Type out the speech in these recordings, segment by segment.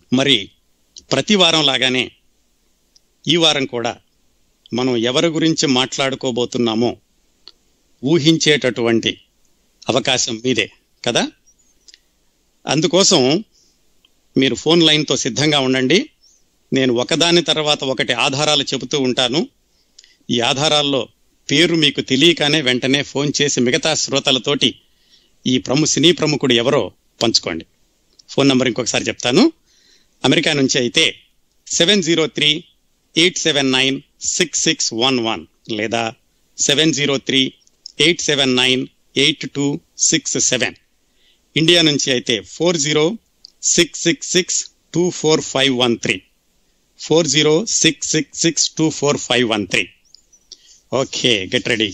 మరి ప్రతి వారం లాగానే ఈ వారం కూడా మనం ఎవరి గురించి మాట్లాడుకోబోతున్నామో ఊహించేటటువంటి అవకాశం మీదే కదా అందుకోసం మీరు ఫోన్ లైన్తో సిద్ధంగా ఉండండి నేను ఒకదాని తర్వాత ఒకటి ఆధారాలు చెబుతూ ఉంటాను ఈ ఆధారాల్లో పేరు మీకు తెలియగానే వెంటనే ఫోన్ చేసి మిగతా శ్రోతలతోటి ఈ ప్రము సినీ ప్రముఖుడు ఎవరో పంచుకోండి ఫోన్ నంబర్ ఇంకొకసారి చెప్తాను అమెరికా నుంచి అయితే seven zero three eight seven nine six six one one లేదా seven zero three eight seven nine eight two six seven India నుంచి అయితే four zero six six six two four five one three four zero six six six two four five one three okay get ready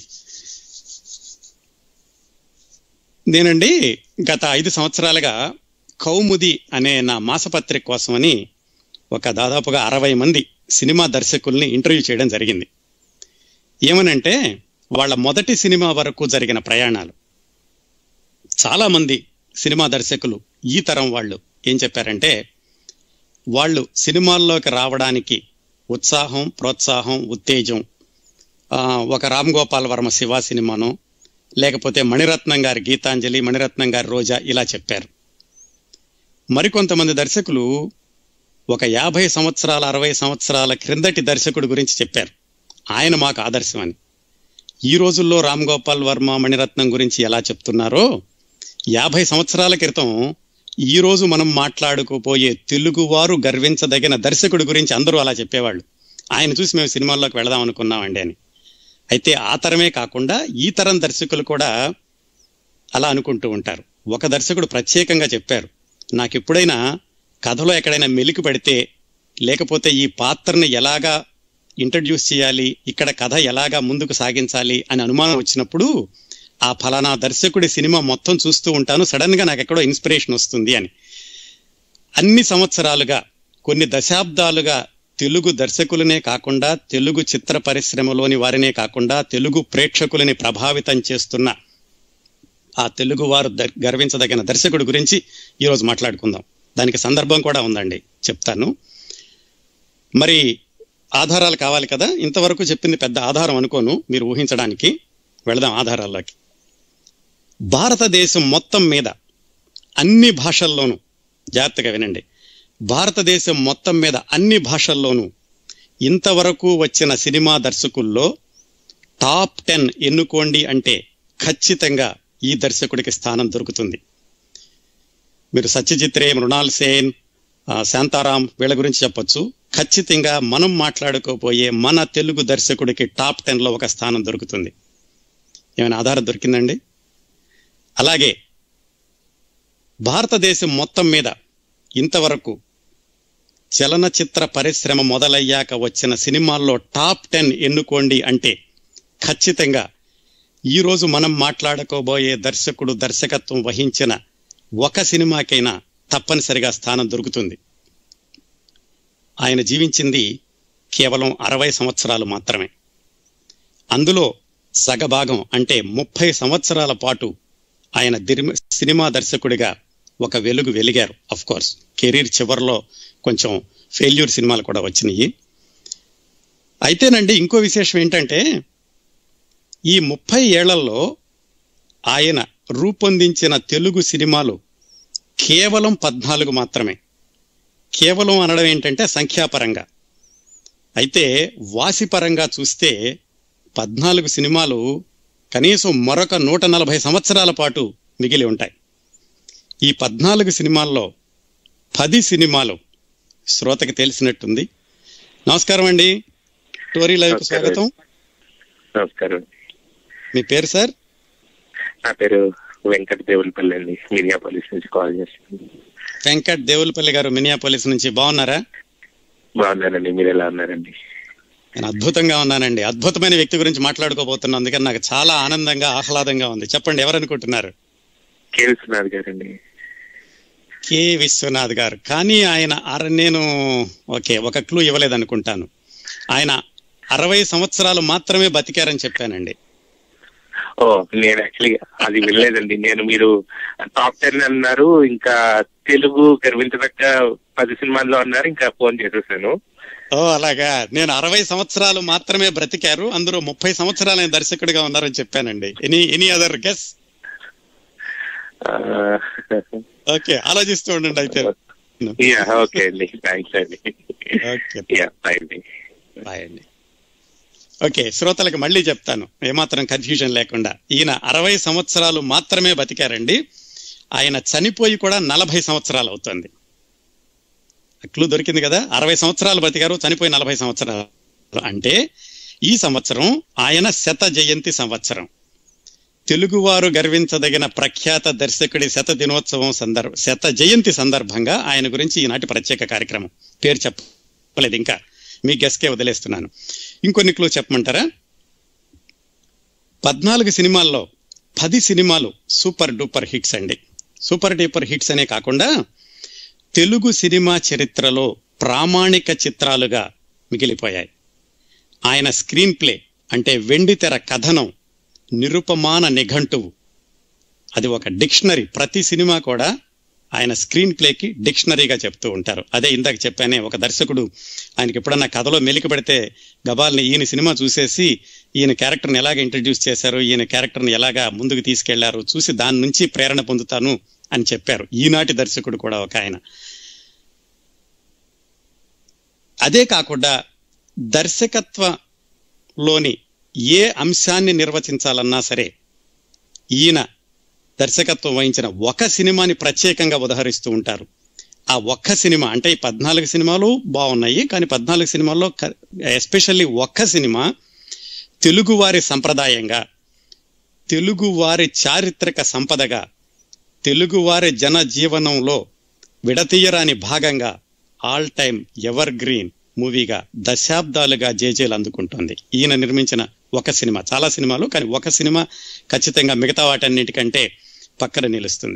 నేనండి గత ఐదు సంవత్సరాలుగా కౌముది అనే నా మాసపత్రిక కోసమని ఒక దాదాపుగా అరవై మంది సినిమా దర్శకుల్ని ఇంటర్వ్యూ చేయడం జరిగింది ఏమనంటే వాళ్ళ మొదటి సినిమా వరకు జరిగిన ప్రయాణాలు చాలా మంది సినిమా దర్శకులు ఈ తరం వాళ్ళు ఏం చెప్పారంటే వాళ్ళు సినిమాల్లోకి రావడానికి ఉత్సాహం ప్రోత్సాహం ఉత్తేజం ఆ, ఒక రామ్ గోపాల్ వర్మ శివ సినిమాను లేకపోతే మణిరత్నం గారి గీతాంజలి మణిరత్నం గారి రోజా ఇలా చెప్పారు మరికొంతమంది దర్శకులు ఒక యాభై సంవత్సరాల అరవై సంవత్సరాల క్రిందటి దర్శకుడి గురించి చెప్పారు ఆయన మాకు ఆదర్శం అని ఈ రోజుల్లో రామ్ గోపాల్ వర్మ మణిరత్నం గురించి ఎలా చెప్తున్నారో యాభై సంవత్సరాల క్రితం ఈ రోజు మనం మాట్లాడుకోపోయే తెలుగువారు గర్వించదగిన దర్శకుడి గురించి అందరూ అలా చెప్పేవాళ్ళు ఆయన చూసి మేము సినిమాల్లోకి వెళదాం అనుకున్నామండి అని అయితే ఆ తరమే కాకుండా ఈ తరం దర్శకులు కూడా అలా అనుకుంటూ ఉంటారు ఒక దర్శకుడు ప్రత్యేకంగా చెప్పారు నాకు ఎప్పుడైనా కథలో ఎక్కడైనా మెలికి పడితే లేకపోతే ఈ పాత్రని ఎలాగా ఇంట్రడ్యూస్ చేయాలి ఇక్కడ కథ ఎలాగా ముందుకు సాగించాలి అని అనుమానం వచ్చినప్పుడు ఆ ఫలానా దర్శకుడి సినిమా మొత్తం చూస్తూ ఉంటాను సడన్ గా నాకు ఎక్కడో ఇన్స్పిరేషన్ వస్తుంది అని అన్ని సంవత్సరాలుగా కొన్ని దశాబ్దాలుగా తెలుగు దర్శకులనే కాకుండా తెలుగు చిత్ర పరిశ్రమలోని వారినే కాకుండా తెలుగు ప్రేక్షకులని ప్రభావితం చేస్తున్న ఆ తెలుగు వారు దర్- గర్వించదగిన దర్శకుడి గురించి ఈరోజు మాట్లాడుకుందాం దానికి సందర్భం కూడా ఉందండి చెప్తాను మరి ఆధారాలు కావాలి కదా ఇంతవరకు చెప్పింది పెద్ద ఆధారం అనుకోను మీరు ఊహించడానికి వెళదాం ఆధారాల్లోకి భారతదేశం మొత్తం మీద అన్ని భాషల్లోనూ జాగ్రత్తగా వినండి భారతదేశం మొత్తం మీద అన్ని భాషల్లోనూ ఇంతవరకు వచ్చిన సినిమా దర్శకుల్లో టాప్ టెన్ ఎన్నుకోండి అంటే ఖచ్చితంగా ఈ దర్శకుడికి స్థానం దొరుకుతుంది మీరు సత్యజిత్ రే మృణాల్ సేన్ ఆ, శాంతారాం వీళ్ళ గురించి చెప్పొచ్చు ఖచ్చితంగా మనం మాట్లాడుకోబోయే మన తెలుగు దర్శకుడికి టాప్ టెన్ లో ఒక స్థానం దొరుకుతుంది ఏమైనా ఆధారం దొరికిందండి అలాగే భారతదేశం మొత్తం మీద ఇంతవరకు చలనచిత్ర పరిశ్రమ మొదలయ్యాక వచ్చిన సినిమాల్లో టాప్ టెన్ ఎన్నుకోండి అంటే ఖచ్చితంగా ఈరోజు మనం మాట్లాడుకోబోయే దర్శకుడు దర్శకత్వం వహించిన ఒక సినిమాకైనా తప్పనిసరిగా స్థానం దొరుకుతుంది ఆయన జీవించింది కేవలం అరవై సంవత్సరాలు మాత్రమే అందులో సగభాగం అంటే ముప్పై సంవత్సరాల పాటు ఆయన దిర్మ- సినిమా దర్శకుడిగా ఒక వెలుగు వెలిగారు అఫ్ కోర్స్ కెరీర్ చివరిలో కొంచెం ఫెయిల్యూర్ సినిమాలు కూడా వచ్చినాయి అయితేనండి ఇంకో విశేషం ఏంటంటే ఈ ముప్పై ఏళ్లలో ఆయన రూపొందించిన తెలుగు సినిమాలు కేవలం పద్నాలుగు మాత్రమే కేవలం అనడం ఏంటంటే సంఖ్యాపరంగా అయితే వాసిపరంగా చూస్తే పద్నాలుగు సినిమాలు కనీసం మరొక నూట నలభై సంవత్సరాల పాటు మిగిలి ఉంటాయి ఈ పద్నాలుగు సినిమాల్లో పది సినిమాలు శ్రోతకి తెలిసినట్టుంది నమస్కారం అండి టోరీ లైవ్ కు నమస్కారం. స్వాగతం నమస్కారం మీ పేరు సార్ నా పేరు వెంకట దేవులపల్లి అండి మినియాపోలిస్ నుంచి కాల్ చేస్తున్నాను వెంకట్ దేవులపల్లి గారు మినియాపోలిస్ నుంచి బాగున్నారా బాగున్నానండి మీరు ఎలా ఉన్నారండి నేను అద్భుతంగా ఉన్నానండి అద్భుతమైన వ్యక్తి గురించి మాట్లాడుకోబోతున్నాను అందుకని నాకు చాలా ఆనందంగా ఆహ్లాదంగా ఉంది చెప్పండి ఎవరనుకుంటున్నారు కే విశ్వనాథ్ గారండి కె విశ్వనాథ్ గారు కానీ ఆయన అర నేను ఓకే ఒక క్లూ ఇవ్వలేదనుకుంటాను ఆయన అరవై సంవత్సరాలు మాత్రమే బతికారని చెప్పానండి ఓ నేను యాక్చువల్లీ అది వినలేదండి నేను మీరు టాప్ టెన్ అన్నారు ఇంకా తెలుగు గర్వించదగ్గ పది సినిమాల్లో అన్నారు ఇంకా ఫోన్ చేసేసాను ఓ అలాగా నేను అరవై సంవత్సరాలు మాత్రమే బ్రతికారు అందరూ ముప్పై సంవత్సరాలైన దర్శకుడిగా ఉన్నారని చెప్పానండి ఎనీ ఎనీ అదర్ గెస్ ఆ, ఓకే ఆలోచిస్తూ ఉండండి అయితే యా ఓకే అండి థ్యాంక్స్ అండి ఓకే యా బాయ్ అండి బాయ్ అండి ఓకే శ్రోతలకు మళ్ళీ చెప్తాను ఏమాత్రం కన్ఫ్యూజన్ లేకుండా ఈయన అరవై సంవత్సరాలు మాత్రమే బతికారండి ఆయన చనిపోయి కూడా నలభై సంవత్సరాలు అవుతుంది క్లూ దొరికింది కదా అరవై సంవత్సరాలు బతికారు చనిపోయి నలభై సంవత్సరాలు అంటే ఈ సంవత్సరం ఆయన శత జయంతి సంవత్సరం తెలుగువారు గర్వించదగిన ప్రఖ్యాత దర్శకుడి శత దినోత్సవం సందర్భ శత జయంతి సందర్భంగా ఆయన గురించి ఈనాటి ప్రత్యేక కార్యక్రమం పేరు చెప్పలేదు ఇంకా మీ గెస్కే వదిలేస్తున్నాను ఇంకొన్ని క్లూ చెప్పమంటారా పద్నాలుగు సినిమాల్లో పది సినిమాలు సూపర్ డూపర్ హిట్స్ అండి సూపర్ డూపర్ హిట్స్ అనే కాకుండా తెలుగు సినిమా చరిత్రలో ప్రామాణిక చిత్రాలుగా మిగిలిపోయాయి ఆయన స్క్రీన్ ప్లే అంటే వెండితెర కథనం నిరుపమాన నిఘంటువు అది ఒక డిక్షనరీ ప్రతి సినిమా కూడా ఆయన స్క్రీన్ ప్లేకి డిక్షనరీగా చెప్తూ ఉంటారు అదే ఇందాక చెప్పానే ఒక దర్శకుడు ఆయనకి ఎప్పుడన్నా కథలో మెలికి పెడితే గబాల్ని ఈయన సినిమా చూసేసి ఈయన క్యారెక్టర్ని ఎలాగ ఇంట్రడ్యూస్ చేశారు ఈయన క్యారెక్టర్ని ఎలాగా ముందుకు తీసుకెళ్లారు చూసి దాని నుంచి ప్రేరణ పొందుతాను అని చెప్పారు ఈనాటి దర్శకుడు కూడా ఒక ఆయన అదే కాకుండా దర్శకత్వంలోని ఏ అంశాన్ని నిర్వచించాలన్నా సరే ఈయన దర్శకత్వం వహించిన ఒక సినిమాని ప్రత్యేకంగా ఉదహరిస్తూ ఉంటారు ఆ ఒక్క సినిమా అంటే ఈ పద్నాలుగు సినిమాలు బాగున్నాయి కానీ పద్నాలుగు సినిమాల్లో ఎస్పెషల్లీ ఒక్క సినిమా తెలుగువారి సంప్రదాయంగా తెలుగువారి చారిత్రక సంపదగా తెలుగువారి జన జీవనంలో విడతీయరాని భాగంగా ఆల్ టైమ్ ఎవర్ గ్రీన్ మూవీగా దశాబ్దాలుగా జేజేలు అందుకుంటుంది ఈయన నిర్మించిన ఒక సినిమా చాలా సినిమాలు కానీ ఒక సినిమా ఖచ్చితంగా మిగతా వాటన్నిటికంటే పక్కన నిలుస్తుంది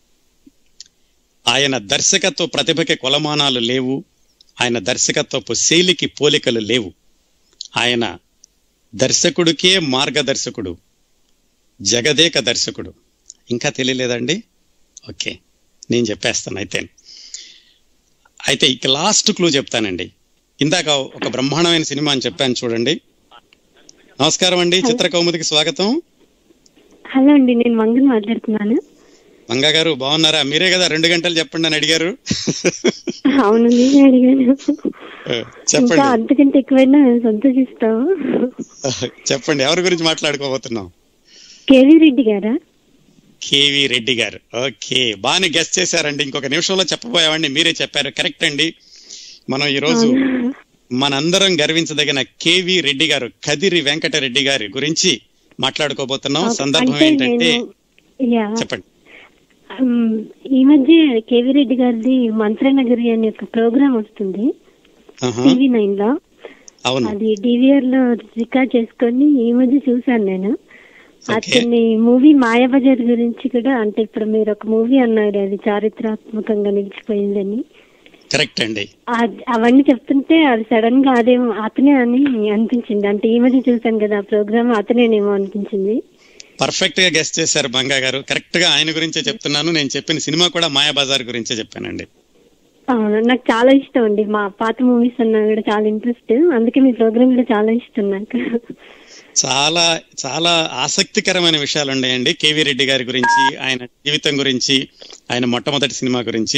ఆయన దర్శకత్వ ప్రతిభకి కొలమానాలు లేవు ఆయన దర్శకత్వపు శైలికి పోలికలు లేవు ఆయన దర్శకుడికే మార్గదర్శకుడు జగదేక దర్శకుడు ఇంకా తెలియలేదండి ఓకే నేను చెప్పేస్తాను అయితే అయితే ఇక లాస్ట్ క్లూ చెప్తానండి ఇందాక ఒక బ్రహ్మాండమైన సినిమా అని చెప్పాను చూడండి నమస్కారం అండి చిత్ర కౌముదికి స్వాగతం హలో అండి నేను మంగన్ మాట్లాడుతున్నాను మంగా గారు బాగున్నారా మీరే కదా రెండు గంటలు చెప్పండి అని అడిగారు అవును నేనే అడిగాను ఇంకా చెప్పండి అంతకంటే ఎక్కువైనా మేము సంతోషిస్తాము చెప్పండి ఎవరి గురించి మాట్లాడుకోబోతున్నాం కేవీ రెడ్డి గారా కేవి రెడ్డి గారు ఓకే బాగానే గెస్ట్ చేశారండి ఇంకొక నిమిషంలో చెప్పబోయామండి మీరే చెప్పారు కరెక్ట్ అండి మనం ఈ రోజు మనందరం గర్వించదగిన కేవి రెడ్డి గారు కదిరి వెంకటరెడ్డి గారి గురించి మాట్లాడుకోబోతున్నాం సందర్భం అంటే ఏంటంటే నేను యా చెప్పండి ఉమ్, ఈ మధ్య కేవీ రెడ్డి గారిది మంత్రనగరి అనే ఒక ప్రోగ్రామ్ వస్తుంది ఆహా, టీవీ నైన్ లో అవును అది డివిఆర్ లో రికార్డ్ చేసుకొని ఈ మధ్య చూసాను నేను ఓకే అతని మూవీ మాయాబజార్ గురించి కూడా అంటే ఇప్పుడు మీరు ఒక మూవీ అన్నారు అది చారిత్రాత్మకంగా నిలిచిపోయిందని కరెక్ట్ అండి ఆ- అవన్నీ చెప్తుంటే అది సడన్ గా అదేమో అతనే అని అనిపించింది అంటే ఈ మధ్య చూసాను కదా ఆ ప్రోగ్రామ్ అతనేనేమో అనిపించింది పర్ఫెక్ట్ గా గెస్ట్ చేశారు బంగా గారు కరెక్ట్ గా ఆయన గురించే చెప్తున్నాను నేను చెప్పిన సినిమా కూడా మాయాబజార్ గురించే చెప్పానండి అవును నాకు చాలా ఇష్టం అండి మా పాత మూవీస్ అన్నా కూడా చాలా ఇంట్రెస్ట్ అందుకే మీ ప్రోగ్రామ్ కూడా చాలా ఇష్టం నాకు చాలా చాలా ఆసక్తికరమైన విషయాలు ఉన్నాయండి కేవీ రెడ్డి గారి గురించి ఆయన జీవితం గురించి ఆయన మొట్టమొదటి సినిమా గురించి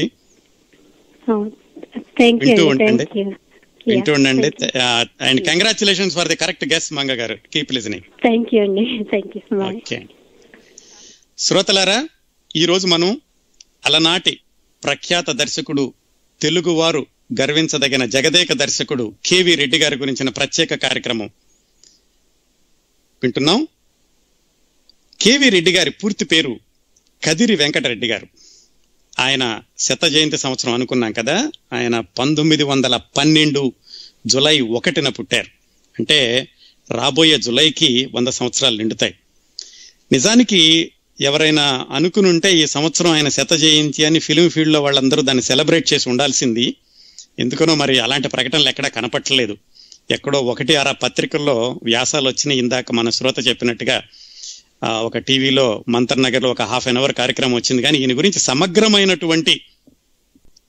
థ్యాంక్ యూ వింటూ అండి ఉండండి. థ్యాంక్ యూ వింటూ ఉండండి and congratulations for the correct guess Manga గారు కీప్ లిజనింగ్ థ్యాంక్ యూ అండి థ్యాంక్ యూ బాయ్ ఓకే శ్రోతలారా ఈ రోజు మనం అలనాటి ప్రఖ్యాత దర్శకుడు తెలుగువారు గర్వించదగిన జగదేక దర్శకుడు కేవి రెడ్డి గారి గురించిన ప్రత్యేక కార్యక్రమం వింటున్నాం కేవి రెడ్డి గారి పూర్తి పేరు కదిరి వెంకటరెడ్డి గారు ఆయన శత జయంతి సంవత్సరం అనుకున్నాం కదా ఆయన పంతొమ్మిది వందల పన్నెండు జులై ఒకటిన పుట్టారు అంటే రాబోయే జులైకి వంద సంవత్సరాలు నిండుతాయి నిజానికి ఎవరైనా అనుకుని ఉంటే ఈ సంవత్సరం ఆయన శత జయంతి అని ఫిలిం ఫీల్డ్ లో వాళ్ళందరూ దాన్ని సెలబ్రేట్ చేసి ఉండాల్సింది ఎందుకనో మరి అలాంటి ప్రకటనలు ఎక్కడా కనపట్టలేదు ఎక్కడో ఒకటి అర పత్రికల్లో వ్యాసాలు వచ్చినాయి ఇందాక మన శ్రోత చెప్పినట్టుగా ఆ, ఒక టీవీలో మంతర్ నగర్ లో ఒక హాఫ్ అన్ అవర్ కార్యక్రమం వచ్చింది కానీ ఈయన గురించి సమగ్రమైనటువంటి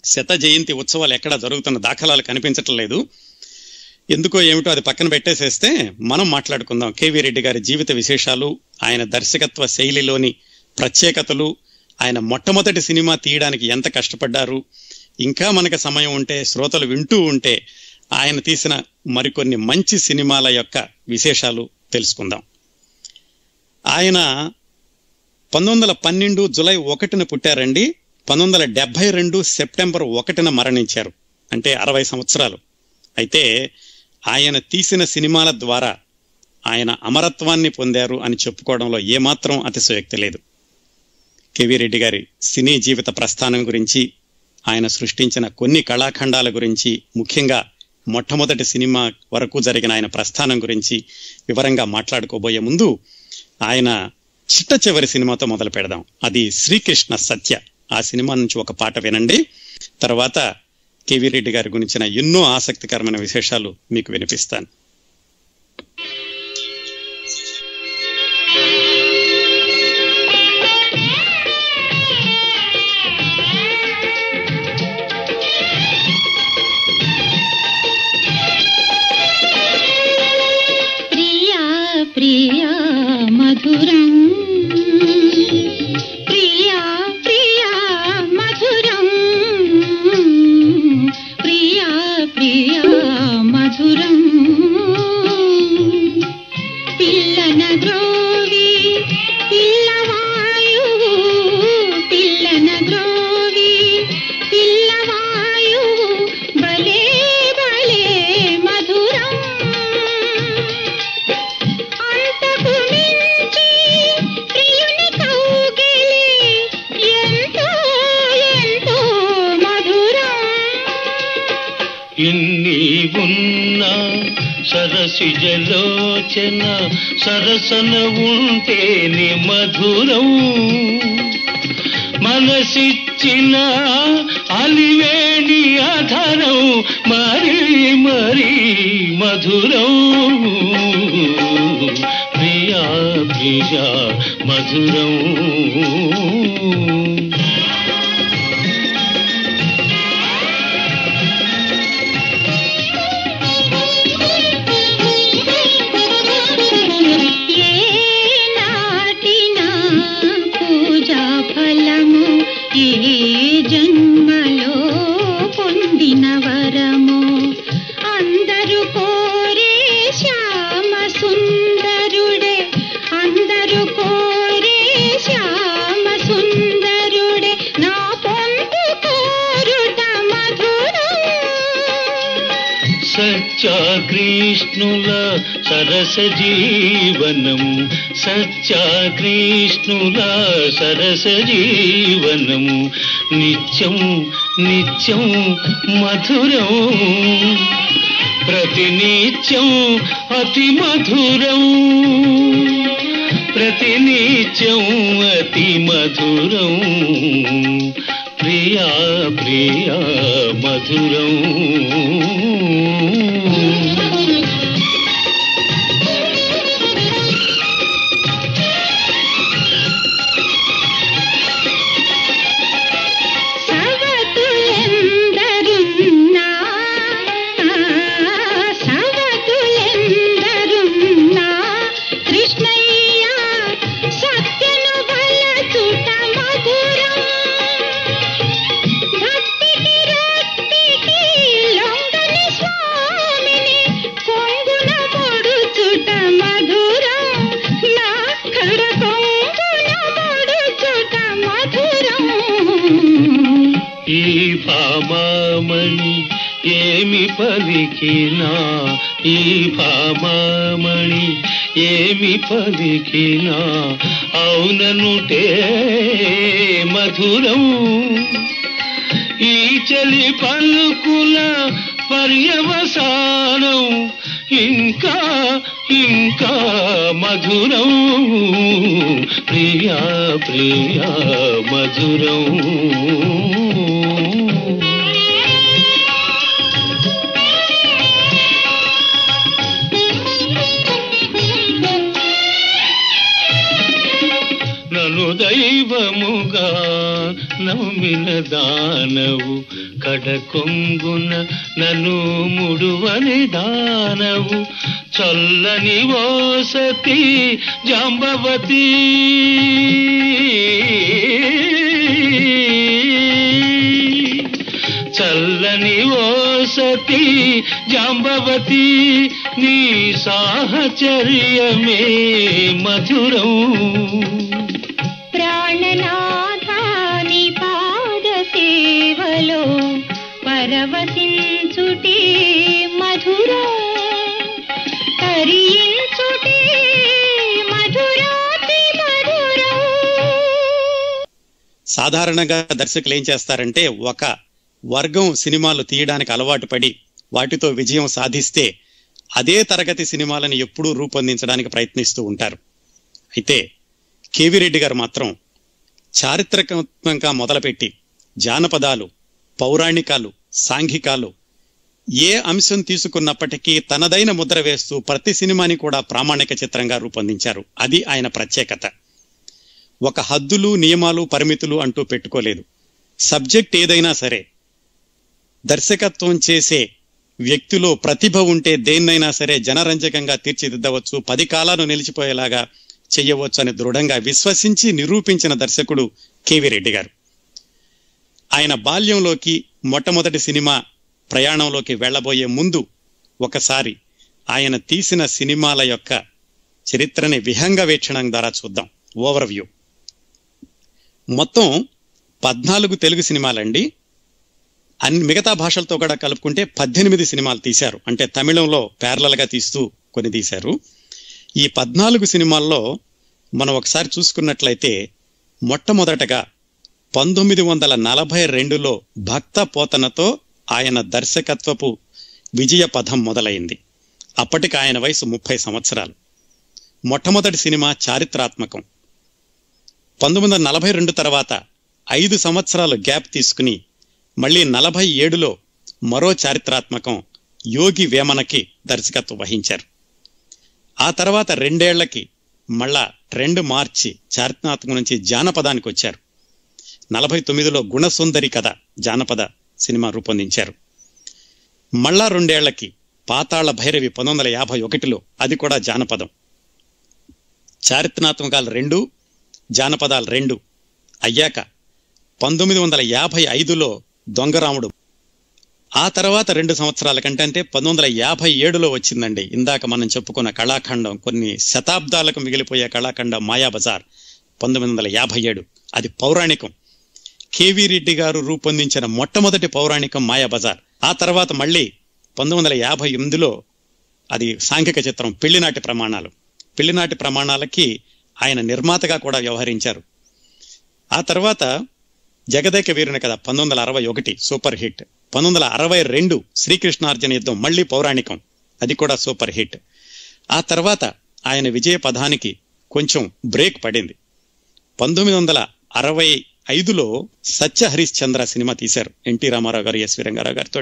శత జయంతి ఉత్సవాలు ఎక్కడ జరుగుతున్న దాఖలాలు కనిపించటం లేదు ఎందుకో ఏమిటో అది పక్కన పెట్టేసేస్తే మనం మాట్లాడుకుందాం కేవీ రెడ్డి గారి జీవిత విశేషాలు ఆయన దర్శకత్వ శైలిలోని ప్రత్యేకతలు ఆయన మొట్టమొదటి సినిమా తీయడానికి ఎంత కష్టపడ్డారు ఇంకా మనకు సమయం ఉంటే శ్రోతలు వింటూ ఉంటే ఆయన తీసిన మరికొన్ని మంచి సినిమాల యొక్క విశేషాలు తెలుసుకుందాం ఆయన పంతొమ్మిది వందల పన్నెండు జులై ఒకటిన పుట్టారండి పంతొమ్మిది వందల డెబ్బై రెండు సెప్టెంబర్ ఒకటిన మరణించారు అంటే అరవై సంవత్సరాలు అయితే ఆయన తీసిన సినిమాల ద్వారా ఆయన అమరత్వాన్ని పొందారు అని చెప్పుకోవడంలో ఏమాత్రం అతిశయోక్తి లేదు కెవి రెడ్డి గారి సినీ జీవిత ప్రస్థానం గురించి ఆయన సృష్టించిన కొన్ని కళాఖండాల గురించి ముఖ్యంగా మొట్టమొదటి సినిమా వరకు జరిగిన ఆయన ప్రస్థానం గురించి వివరంగా మాట్లాడుకోబోయే ముందు ఆయన చిట్ట చివరి సినిమాతో మొదలు పెడదాం అది శ్రీకృష్ణ సత్య ఆ సినిమా నుంచి ఒక పాట వినండి తర్వాత కేవీ రెడ్డి గారి గురించిన ఎన్నో ఆసక్తికరమైన విశేషాలు మీకు వినిపిస్తాను ప్రియా ప్రియా మధురం ప్రియా ప్రియా మధురం ప్రియా ప్రియా మధురం పిల్లన ద్రోవి పిల్లవాయు పిల్లన ద్రోవి పిల్లవాయు భలే భలే మధురం అంతకు మించి ప్రియుని కౌగిలి ఎంతో ఎంతో మధురం ఇన్ని ఉన్నా సరసిజలోచన సరసన ఉంటేనే మధురం మనసిచ్చిన అలివేణి అధరం మరీ మరీ మధురం ప్రియా ప్రియా మధురం ఏ నాటిన పూజా ఫలము ఏ జన్మలో పొందిన వరము అందరూ కోరే శ్యామ సుందరుడే అందరూ కోరే శ్యామ సుందరుడే నా పొందు కోరుట మధురం సత్యాకృష్ణుల సరస జీవనం సత్యాకృష్ణుల సరస జీవనం నిత్యం నిత్యం మధురం ప్రతినిత్యం అతి మధురం ప్రతినిత్యం అతి మధురం ప్రియా ప్రియా మధురం సవతులెందరున్నా సవతులెందరున్నా కృష్ణయ్య సత్యను బలచుట మధురం భక్తికి రక్తికి లొంగని స్వామిని కొంగున పొడుచుట మధురం నా కడ కొంగున పొడుచుట మధురం ఈ భామామణి ఏమి పలికినా ఈ భామామణి ఏమి పలికినా అవుననుటే మధురం ఈ చలి పలుకుల పర్యవసానం ఇంకా ఇంకా మధురం ప్రియా ప్రియా మధురం నన్ను దైవముగా నమ్మిన దానవు కడ కొంగున నన్ను ముడువని దానవు చల్లని ఓసతి జాంబవతి చల్లని ఓసతి జాంబవతి నీ సాహచర్యమే మధురం ప్రాణనాథాని పాద సేవలో పరవశించుటే మధురా తరించుటే మధురాతి మధురం సాధారణంగా దర్శకులు ఏం చేస్తారంటే ఒక వర్గం సినిమాలు తీయడానికి అలవాటు పడి వాటితో విజయం సాధిస్తే అదే తరగతి సినిమాలను ఎప్పుడూ రూపొందించడానికి ప్రయత్నిస్తూ ఉంటారు అయితే కేవీ రెడ్డి గారు మాత్రం చారిత్రకంగా మొదలుపెట్టి జానపదాలు పౌరాణికాలు సాంఘికాలు ఏ అంశం తీసుకున్నప్పటికీ తనదైన ముద్ర వేస్తూ ప్రతి సినిమాని కూడా ప్రామాణిక చిత్రంగా రూపొందించారు అది ఆయన ప్రత్యేకత ఒక హద్దులు నియమాలు పరిమితులు అంటూ పెట్టుకోలేదు సబ్జెక్ట్ ఏదైనా సరే దర్శకత్వం చేసే వ్యక్తిలో ప్రతిభ ఉంటే దేన్నైనా సరే జనరంజకంగా తీర్చిదిద్దవచ్చు పది కాలాలు నిలిచిపోయేలాగా చెయ్యవచ్చు అని దృఢంగా విశ్వసించి నిరూపించిన దర్శకుడు కేవీ రెడ్డి గారు ఆయన బాల్యంలోకి మొట్టమొదటి సినిమా ప్రయాణంలోకి వెళ్ళబోయే ముందు ఒకసారి ఆయన తీసిన సినిమాల యొక్క చరిత్రని విహంగ వీక్షణం ద్వారా చూద్దాం ఓవర్ వ్యూ మొత్తం పద్నాలుగు తెలుగు సినిమాలండి అన్ని మిగతా భాషలతో కూడా కలుపుకుంటే పద్దెనిమిది సినిమాలు తీశారు అంటే తమిళంలో parallel గా తీస్తూ కొన్ని తీశారు ఈ పద్నాలుగు సినిమాల్లో మనం ఒకసారి చూసుకున్నట్లయితే మొట్టమొదటగా పంతొమ్మిది వందల నలభై రెండులో భక్త పోతనతో ఆయన దర్శకత్వపు విజయ పథం మొదలైంది అప్పటికి ఆయన వయసు ముప్పై సంవత్సరాలు మొట్టమొదటి సినిమా చారిత్రాత్మకం పంతొమ్మిది వందల నలభై రెండు తర్వాత ఐదు సంవత్సరాలు గ్యాప్ తీసుకుని మళ్ళీ నలభై ఏడులో మరో చారిత్రాత్మకం యోగి వేమనకి దర్శకత్వం వహించారు ఆ తర్వాత రెండేళ్లకి మళ్ళా ట్రెండ్ మార్చి చారిత్రాత్మకం నుంచి జానపదానికి వచ్చారు నలభై తొమ్మిదిలో గుణసుందరి కథ జానపద సినిమా రూపొందించారు మళ్ళా రెండేళ్లకి పాతాళ భైరవి పంతొమ్మిది వందల యాభై ఒకటిలో అది కూడా జానపదం చారిత్రాత్మకాలు రెండు జానపదాలు రెండు అయ్యాక పంతొమ్మిది వందల యాభై ఐదులో దొంగరాముడు ఆ తర్వాత రెండు సంవత్సరాల కంటే అంటే పంతొమ్మిది వందల యాభై ఏడులో వచ్చిందండి ఇందాక మనం చెప్పుకున్న కళాఖండం కొన్ని శతాబ్దాలకు మిగిలిపోయే కళాఖండం మాయాబజార్ పంతొమ్మిది వందల యాభై ఏడు అది పౌరాణికం కేవీ రెడ్డి గారు రూపొందించిన మొట్టమొదటి పౌరాణికం మాయాబజార్ ఆ తర్వాత మళ్ళీ పంతొమ్మిది వందల యాభై ఎనిమిదిలో అది సాంఘిక చిత్రం పెళ్లినాటి ప్రమాణాలు పెళ్లినాటి ప్రమాణాలకి ఆయన నిర్మాతగా కూడా వ్యవహరించారు ఆ తర్వాత జగదేక వీరుని కథ పంతొమ్మిది వందల అరవై ఒకటి సూపర్ హిట్ పంతొమ్మిది వందల అరవై రెండు శ్రీకృష్ణార్జున యుద్ధం మళ్ళీ పౌరాణికం అది కూడా సూపర్ హిట్ ఆ తర్వాత ఆయన విజయ పదానికి కొంచెం బ్రేక్ పడింది పంతొమ్మిది వందల అరవై ఐదులో సత్య హరిశ్చంద్ర సినిమా తీశారు ఎన్టీ రామారావు గారు ఎస్వి రంగారావు గారితో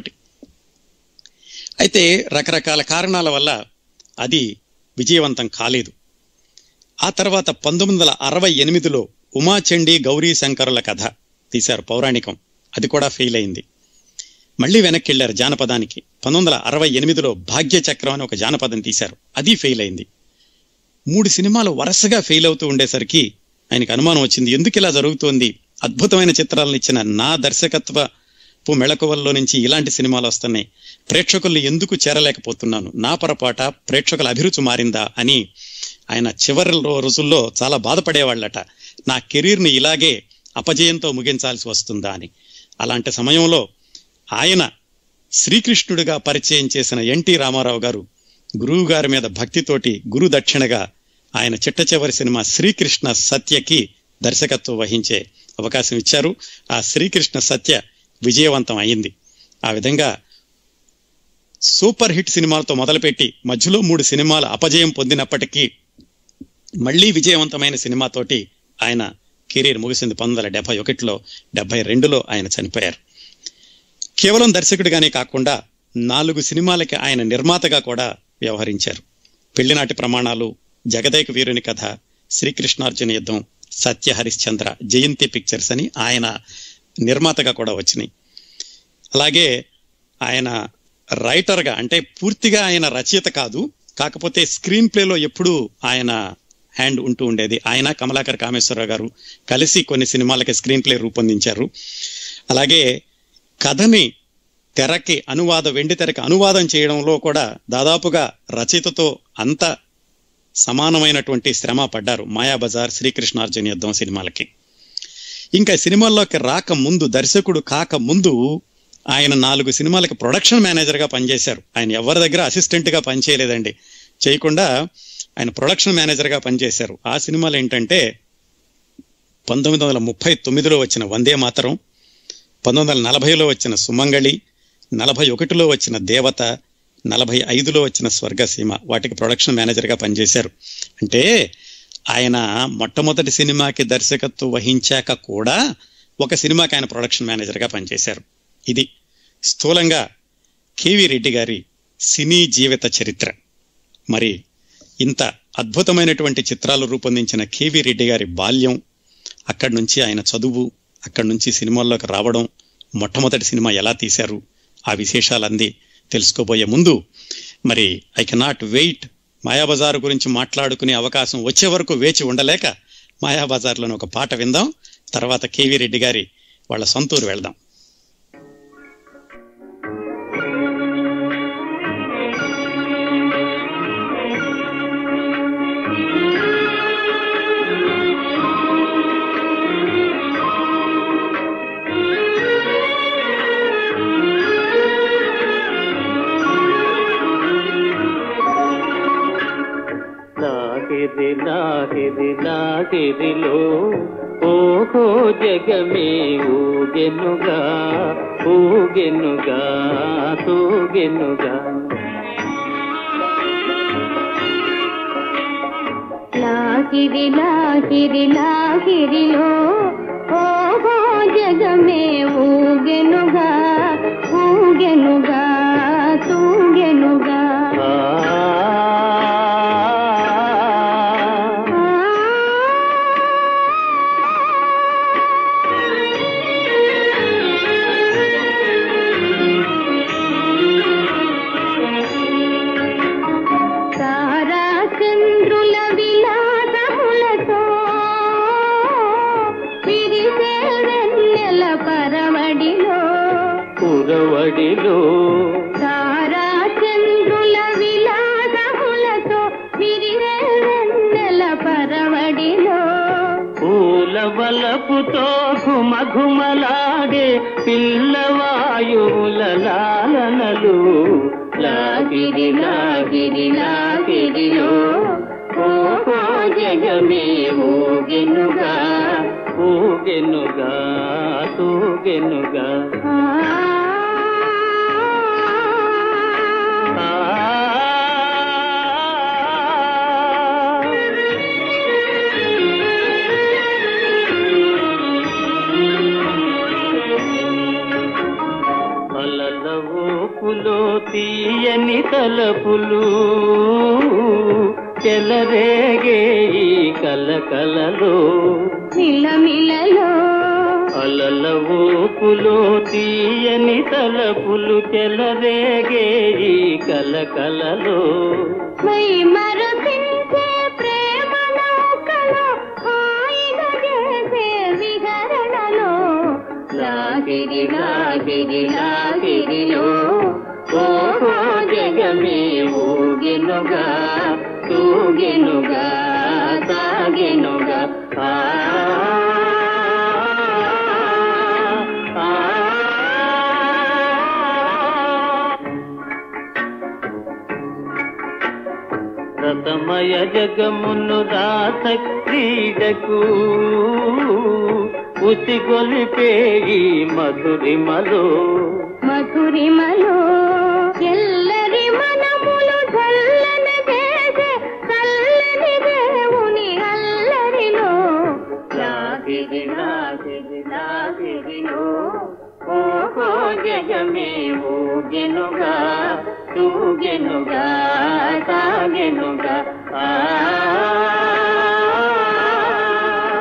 అయితే రకరకాల కారణాల వల్ల అది విజయవంతం కాలేదు ఆ తర్వాత పంతొమ్మిది వందల అరవై ఎనిమిదిలో ఉమాచండి గౌరీ శంకరుల కథ తీశారు పౌరాణికం అది కూడా ఫెయిల్ అయింది మళ్ళీ వెనక్కి వెళ్ళారు జానపదానికి పంతొమ్మిది వందల అరవై ఎనిమిదిలో భాగ్య చక్రం అని ఒక జానపదం తీశారు అది ఫెయిల్ అయింది మూడు సినిమాలు వరుసగా ఫెయిల్ అవుతూ ఉండేసరికి ఆయనకు అనుమానం వచ్చింది ఎందుకు ఇలా జరుగుతోంది అద్భుతమైన చిత్రాలను ఇచ్చిన నా దర్శకత్వపు మెళకువల్లో నుంచి ఇలాంటి సినిమాలు వస్తున్నాయి ప్రేక్షకుల్ని ఎందుకు చేరలేకపోతున్నాను నా పొరపాట ప్రేక్షకుల అభిరుచి మారిందా అని ఆయన చివరి రో- రోజుల్లో చాలా బాధపడేవాళ్ళట నా కెరీర్ని ఇలాగే అపజయంతో ముగించాల్సి వస్తుందా అని అలాంటి సమయంలో ఆయన శ్రీకృష్ణుడిగా పరిచయం చేసిన ఎన్టీ రామారావు గారు గురువు గారి మీద భక్తితోటి గురు దక్షిణగా ఆయన చిట్ట చివరి సినిమా శ్రీకృష్ణ సత్యకి దర్శకత్వం వహించే అవకాశం ఇచ్చారు ఆ శ్రీకృష్ణ సత్య విజయవంతం అయింది ఆ విధంగా సూపర్ హిట్ సినిమాలతో మొదలుపెట్టి మధ్యలో మూడు సినిమాలు అపజయం పొందినప్పటికీ మళ్ళీ విజయవంతమైన సినిమాతోటి ఆయన కెరీర్ ముగిసింది పంతొమ్మిది వందల డెబ్బై ఒకటిలో డెబ్బై రెండులో ఆయన చనిపోయారు కేవలం దర్శకుడిగానే కాకుండా నాలుగు సినిమాలకి ఆయన నిర్మాతగా కూడా వ్యవహరించారు పెళ్లినాటి ప్రమాణాలు జగదేక వీరుని కథ శ్రీకృష్ణార్జున యుద్ధం సత్య హరిశ్చంద్ర జయంతి పిక్చర్స్ అని ఆయన నిర్మాతగా కూడా వచ్చినాయి అలాగే ఆయన రైటర్గా అంటే పూర్తిగా ఆయన రచయిత కాదు కాకపోతే స్క్రీన్ ప్లేలో ఎప్పుడూ ఆయన హ్యాండ్ ఉంటూ ఉండేది ఆయన కమలాకర్ కామేశ్వరరావు గారు కలిసి కొన్ని సినిమాలకి స్క్రీన్ ప్లే రూపొందించారు అలాగే కథని తెరకి అనువాద వెండి తెరకి అనువాదం చేయడంలో కూడా దాదాపుగా రచయితతో అంత సమానమైనటువంటి శ్రమ పడ్డారు మాయాబజార్ శ్రీకృష్ణార్జున యుద్ధం సినిమాలకి ఇంకా సినిమాల్లోకి రాక ముందు దర్శకుడు కాక ముందు ఆయన నాలుగు సినిమాలకి ప్రొడక్షన్ మేనేజర్ గా పనిచేశారు ఆయన ఎవరి దగ్గర అసిస్టెంట్ గా పనిచేయలేదండి చేయకుండా ఆయన ప్రొడక్షన్ మేనేజర్ గా పనిచేశారు ఆ సినిమాలు ఏంటంటే పంతొమ్మిది వందల ముప్పై తొమ్మిదిలో వచ్చిన వందే మాతరం పంతొమ్మిది వందల నలభైలో వచ్చిన సుమంగళి నలభై ఒకటిలో వచ్చిన దేవత నలభై ఐదులో వచ్చిన స్వర్గసీమ వాటికి ప్రొడక్షన్ మేనేజర్ గా పనిచేశారు అంటే ఆయన మొట్టమొదటి సినిమాకి దర్శకత్వం వహించాక కూడా ఒక సినిమాకి ఆయన ప్రొడక్షన్ మేనేజర్ గా పనిచేశారు ఇది స్థూలంగా కేవి రెడ్డి గారి సినీ జీవిత చరిత్ర మరి ఇంత అద్భుతమైనటువంటి చిత్రాలు రూపొందించిన కేవి రెడ్డి గారి బాల్యం అక్కడి నుంచి ఆయన చదువు అక్కడి నుంచి సినిమాల్లోకి రావడం మొట్టమొదటి సినిమా ఎలా తీశారు ఆ విశేషాలన్నీ తెలుసుకోబోయే ముందు మరి ఐ కెనాట్ వెయిట్ మాయాబజార్ గురించి మాట్లాడుకునే అవకాశం వచ్చే వరకు వేచి ఉండలేక మాయాబజార్లోని ఒక పాట విందాం తర్వాత కేవీ రెడ్డి గారి వాళ్ళ సొంతూరు వెళ్దాం లాహిరి లాహిరి లాహిరిలో ఓహో జగమే ఊగెనుగా ఊగెనుగా తూగెనుగా లాహిరి లాహిరి లాహిరిలో ఓహో జగమే ఊగెనుగా ఊగెనుగా తూగెనుగా ఆ తారా చంద్రుల విలాసములతో విరిసే వెన్నెల పరవడిలో పురవడిలో తారా చంద్రుల విలాసములతో విరిసే వెన్నెల పరవడిలో పూల వలపుతో ఘుమఘుమలాడే పిల్లవాయువుల లాలనలు లాగిరి లాగిరి లాగిరిలో ఓహో జగమే ఊగెనుగా ఊగెనుగా తూగెనుగా ఆ ఆ అలల ఊపులో తీయని తలపులు చెలరేగే ఈ కలకలలో మిలమిలలో అలల ఊపులో తీయని తలపులు చెలరేగే ఈ కలకలలో మై మరపించే ప్రేమ నౌకలో హాయిగా చేసే విహరణలో లాగిరి లాగిరి లాగిరిలో ఓహో జగమే ఊగెనుగా తూగెనుగా సాగెనుగా ఆ ఆ రతమయ జగమును రాత క్రీడకు ఉసిగొలిపే ఈ మధురిమలో మధురిమలో ఎల్లరి మనములు చల్లని చేసే చల్లని దేవుని అల్లరిలో లాగిరి లాగిరి లాగిరిలో ఓహో జగమే ఊగెనుగా తూగెనుగా సాగెనుగా ఆ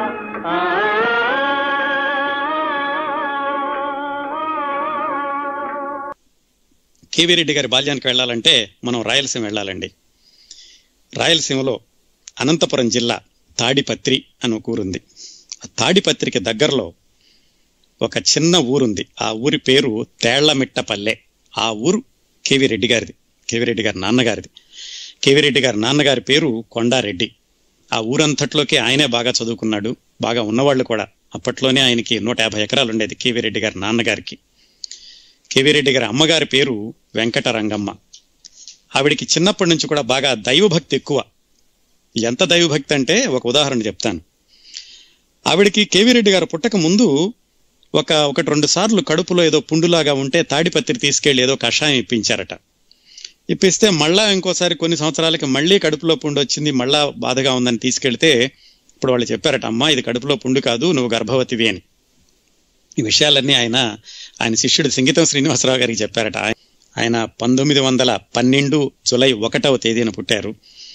ఆ కేవీ రెడ్డి గారి బాల్యానికి వెళ్ళాలంటే మనం రాయలసీమ వెళ్ళాలండి రాయలసీమలో అనంతపురం జిల్లా తాడిపత్రి అని ఒక ఊరుంది ఆ తాడిపత్రికి దగ్గరలో ఒక చిన్న ఊరుంది ఆ ఊరి పేరు తేళ్లమిట్టపల్లె ఆ ఊరు కేవీ రెడ్డి గారిది కేవీ రెడ్డి గారి నాన్నగారిది కేవీ రెడ్డి గారి నాన్నగారి పేరు కొండారెడ్డి ఆ ఊరంతట్లోకి ఆయనే బాగా చదువుకున్నాడు బాగా ఉన్నవాళ్ళు కూడా అప్పట్లోనే ఆయనకి నూట యాభై ఎకరాలు ఉండేది కేవీ రెడ్డి గారి నాన్నగారికి కేవీ రెడ్డి గారి అమ్మగారి పేరు వెంకటరంగమ్మ ఆవిడికి చిన్నప్పటి నుంచి కూడా బాగా దైవభక్తి ఎక్కువ ఎంత దైవభక్తి అంటే ఒక ఉదాహరణ చెప్తాను ఆవిడికి కేవీ రెడ్డి గారు పుట్టక ముందు ఒక ఒకటి రెండు సార్లు కడుపులో ఏదో పుండులాగా ఉంటే తాడిపత్రి తీసుకెళ్లి ఏదో కషాయం ఇప్పించారట ఇప్పిస్తే మళ్ళా ఇంకోసారి కొన్ని సంవత్సరాలకి మళ్ళీ కడుపులో పుండు వచ్చింది మళ్ళా బాధగా ఉందని తీసుకెళ్తే ఇప్పుడు వాళ్ళు చెప్పారట అమ్మా ఇది కడుపులో పుండు కాదు నువ్వు గర్భవతివి అని ఈ విషయాలన్నీ ఆయన ఆయన శిష్యుడు సంగీతం శ్రీనివాసరావు గారికి చెప్పారట ఆయ- ఆయన పంతొమ్మిది వందల పన్నెండు జులై ఒకటవ తేదీన పుట్టారు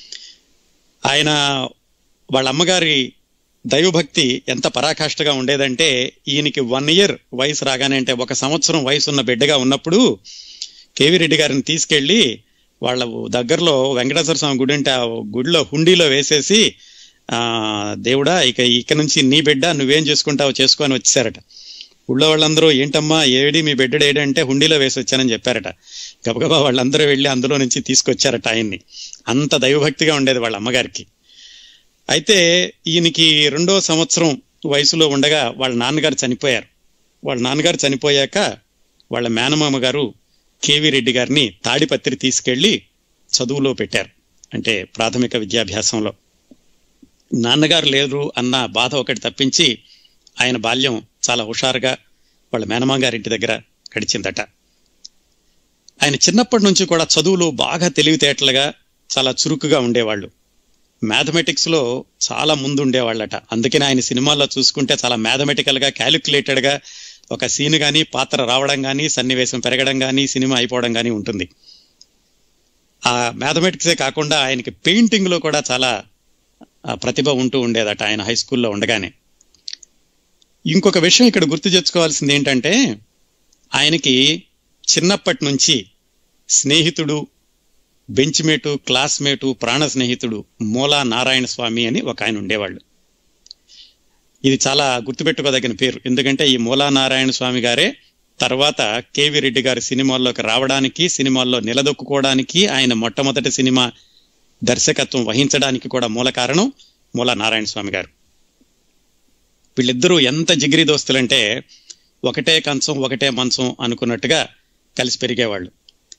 ఆయన వాళ్ళ అమ్మగారి దైవభక్తి ఎంత పరాకాష్ఠగా ఉండేదంటే ఈయనకి వన్ ఇయర్ వయసు రాగానే అంటే ఒక సంవత్సరం వయసు ఉన్న బిడ్డగా ఉన్నప్పుడు కేవీ రెడ్డి గారిని తీసుకెళ్లి వాళ్ళ దగ్గరలో వెంకటేశ్వర స్వామి గుడి ఉంటే ఆ గుడిలో హుండీలో వేసేసి ఆ దేవుడా ఇక ఇక నుంచి నీ బిడ్డ నువ్వేం చేసుకుంటావో చేసుకో అని వచ్చారట ఊళ్ళో వాళ్ళందరూ ఏంటమ్మా ఏడి మీ బిడ్డడు ఏడి అంటే హుండీలో వేసి వచ్చానని చెప్పారట గబగబా వాళ్ళందరూ వెళ్ళి అందులో నుంచి తీసుకొచ్చారట ఆయన్ని అంత దైవభక్తిగా ఉండేది వాళ్ళ అమ్మగారికి అయితే ఈయనకి రెండో సంవత్సరం వయసులో ఉండగా వాళ్ళ నాన్నగారు చనిపోయారు వాళ్ళ నాన్నగారు చనిపోయాక వాళ్ళ మేనమామ గారు కేవీ రెడ్డి గారిని తాడిపత్రి తీసుకెళ్లి చదువులో పెట్టారు అంటే ప్రాథమిక విద్యాభ్యాసంలో నాన్నగారు లేరు అన్న బాధ ఒకటి తప్పించి ఆయన బాల్యం చాలా హుషారుగా వాళ్ళ మేనమామ గారి ఇంటి దగ్గర గడిచిందట ఆయన చిన్నప్పటి నుంచి కూడా చదువులో బాగా తెలివితేటలుగా చాలా చురుకుగా ఉండేవాళ్ళు మ్యాథమెటిక్స్ లో చాలా ముందు ఉండేవాళ్ళట అందుకని ఆయన సినిమాల్లో చూసుకుంటే చాలా మ్యాథమెటికల్ గా క్యాలిక్యులేటెడ్ గా ఒక సీన్ గానీ పాత్ర రావడం గానీ సన్నివేశం పెరగడం గానీ సినిమా అయిపోవడం గానీ ఉంటుంది ఆ మ్యాథమెటిక్సే కాకుండా ఆయనకి పెయింటింగ్ లో కూడా చాలా ఆ, ప్రతిభ ఉంటూ ఉండేదట ఆయన హై స్కూల్లో ఉండగానే ఇంకొక విషయం ఇక్కడ గుర్తు తెచ్చుకోవాల్సింది ఏంటంటే ఆయనకి చిన్నప్పటి నుంచి స్నేహితుడు బెంచ్మేటు క్లాస్మేటు ప్రాణ స్నేహితుడు మూలా నారాయణ స్వామి అని ఒక ఆయన ఉండేవాళ్ళు ఇది చాలా గుర్తుపెట్టుకోదగిన పేరు ఎందుకంటే ఈ మూలా నారాయణ స్వామి గారే తర్వాత కేవి రెడ్డి గారి సినిమాల్లోకి రావడానికి సినిమాల్లో నిలదొక్కుకోవడానికి ఆయన మొట్టమొదటి సినిమా దర్శకత్వం వహించడానికి కూడా మూల కారణం మూలా నారాయణ స్వామి గారు వీళ్ళిద్దరూ ఎంత జిగిరి దోస్తులంటే ఒకటే కంచం ఒకటే మంచం అనుకున్నట్టుగా కలిసి పెరిగేవాళ్ళు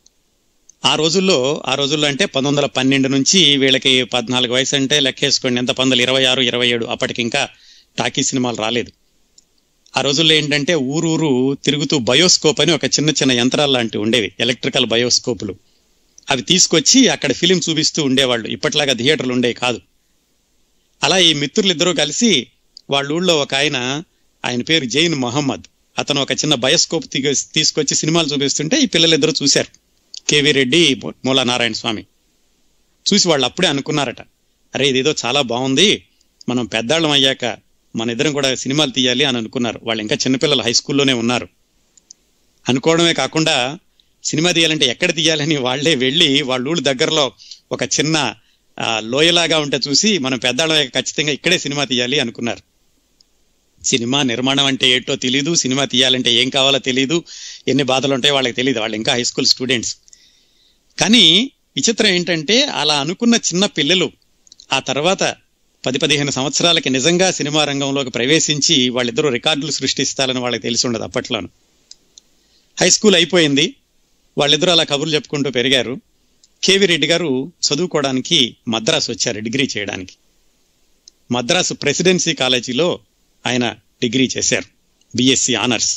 ఆ రోజుల్లో ఆ రోజుల్లో అంటే పంతొమ్మిది వందల పన్నెండు నుంచి వీళ్ళకి పద్నాలుగు వయసు అంటే లెక్కేసుకోండి ఎంత పంతొమ్మిది ఇరవై ఆరు ఇరవై ఏడు అప్పటికి ఇంకా టాకీ సినిమాలు రాలేదు ఆ రోజుల్లో ఏంటంటే ఊరూరు తిరుగుతూ బయోస్కోప్ అని ఒక చిన్న చిన్న యంత్రాలు లాంటివి ఉండేవి ఎలక్ట్రికల్ బయోస్కోపులు అవి తీసుకొచ్చి అక్కడ ఫిలిం చూపిస్తూ ఉండేవాళ్ళు ఇప్పట్లాగా థియేటర్లు ఉండేవి కాదు అలా ఈ మిత్రులు ఇద్దరూ కలిసి వాళ్ళ ఊళ్ళో ఒక ఆయన ఆయన పేరు జైన్ మహమ్మద్ అతను ఒక చిన్న బయోస్కోప్ తీగ- తీసుకొచ్చి సినిమాలు చూపిస్తుంటే ఈ పిల్లలిద్దరూ చూశారు కేవీ రెడ్డి మూలా నారాయణ స్వామి చూసి వాళ్ళు అప్పుడే అనుకున్నారట అరే ఇదేదో చాలా బాగుంది మనం పెద్దాళ్ళం అయ్యాక మన ఇద్దరం కూడా సినిమాలు తీయాలి అని అనుకున్నారు వాళ్ళు ఇంకా చిన్నపిల్లలు హై స్కూల్లోనే ఉన్నారు అనుకోవడమే కాకుండా సినిమా తీయాలంటే ఎక్కడ తీయాలని వాళ్ళే వెళ్ళి వాళ్ళ ఊళ్ళో దగ్గరలో ఒక చిన్న ఆ, లోయలాగా ఉంటే చూసి మనం పెద్దాళ్ళం అయ్యాక ఖచ్చితంగా ఇక్కడే సినిమా తీయాలి అనుకున్నారు సినిమా నిర్మాణం అంటే ఏంటో తెలియదు సినిమా తీయాలంటే ఏం కావాలో తెలియదు ఎన్ని బాధలు ఉంటాయో వాళ్ళకి తెలియదు వాళ్ళు ఇంకా హై స్కూల్ స్టూడెంట్స్ కానీ విచిత్రం ఏంటంటే అలా అనుకున్న చిన్న పిల్లలు ఆ తర్వాత పది పదిహేను సంవత్సరాలకి నిజంగా సినిమా రంగంలోకి ప్రవేశించి వాళ్ళిద్దరూ రికార్డులు సృష్టిస్తారని వాళ్ళకి తెలిసి ఉండదు అప్పట్లోను హై స్కూల్ అయిపోయింది వాళ్ళిద్దరూ అలా కబుర్లు చెప్పుకుంటూ పెరిగారు కేవి రెడ్డి గారు చదువుకోవడానికి మద్రాసు వచ్చారు డిగ్రీ చేయడానికి మద్రాసు ప్రెసిడెన్సీ కాలేజీలో ఆయన డిగ్రీ చేశారు బిఎస్సి ఆనర్స్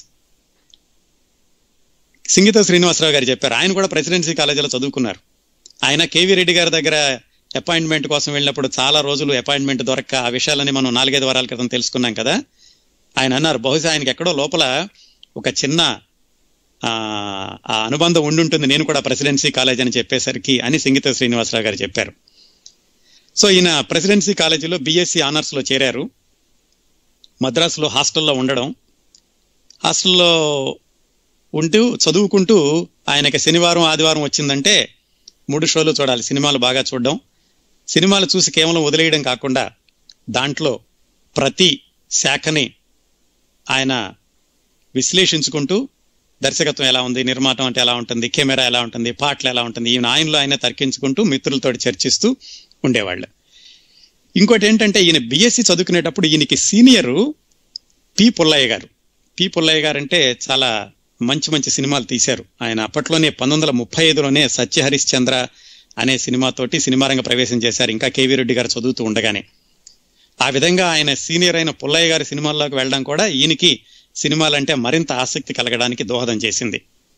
సింగీత శ్రీనివాసరావు గారు చెప్పారు ఆయన కూడా ప్రెసిడెన్సీ కాలేజీలో చదువుకున్నారు ఆయన కేవీ రెడ్డి గారి దగ్గర అపాయింట్మెంట్ కోసం వెళ్ళినప్పుడు చాలా రోజులు అపాయింట్మెంట్ దొరక్క ఆ విషయాలని మనం నాలుగైదు వారాల క్రితం తెలుసుకున్నాం కదా ఆయన అన్నారు బహుశా ఆయనకి ఎక్కడో లోపల ఒక చిన్న ఆ ఆ అనుబంధం ఉండుంటుంది నేను కూడా ప్రెసిడెన్సీ కాలేజ్ అని చెప్పేసరికి అని సింగీత శ్రీనివాసరావు గారు చెప్పారు సో ఈయన ప్రెసిడెన్సీ కాలేజీలో బీఎస్సీ ఆనర్స్ లో చేరారు మద్రాసులో హాస్టల్లో ఉండడం హాస్టల్లో ఉంటూ చదువుకుంటూ ఆయనకి శనివారం ఆదివారం వచ్చిందంటే మూడు షోలు చూడాలి సినిమాలు బాగా చూడడం సినిమాలు చూసి కేవలం వదిలేయడం కాకుండా దాంట్లో ప్రతి శాఖని ఆయన విశ్లేషించుకుంటూ దర్శకత్వం ఎలా ఉంది నిర్మాణం అంటే ఎలా ఉంటుంది కెమెరా ఎలా ఉంటుంది పాటలు ఎలా ఉంటుంది ఈయన ఆయనలో ఆయన తర్కించుకుంటూ మిత్రులతో చర్చిస్తూ ఉండేవాళ్ళు ఇంకోటి ఏంటంటే ఈయన బిఎస్సి చదువుకునేటప్పుడు ఈయనకి సీనియరు పి పుల్లయ్య గారు పి పుల్లయ్య గారు అంటే చాలా మంచి మంచి సినిమాలు తీశారు ఆయన అప్పట్లోనే పంతొమ్మిది వందల ముప్పై ఐదులోనే సత్య హరిశ్చంద్ర అనే సినిమాతోటి సినిమా రంగ ప్రవేశం చేశారు ఇంకా కేవీ రెడ్డి గారు చదువుతూ ఉండగానే ఆ విధంగా ఆయన సీనియర్ అయిన పుల్లయ్య గారి సినిమాల్లోకి వెళ్ళడం కూడా ఈయనకి సినిమాలంటే మరింత ఆసక్తి కలగడానికి దోహదం చేసింది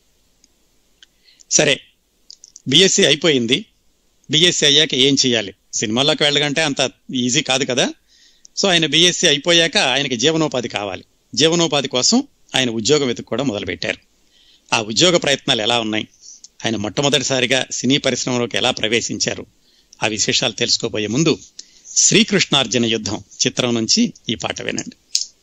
సరే బిఎస్సి అయిపోయింది బిఎస్సి అయ్యాక ఏం చేయాలి సినిమాల్లోకి వెళ్ళకంటే అంత ఈజీ కాదు కదా సో ఆయన బిఎస్సి అయిపోయాక ఆయనకి జీవనోపాధి కావాలి జీవనోపాధి కోసం ఆయన ఉద్యోగం వెతుక్కోవడం మొదలుపెట్టారు ఆ ఉద్యోగ ప్రయత్నాలు ఎలా ఉన్నాయి ఆయన మొట్టమొదటిసారిగా సినీ పరిశ్రమలోకి ఎలా ప్రవేశించారు ఆ విశేషాలు తెలుసుకోబోయే ముందు శ్రీకృష్ణార్జున యుద్ధం చిత్రం నుంచి ఈ పాట వినండి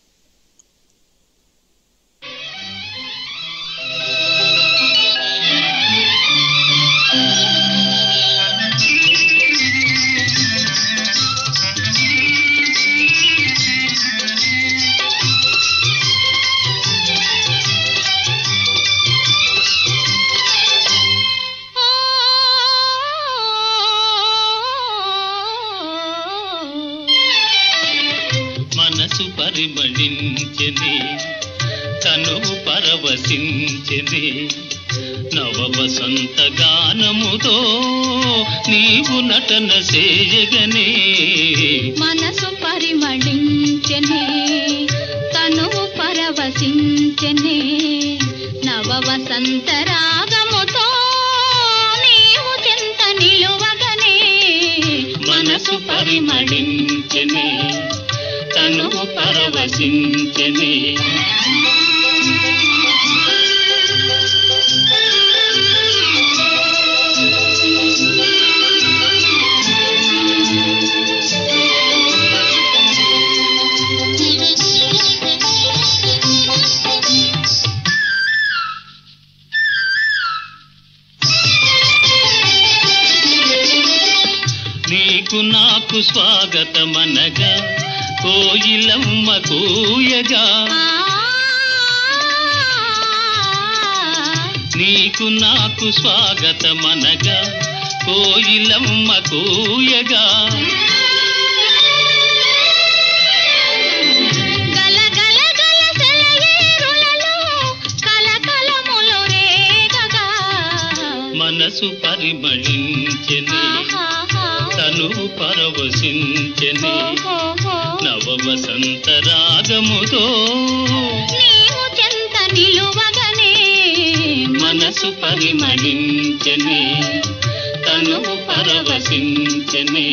మనసు పరిమళించెని తనువు పరవశించెని నవ వసంత గానముతో నీవు నటన చేయగనే మనసు పరిమళించెనే తనువు పరవశించెనే నవ వసంత రాగముతో నీవు చెంత నిలువగనే మనసు పరిమళించెని తనువు పరవశించెని నీకు నాకు స్వాగతమనగా కోయిలమ్మ కూయగా నీకు నాకు స్వాగతమనగా కోయిలమ్మ కూయగా గల గల గల సెలయేరులలో కలకలములు రేగగా మనసు పరిమళించెని ఆహాహా. తను పరవశించెని ఓహోహో. నవ వసంత రాగముతో నీవు చెంత నిలువగనే మనసు పరిమళించెని తను పరవశించెని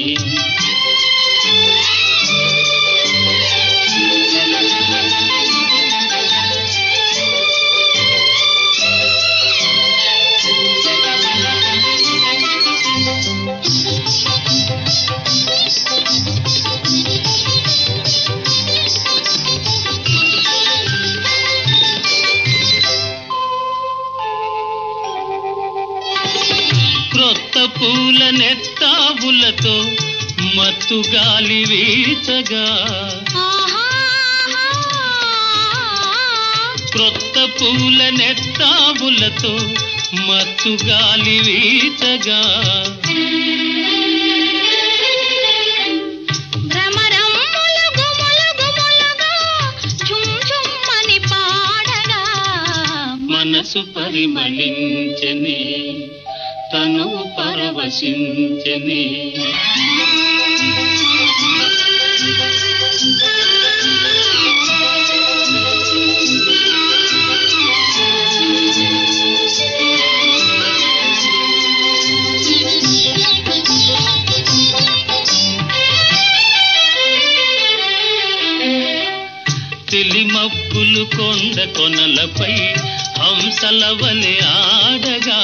క్రొత్త పూల నెత్తావులతో మత్తు గాలి వీచగా క్రొత్త పూల నెత్తావులతో మత్తు గాలి వీచగా భ్రమరమ్ములు గుములు గుములుగా ఝుమ్ ఝుమ్మని పాడగా మనసు పరిమళించని తను పరవశించని తెలిమప్పులు కొండ కొనలపై హంసల వలె ఆడగా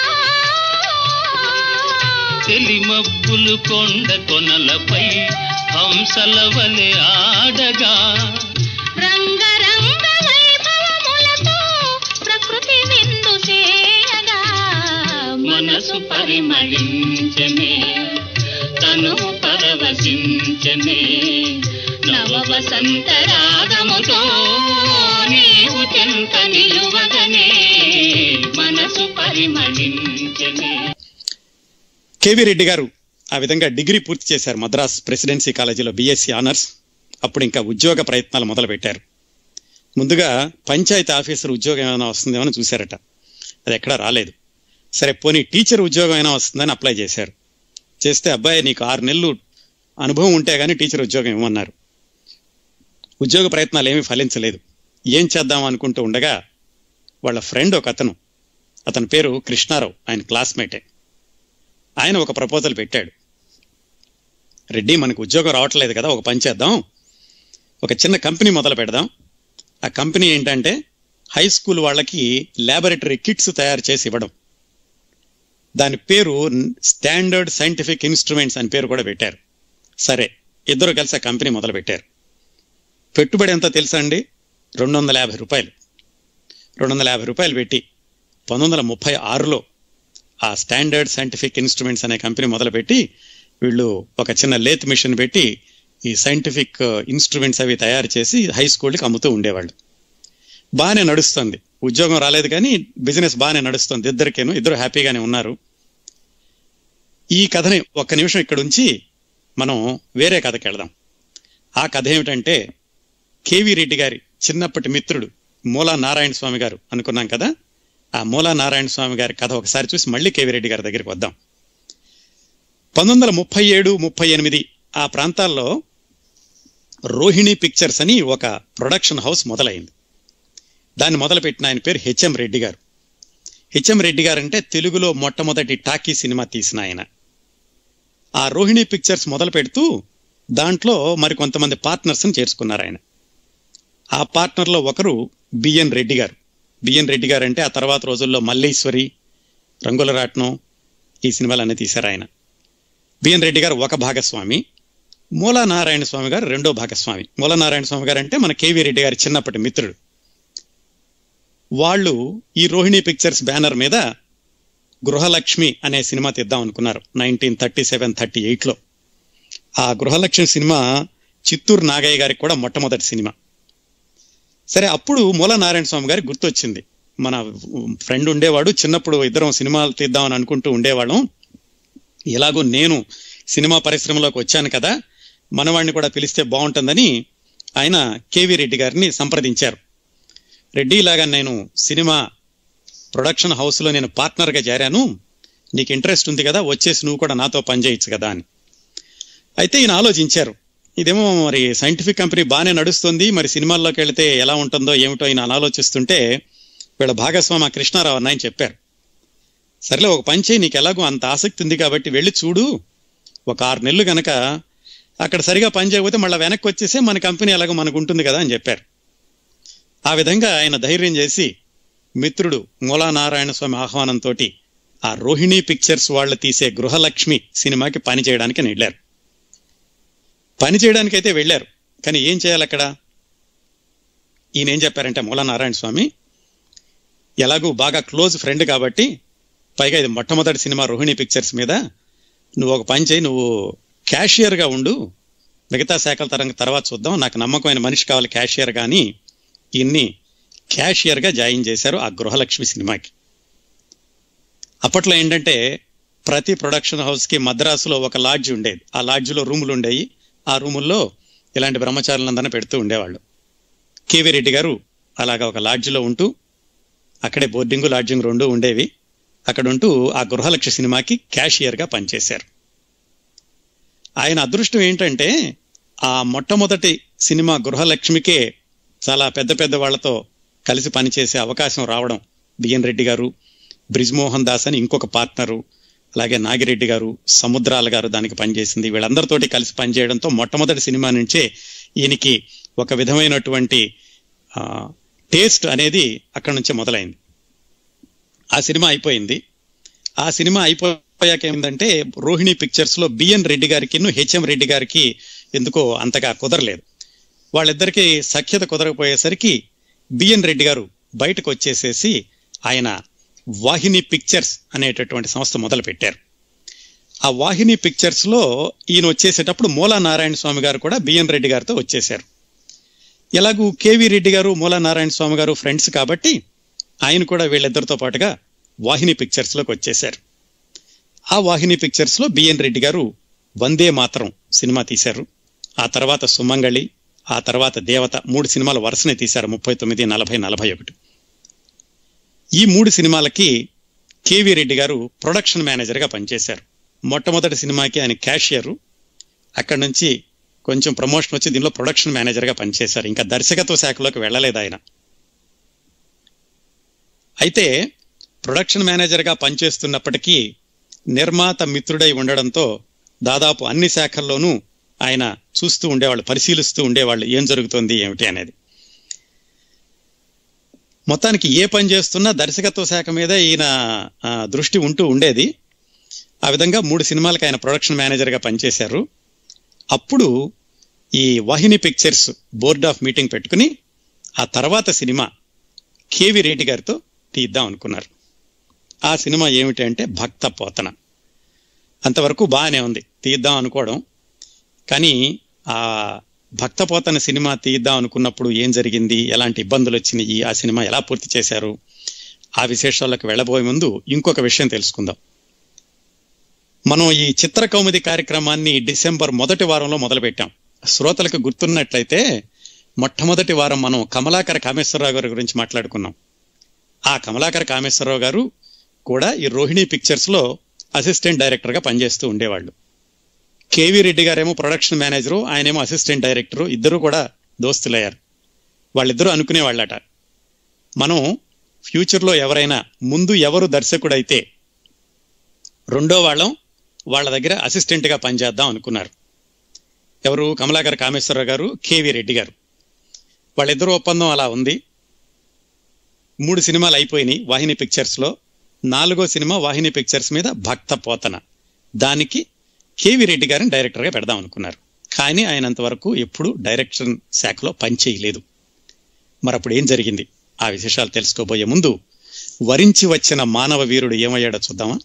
తెలిమప్పులు కొండ కొనలపై హంసల వలె ఆడగా రంగరంగ వైభవములతో ప్రకృతి విందు చేయగా మనసు పరిమళించనే తను పరవశించనే నవ వసంత రాగముతో నీవు చెంత నిలువగనే మనసు పరిమళించనే కేవీ రెడ్డి గారు ఆ విధంగా డిగ్రీ పూర్తి చేశారు మద్రాస్ ప్రెసిడెన్సీ కాలేజీలో బీఎస్సీ ఆనర్స్ అప్పుడు ఇంకా ఉద్యోగ ప్రయత్నాలు మొదలు పెట్టారు ముందుగా పంచాయతీ ఆఫీసర్ ఉద్యోగం ఏమైనా వస్తుందేమో అని చూశారట అది ఎక్కడా రాలేదు సరే పోనీ టీచర్ ఉద్యోగం అయినా వస్తుందని అప్లై చేశారు చేస్తే అబ్బాయి నీకు ఆరు నెలలు అనుభవం ఉంటే గానీ టీచర్ ఉద్యోగం ఇవ్వమన్నారు ఉద్యోగ ప్రయత్నాలు ఏమీ ఫలించలేదు ఏం చేద్దాం అనుకుంటూ ఉండగా వాళ్ళ ఫ్రెండ్ ఒక అతను అతని పేరు కృష్ణారావు ఆయన క్లాస్మేటే ఆయన ఒక ప్రపోజల్ పెట్టాడు రెడ్డి మనకు ఉద్యోగం రావట్లేదు కదా ఒక పని చేద్దాం ఒక చిన్న కంపెనీ మొదలు పెడదాం ఆ కంపెనీ ఏంటంటే హై స్కూల్ వాళ్ళకి ల్యాబొరేటరీ కిట్స్ తయారు చేసి ఇవ్వడం దాని పేరు స్టాండర్డ్ సైంటిఫిక్ ఇన్స్ట్రుమెంట్స్ అని పేరు కూడా పెట్టారు సరే ఇద్దరు కలిసి ఆ కంపెనీ మొదలు పెట్టారు పెట్టుబడి ఎంత తెలుసా అండి రెండు వందల యాభై రూపాయలు రెండు వందల యాభై రూపాయలు పెట్టి పంతొమ్మిది వందల ముప్పై ఆరులో ఆ స్టాండర్డ్ సైంటిఫిక్ ఇన్స్ట్రుమెంట్స్ అనే కంపెనీ మొదలుపెట్టి వీళ్ళు ఒక చిన్న లేత్ మిషన్ పెట్టి ఈ సైంటిఫిక్ ఇన్స్ట్రుమెంట్స్ అవి తయారు చేసి హై స్కూల్కి అమ్ముతూ ఉండేవాళ్ళు బాగానే నడుస్తుంది ఉద్యోగం రాలేదు కానీ బిజినెస్ బాగానే నడుస్తుంది ఇద్దరికేను ఇద్దరు హ్యాపీగానే ఉన్నారు ఈ కథని ఒక్క నిమిషం ఇక్కడ ఉంచి మనం వేరే కథకి వెళదాం ఆ కథ ఏమిటంటే కేవీ రెడ్డి గారి చిన్నప్పటి మిత్రుడు మూలా నారాయణ స్వామి గారు అనుకున్నాం కదా ఆ మూలా నారాయణ స్వామి గారి కథ ఒకసారి చూసి మళ్ళీ కేవీ రెడ్డి గారి దగ్గరికి వద్దాం పంతొమ్మిది వందల ముప్పై ఏడు ముప్పై ఎనిమిది ఆ ప్రాంతాల్లో రోహిణి పిక్చర్స్ అని ఒక ప్రొడక్షన్ హౌస్ మొదలైంది దాన్ని మొదలుపెట్టిన ఆయన పేరు హెచ్ఎం రెడ్డి గారు హెచ్ఎం రెడ్డి గారు అంటే తెలుగులో మొట్టమొదటి టాకీ సినిమా తీసిన ఆయన ఆ రోహిణి పిక్చర్స్ మొదలు పెడుతూ దాంట్లో మరి కొంతమంది పార్ట్నర్స్ని చేర్చుకున్నారు ఆయన ఆ పార్ట్నర్లో ఒకరు బిఎన్ రెడ్డి గారు బిఎన్ రెడ్డి గారు అంటే ఆ తర్వాత రోజుల్లో మల్లేశ్వరి రంగుల రాట్నం ఈ సినిమాలన్నీ తీశారు ఆయన బిఎన్ రెడ్డి గారు ఒక భాగస్వామి మూలా నారాయణ స్వామి గారు రెండో భాగస్వామి మూలా నారాయణ స్వామి గారు అంటే మన కేవీ రెడ్డి గారి చిన్నప్పటి మిత్రుడు వాళ్ళు ఈ రోహిణి పిక్చర్స్ బ్యానర్ మీద గృహలక్ష్మి అనే సినిమా తీద్దాం అనుకున్నారు నైన్టీన్ థర్టీ సెవెన్ థర్టీ ఎయిట్లో ఆ గృహలక్ష్మి సినిమా చిత్తూరు నాగయ్య గారికి కూడా మొట్టమొదటి సినిమా సరే అప్పుడు మూల నారాయణ స్వామి గారికి గుర్తొచ్చింది మన ఫ్రెండ్ ఉండేవాడు చిన్నప్పుడు ఇద్దరం సినిమాలు తీద్దామని అనుకుంటూ ఉండేవాళ్ళం ఎలాగో నేను సినిమా పరిశ్రమలోకి వచ్చాను కదా మనవాడిని కూడా పిలిస్తే బాగుంటుందని ఆయన కేవీ రెడ్డి గారిని సంప్రదించారు రెడ్డి ఇలాగా నేను సినిమా ప్రొడక్షన్ హౌస్లో నేను పార్ట్నర్గా చేరాను నీకు ఇంట్రెస్ట్ ఉంది కదా వచ్చేసి నువ్వు కూడా నాతో పనిచేయచ్చు కదా అని అయితే ఈయన ఆలోచించారు ఇదేమో మరి సైంటిఫిక్ కంపెనీ బాగానే నడుస్తుంది మరి సినిమాల్లోకి వెళితే ఎలా ఉంటుందో ఏమిటో ఈయన ఆలోచిస్తుంటే వీళ్ళ భాగస్వామి ఆ కృష్ణారావు అన్న ఆయన చెప్పారు సర్లే ఒక పని చేయి నీకు ఎలాగో అంత ఆసక్తి ఉంది కాబట్టి వెళ్ళి చూడు ఒక ఆరు నెలలు గనక అక్కడ సరిగా పని చేయకపోతే మళ్ళీ వెనక్కి వచ్చేసి మన కంపెనీ ఎలాగో మనకు ఉంటుంది కదా అని చెప్పారు ఆ విధంగా ఆయన ధైర్యం చేసి మిత్రుడు మూలా నారాయణ స్వామి ఆహ్వానంతో ఆ రోహిణి పిక్చర్స్ వాళ్ళు తీసే గృహలక్ష్మి సినిమాకి పని చేయడానికి వెళ్ళారు పని చేయడానికైతే వెళ్ళారు కానీ ఏం చేయాలి అక్కడ ఈయన ఏం చెప్పారంటే మూలా నారాయణ స్వామి ఎలాగూ బాగా క్లోజ్ ఫ్రెండ్ కాబట్టి పైగా ఇది మొట్టమొదటి సినిమా రోహిణి పిక్చర్స్ మీద నువ్వు ఒక పని చేయి నువ్వు క్యాషియర్గా ఉండు మిగతా శాఖల తరం తర్వాత చూద్దాం నాకు నమ్మకమైన మనిషి కావాలి క్యాషియర్ కానీ ఈయన్ని క్యాషియర్గా జాయిన్ చేశారు ఆ గృహలక్ష్మి సినిమాకి అప్పట్లో ఏంటంటే ప్రతి ప్రొడక్షన్ హౌస్కి మద్రాసులో ఒక లాడ్జ్ ఉండేది ఆ లాడ్జ్లో రూములు ఉండేవి ఆ రూముల్లో ఇలాంటి బ్రహ్మచారులందరినీ పెడుతూ ఉండేవాళ్ళు కేవీ రెడ్డి గారు అలాగా ఒక లాడ్జ్లో ఉంటూ అక్కడే బోర్డింగ్ లాడ్జింగ్ రెండు ఉండేవి అక్కడ ఉంటూ ఆ గృహలక్ష్మి సినిమాకి క్యాషియర్గా పనిచేశారు ఆయన అదృష్టం ఏంటంటే ఆ మొట్టమొదటి సినిమా గృహలక్ష్మికే చాలా పెద్ద పెద్ద వాళ్ళతో కలిసి పనిచేసే అవకాశం రావడం బిఎన్ రెడ్డి గారు బ్రిజ్మోహన్ దాస్ అని ఇంకొక పార్ట్నరు అలాగే నాగిరెడ్డి గారు సముద్రాల గారు దానికి పనిచేసింది వీళ్ళందరితోటి కలిసి పనిచేయడంతో మొట్టమొదటి సినిమా నుంచే ఈయనకి ఒక విధమైనటువంటి టేస్ట్ అనేది అక్కడి నుంచే మొదలైంది ఆ సినిమా అయిపోయింది ఆ సినిమా అయిపోయాక ఏమిందంటే రోహిణి పిక్చర్స్ లో బిఎన్ రెడ్డి గారికి హెచ్ఎం రెడ్డి గారికి ఎందుకో అంతగా కుదరలేదు వాళ్ళిద్దరికీ సఖ్యత కుదరకపోయేసరికి బిఎన్ రెడ్డి గారు బయటకు వచ్చేసేసి ఆయన వాహిని పిక్చర్స్ అనేటటువంటి సంస్థ మొదలు పెట్టారు ఆ వాహిని పిక్చర్స్ లో ఈయన వచ్చేసేటప్పుడు మూలా నారాయణ స్వామి గారు కూడా బిఎన్ రెడ్డి గారితో వచ్చేశారు ఎలాగూ కేవీ రెడ్డి గారు మూలా నారాయణ స్వామి గారు ఫ్రెండ్స్ కాబట్టి ఆయన కూడా వీళ్ళిద్దరితో పాటుగా వాహిని పిక్చర్స్ లోకి వచ్చేశారు ఆ వాహిని పిక్చర్స్ లో బిఎన్ రెడ్డి గారు వందే మాతరం సినిమా తీశారు ఆ తర్వాత సుమంగళి ఆ తర్వాత దేవత మూడు సినిమాలు వరుసనే తీశారు ముప్పై తొమ్మిది నలభై నలభై ఒకటి ఈ మూడు సినిమాలకి కేవీ రెడ్డి గారు ప్రొడక్షన్ మేనేజర్గా పనిచేశారు మొట్టమొదటి సినిమాకి ఆయన క్యాషియర్ అక్కడి నుంచి కొంచెం ప్రమోషన్ వచ్చి దీనిలో ప్రొడక్షన్ మేనేజర్గా పనిచేశారు ఇంకా దర్శకత్వ శాఖలోకి వెళ్ళలేదు ఆయన అయితే ప్రొడక్షన్ మేనేజర్గా పనిచేస్తున్నప్పటికీ నిర్మాత మిత్రుడై ఉండడంతో దాదాపు అన్ని శాఖల్లోనూ ఆయన చూస్తూ ఉండేవాళ్ళు పరిశీలిస్తూ ఉండేవాళ్ళు ఏం జరుగుతోంది ఏమిటి అనేది మొత్తానికి ఏ పని చేస్తున్నా దర్శకత్వ శాఖ మీద ఈయన ఆ, దృష్టి ఉంటూ ఉండేది ఆ విధంగా మూడు సినిమాలకు ఆయన ప్రొడక్షన్ మేనేజర్గా పనిచేశారు అప్పుడు ఈ Vahini pictures board of meeting పెట్టుకుని ఆ తర్వాత సినిమా కేవి రెడ్డి గారితో తీద్దాం అనుకున్నారు ఆ సినిమా ఏమిటి అంటే భక్త పోతన అంతవరకు బాగానే ఉంది తీద్దాం అనుకోవడం కానీ ఆ భక్త పోతన సినిమా తీద్దాం అనుకున్నప్పుడు ఏం జరిగింది ఎలాంటి ఇబ్బందులు వచ్చినాయి ఆ సినిమా ఎలా పూర్తి చేశారు ఆ విశేషాలకు వెళ్ళబోయే ముందు ఇంకొక విషయం తెలుసుకుందాం మనం ఈ చిత్ర కౌముది కార్యక్రమాన్ని డిసెంబర్ మొదటి వారంలో మొదలుపెట్టాం శ్రోతలకు గుర్తున్నట్లయితే మొట్టమొదటి వారం మనం కమలాకర కామేశ్వరరావు గారి గురించి మాట్లాడుకున్నాం ఆ కమలాకర కామేశ్వరరావు గారు కూడా ఈ రోహిణి పిక్చర్స్ లో అసిస్టెంట్ డైరెక్టర్ గా పనిచేస్తూ ఉండేవాళ్ళు కేవీ రెడ్డి గారేమో ప్రొడక్షన్ మేనేజరు ఆయనేమో అసిస్టెంట్ డైరెక్టరు ఇద్దరు కూడా దోస్తులయ్యారు వాళ్ళిద్దరూ అనుకునేవాళ్ళట మనం ఫ్యూచర్లో ఎవరైనా ముందు ఎవరు దర్శకుడైతే రెండో వాళ్ళం వాళ్ళ దగ్గర అసిస్టెంట్ గా పనిచేద్దాం అనుకున్నారు ఎవరు కమలాకర్ కామేశ్వరరావు గారు కేవీ రెడ్డి గారు వాళ్ళిద్దరూ ఒప్పందం అలా ఉంది మూడు సినిమాలు అయిపోయినాయి వాహిని పిక్చర్స్ లో నాలుగో సినిమా వాహిని పిక్చర్స్ మీద భక్త పోతన దానికి కేవీ రెడ్డి గారిని డైరెక్టర్గా పెడదాం అనుకున్నారు కానీ ఆయన అంతవరకు ఎప్పుడు డైరెక్షన్ శాఖలో పనిచేయలేదు మరి అప్పుడు ఏం జరిగింది ఆ విశేషాలు తెలుసుకోబోయే ముందు వరించి వచ్చిన మానవ వీరుడు ఏమయ్యాడో చూద్దామా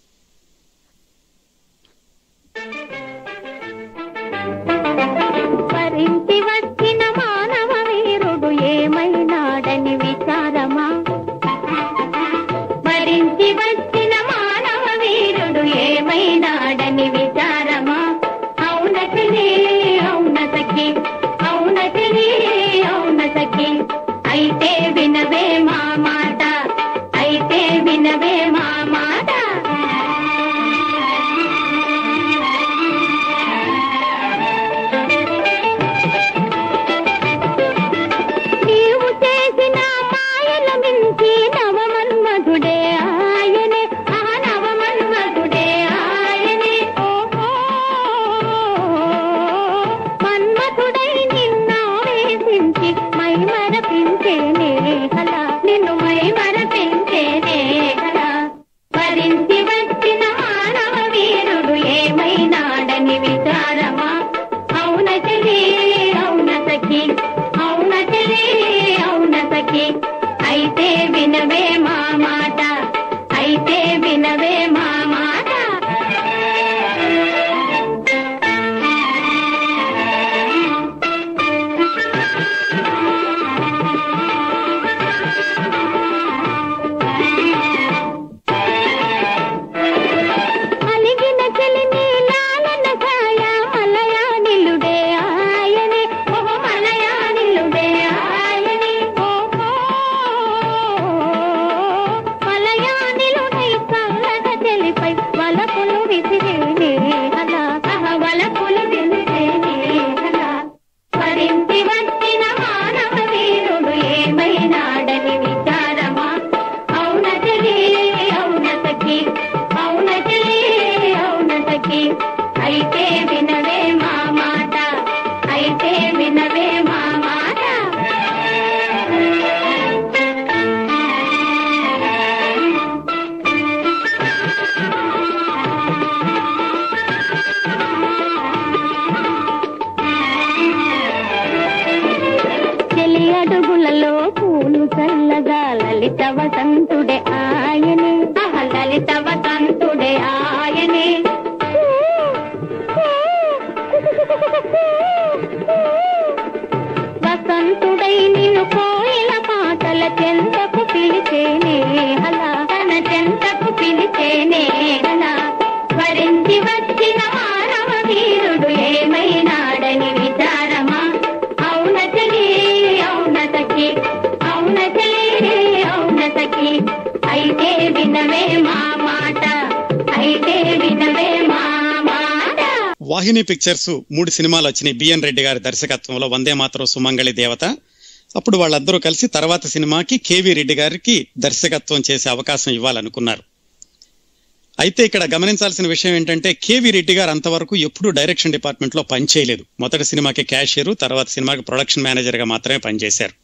వరించి వచ్చిన మానవ వీరుడు ఏమైనాడని విచారమా వరించి వచ్చిన మానవ వీరుడు ఏమైనాడని విచారమా అవునటిని అవునతకి అవునటిని అవునతకి అయితే వినవే మా మాట అయితే వినవే మా మాట నీవు చేసిన మాయల మించి నవమన్మధుడే ఆయనే ఆ నవమన్మధుడే ఆయనే ఓహో మన్మథుడై నిన్నావేశించి మై మరపించే నేహల నిన్ను మై మరపించే నేహల వరించి వచ్చిన మానవ వీరుడు ఏమైనాడని విచారమా అవునచలి అవునసకి అవునచలి అవునసకి అయితే వినవే మా మాట అయితే వినవే మా మాట అలిగిన చెలిని లాలన ఛాయ మలయానిలుడే ఆయనే ఓహో మలయానిలుడే ఆయనే ఓహో మలయానిలుడై చల్లగ చెలిపై వలపులు విసిరేనే అలా అహ వలపులు విసిరేనే అలా వరించి వచ్చిన మానవ వీరుడు ఏమైనాడని విచారమా అవునచలి అవునసకి అవునచలి అవునసకి అయితే వినవే మా మాట అయితే వినవే మా మాట చల్లగా లలిత వసంతుడే ఆయనే ఆహ, లలిత వసంతుడే ఆయనే వసంతుడై నిన్ను కోయిల పాటల చెంతకు పిలిచేనే హలా తన చెంతకు పిలిచేనే హలా వరించి వచ్చిన మానవ వీరుడు ఏమైనాడని విచారమా అవునచలి అవునతకి అవునచలి అవునతకి అయితే వినవే మా మాట అయితే వినవే మా మాట వాహిని పిక్చర్స్ మూడు సినిమాలు వచ్చినాయి బిఎన్ రెడ్డి గారి దర్శకత్వంలో వందే మాత్రం సుమంగళి దేవత అప్పుడు వాళ్ళందరూ కలిసి తర్వాత సినిమాకి కేవి రెడ్డి గారికి దర్శకత్వం చేసే అవకాశం ఇవ్వాలనుకున్నారు అయితే ఇక్కడ గమనించాల్సిన విషయం ఏంటంటే కేవి రెడ్డి గారు అంతవరకు ఎప్పుడూ డైరెక్షన్ డిపార్ట్మెంట్ లో పనిచేయలేదు మొదటి సినిమాకి క్యాషియర్ తర్వాత సినిమాకి ప్రొడక్షన్ మేనేజర్ గా మాత్రమే పనిచేశారు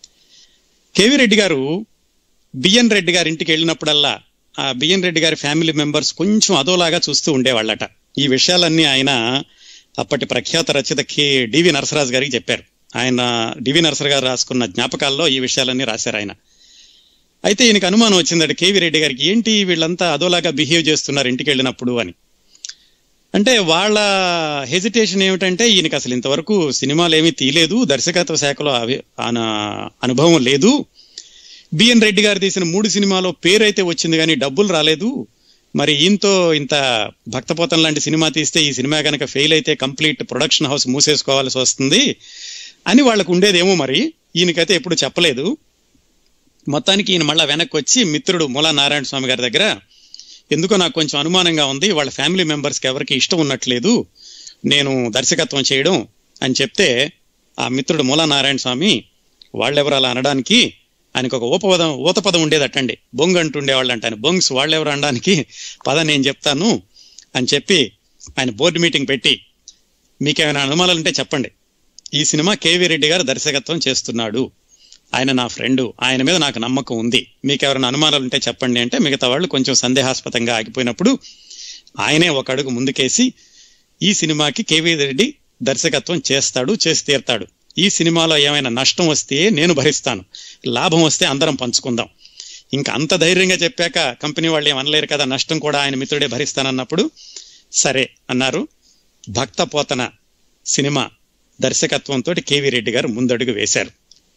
కేవి రెడ్డి గారు బిఎన్ రెడ్డి గారి ఇంటికి వెళ్ళినప్పుడల్లా ఆ బిఎన్ రెడ్డి గారి ఫ్యామిలీ మెంబర్స్ కొంచెం అదోలాగా చూస్తూ ఉండేవాళ్ళట ఈ విషయాలన్నీ ఆయన అప్పటి ప్రఖ్యాత రచయిత కె డివి నరసరాజు గారికి చెప్పారు ఆయన డివి నరసర గారు రాసుకున్న జ్ఞాపకాల్లో ఈ విషయాలన్నీ రాశారు ఆయన అయితే ఈయనకి అనుమానం వచ్చిందట కేవి రెడ్డి గారికి ఏంటి వీళ్ళంతా అదోలాగా బిహేవ్ చేస్తున్నారు ఇంటికి వెళ్ళినప్పుడు అని అంటే వాళ్ళ హెజిటేషన్ ఏమిటంటే ఈయనకి అసలు ఇంతవరకు సినిమాలు ఏమీ తీయలేదు దర్శకత్వ శాఖలో అవి ఆన- అనుభవం లేదు బిఎన్ రెడ్డి గారు తీసిన మూడు సినిమాలో పేరు అయితే వచ్చింది కానీ డబ్బులు రాలేదు మరి ఈయనతో ఇంత భక్తపోతం లాంటి సినిమా తీస్తే ఈ సినిమా కనుక ఫెయిల్ అయితే కంప్లీట్ ప్రొడక్షన్ హౌస్ మూసేసుకోవాల్సి వస్తుంది అని వాళ్ళకు ఉండేదేమో మరి ఈయనకైతే ఎప్పుడు చెప్పలేదు మొత్తానికి ఈయన మళ్ళా వెనక్కి వచ్చి మిత్రుడు మూలా నారాయణ స్వామి గారి దగ్గర ఎందుకో నాకు కొంచెం అనుమానంగా ఉంది వాళ్ళ ఫ్యామిలీ మెంబర్స్కి ఎవరికి ఇష్టం ఉన్నట్లేదు నేను దర్శకత్వం చేయడం అని చెప్తే ఆ మిత్రుడు మూలా నారాయణ స్వామి వాళ్ళెవరు అలా అనడానికి ఆయనకు ఒక ఊపపదం ఊతపదం ఉండేదటండి బొంగ్ అంటుండేవాళ్ళు అంట ఆయన బొంగ్స్ వాళ్ళెవరు అనడానికి పద నేను చెప్తాను అని చెప్పి ఆయన బోర్డు మీటింగ్ పెట్టి మీకేమైనా అనుమానాలు ఉంటే చెప్పండి ఈ సినిమా కేవీ రెడ్డి గారు దర్శకత్వం చేస్తున్నాడు ఆయన నా ఫ్రెండ్ ఆయన మీద నాకు నమ్మకం ఉంది మీకు ఎవరైనా అనుమానాలు ఉంటే చెప్పండి అంటే మిగతా వాళ్ళు కొంచెం సందేహాస్పదంగా ఆగిపోయినప్పుడు ఆయనే ఒక అడుగు ముందుకేసి ఈ సినిమాకి కేవీ రెడ్డి దర్శకత్వం చేస్తాడు చేసి తీరుతాడు ఈ సినిమాలో ఏమైనా నష్టం వస్తే నేను భరిస్తాను లాభం వస్తే అందరం పంచుకుందాం ఇంకా అంత ధైర్యంగా చెప్పాక కంపెనీ వాళ్ళు ఏం అనలేరు కదా నష్టం కూడా ఆయన మిత్రుడే భరిస్తానన్నప్పుడు సరే అన్నారు భక్త పోతన సినిమా దర్శకత్వంతో కేవీ రెడ్డి గారు ముందడుగు వేశారు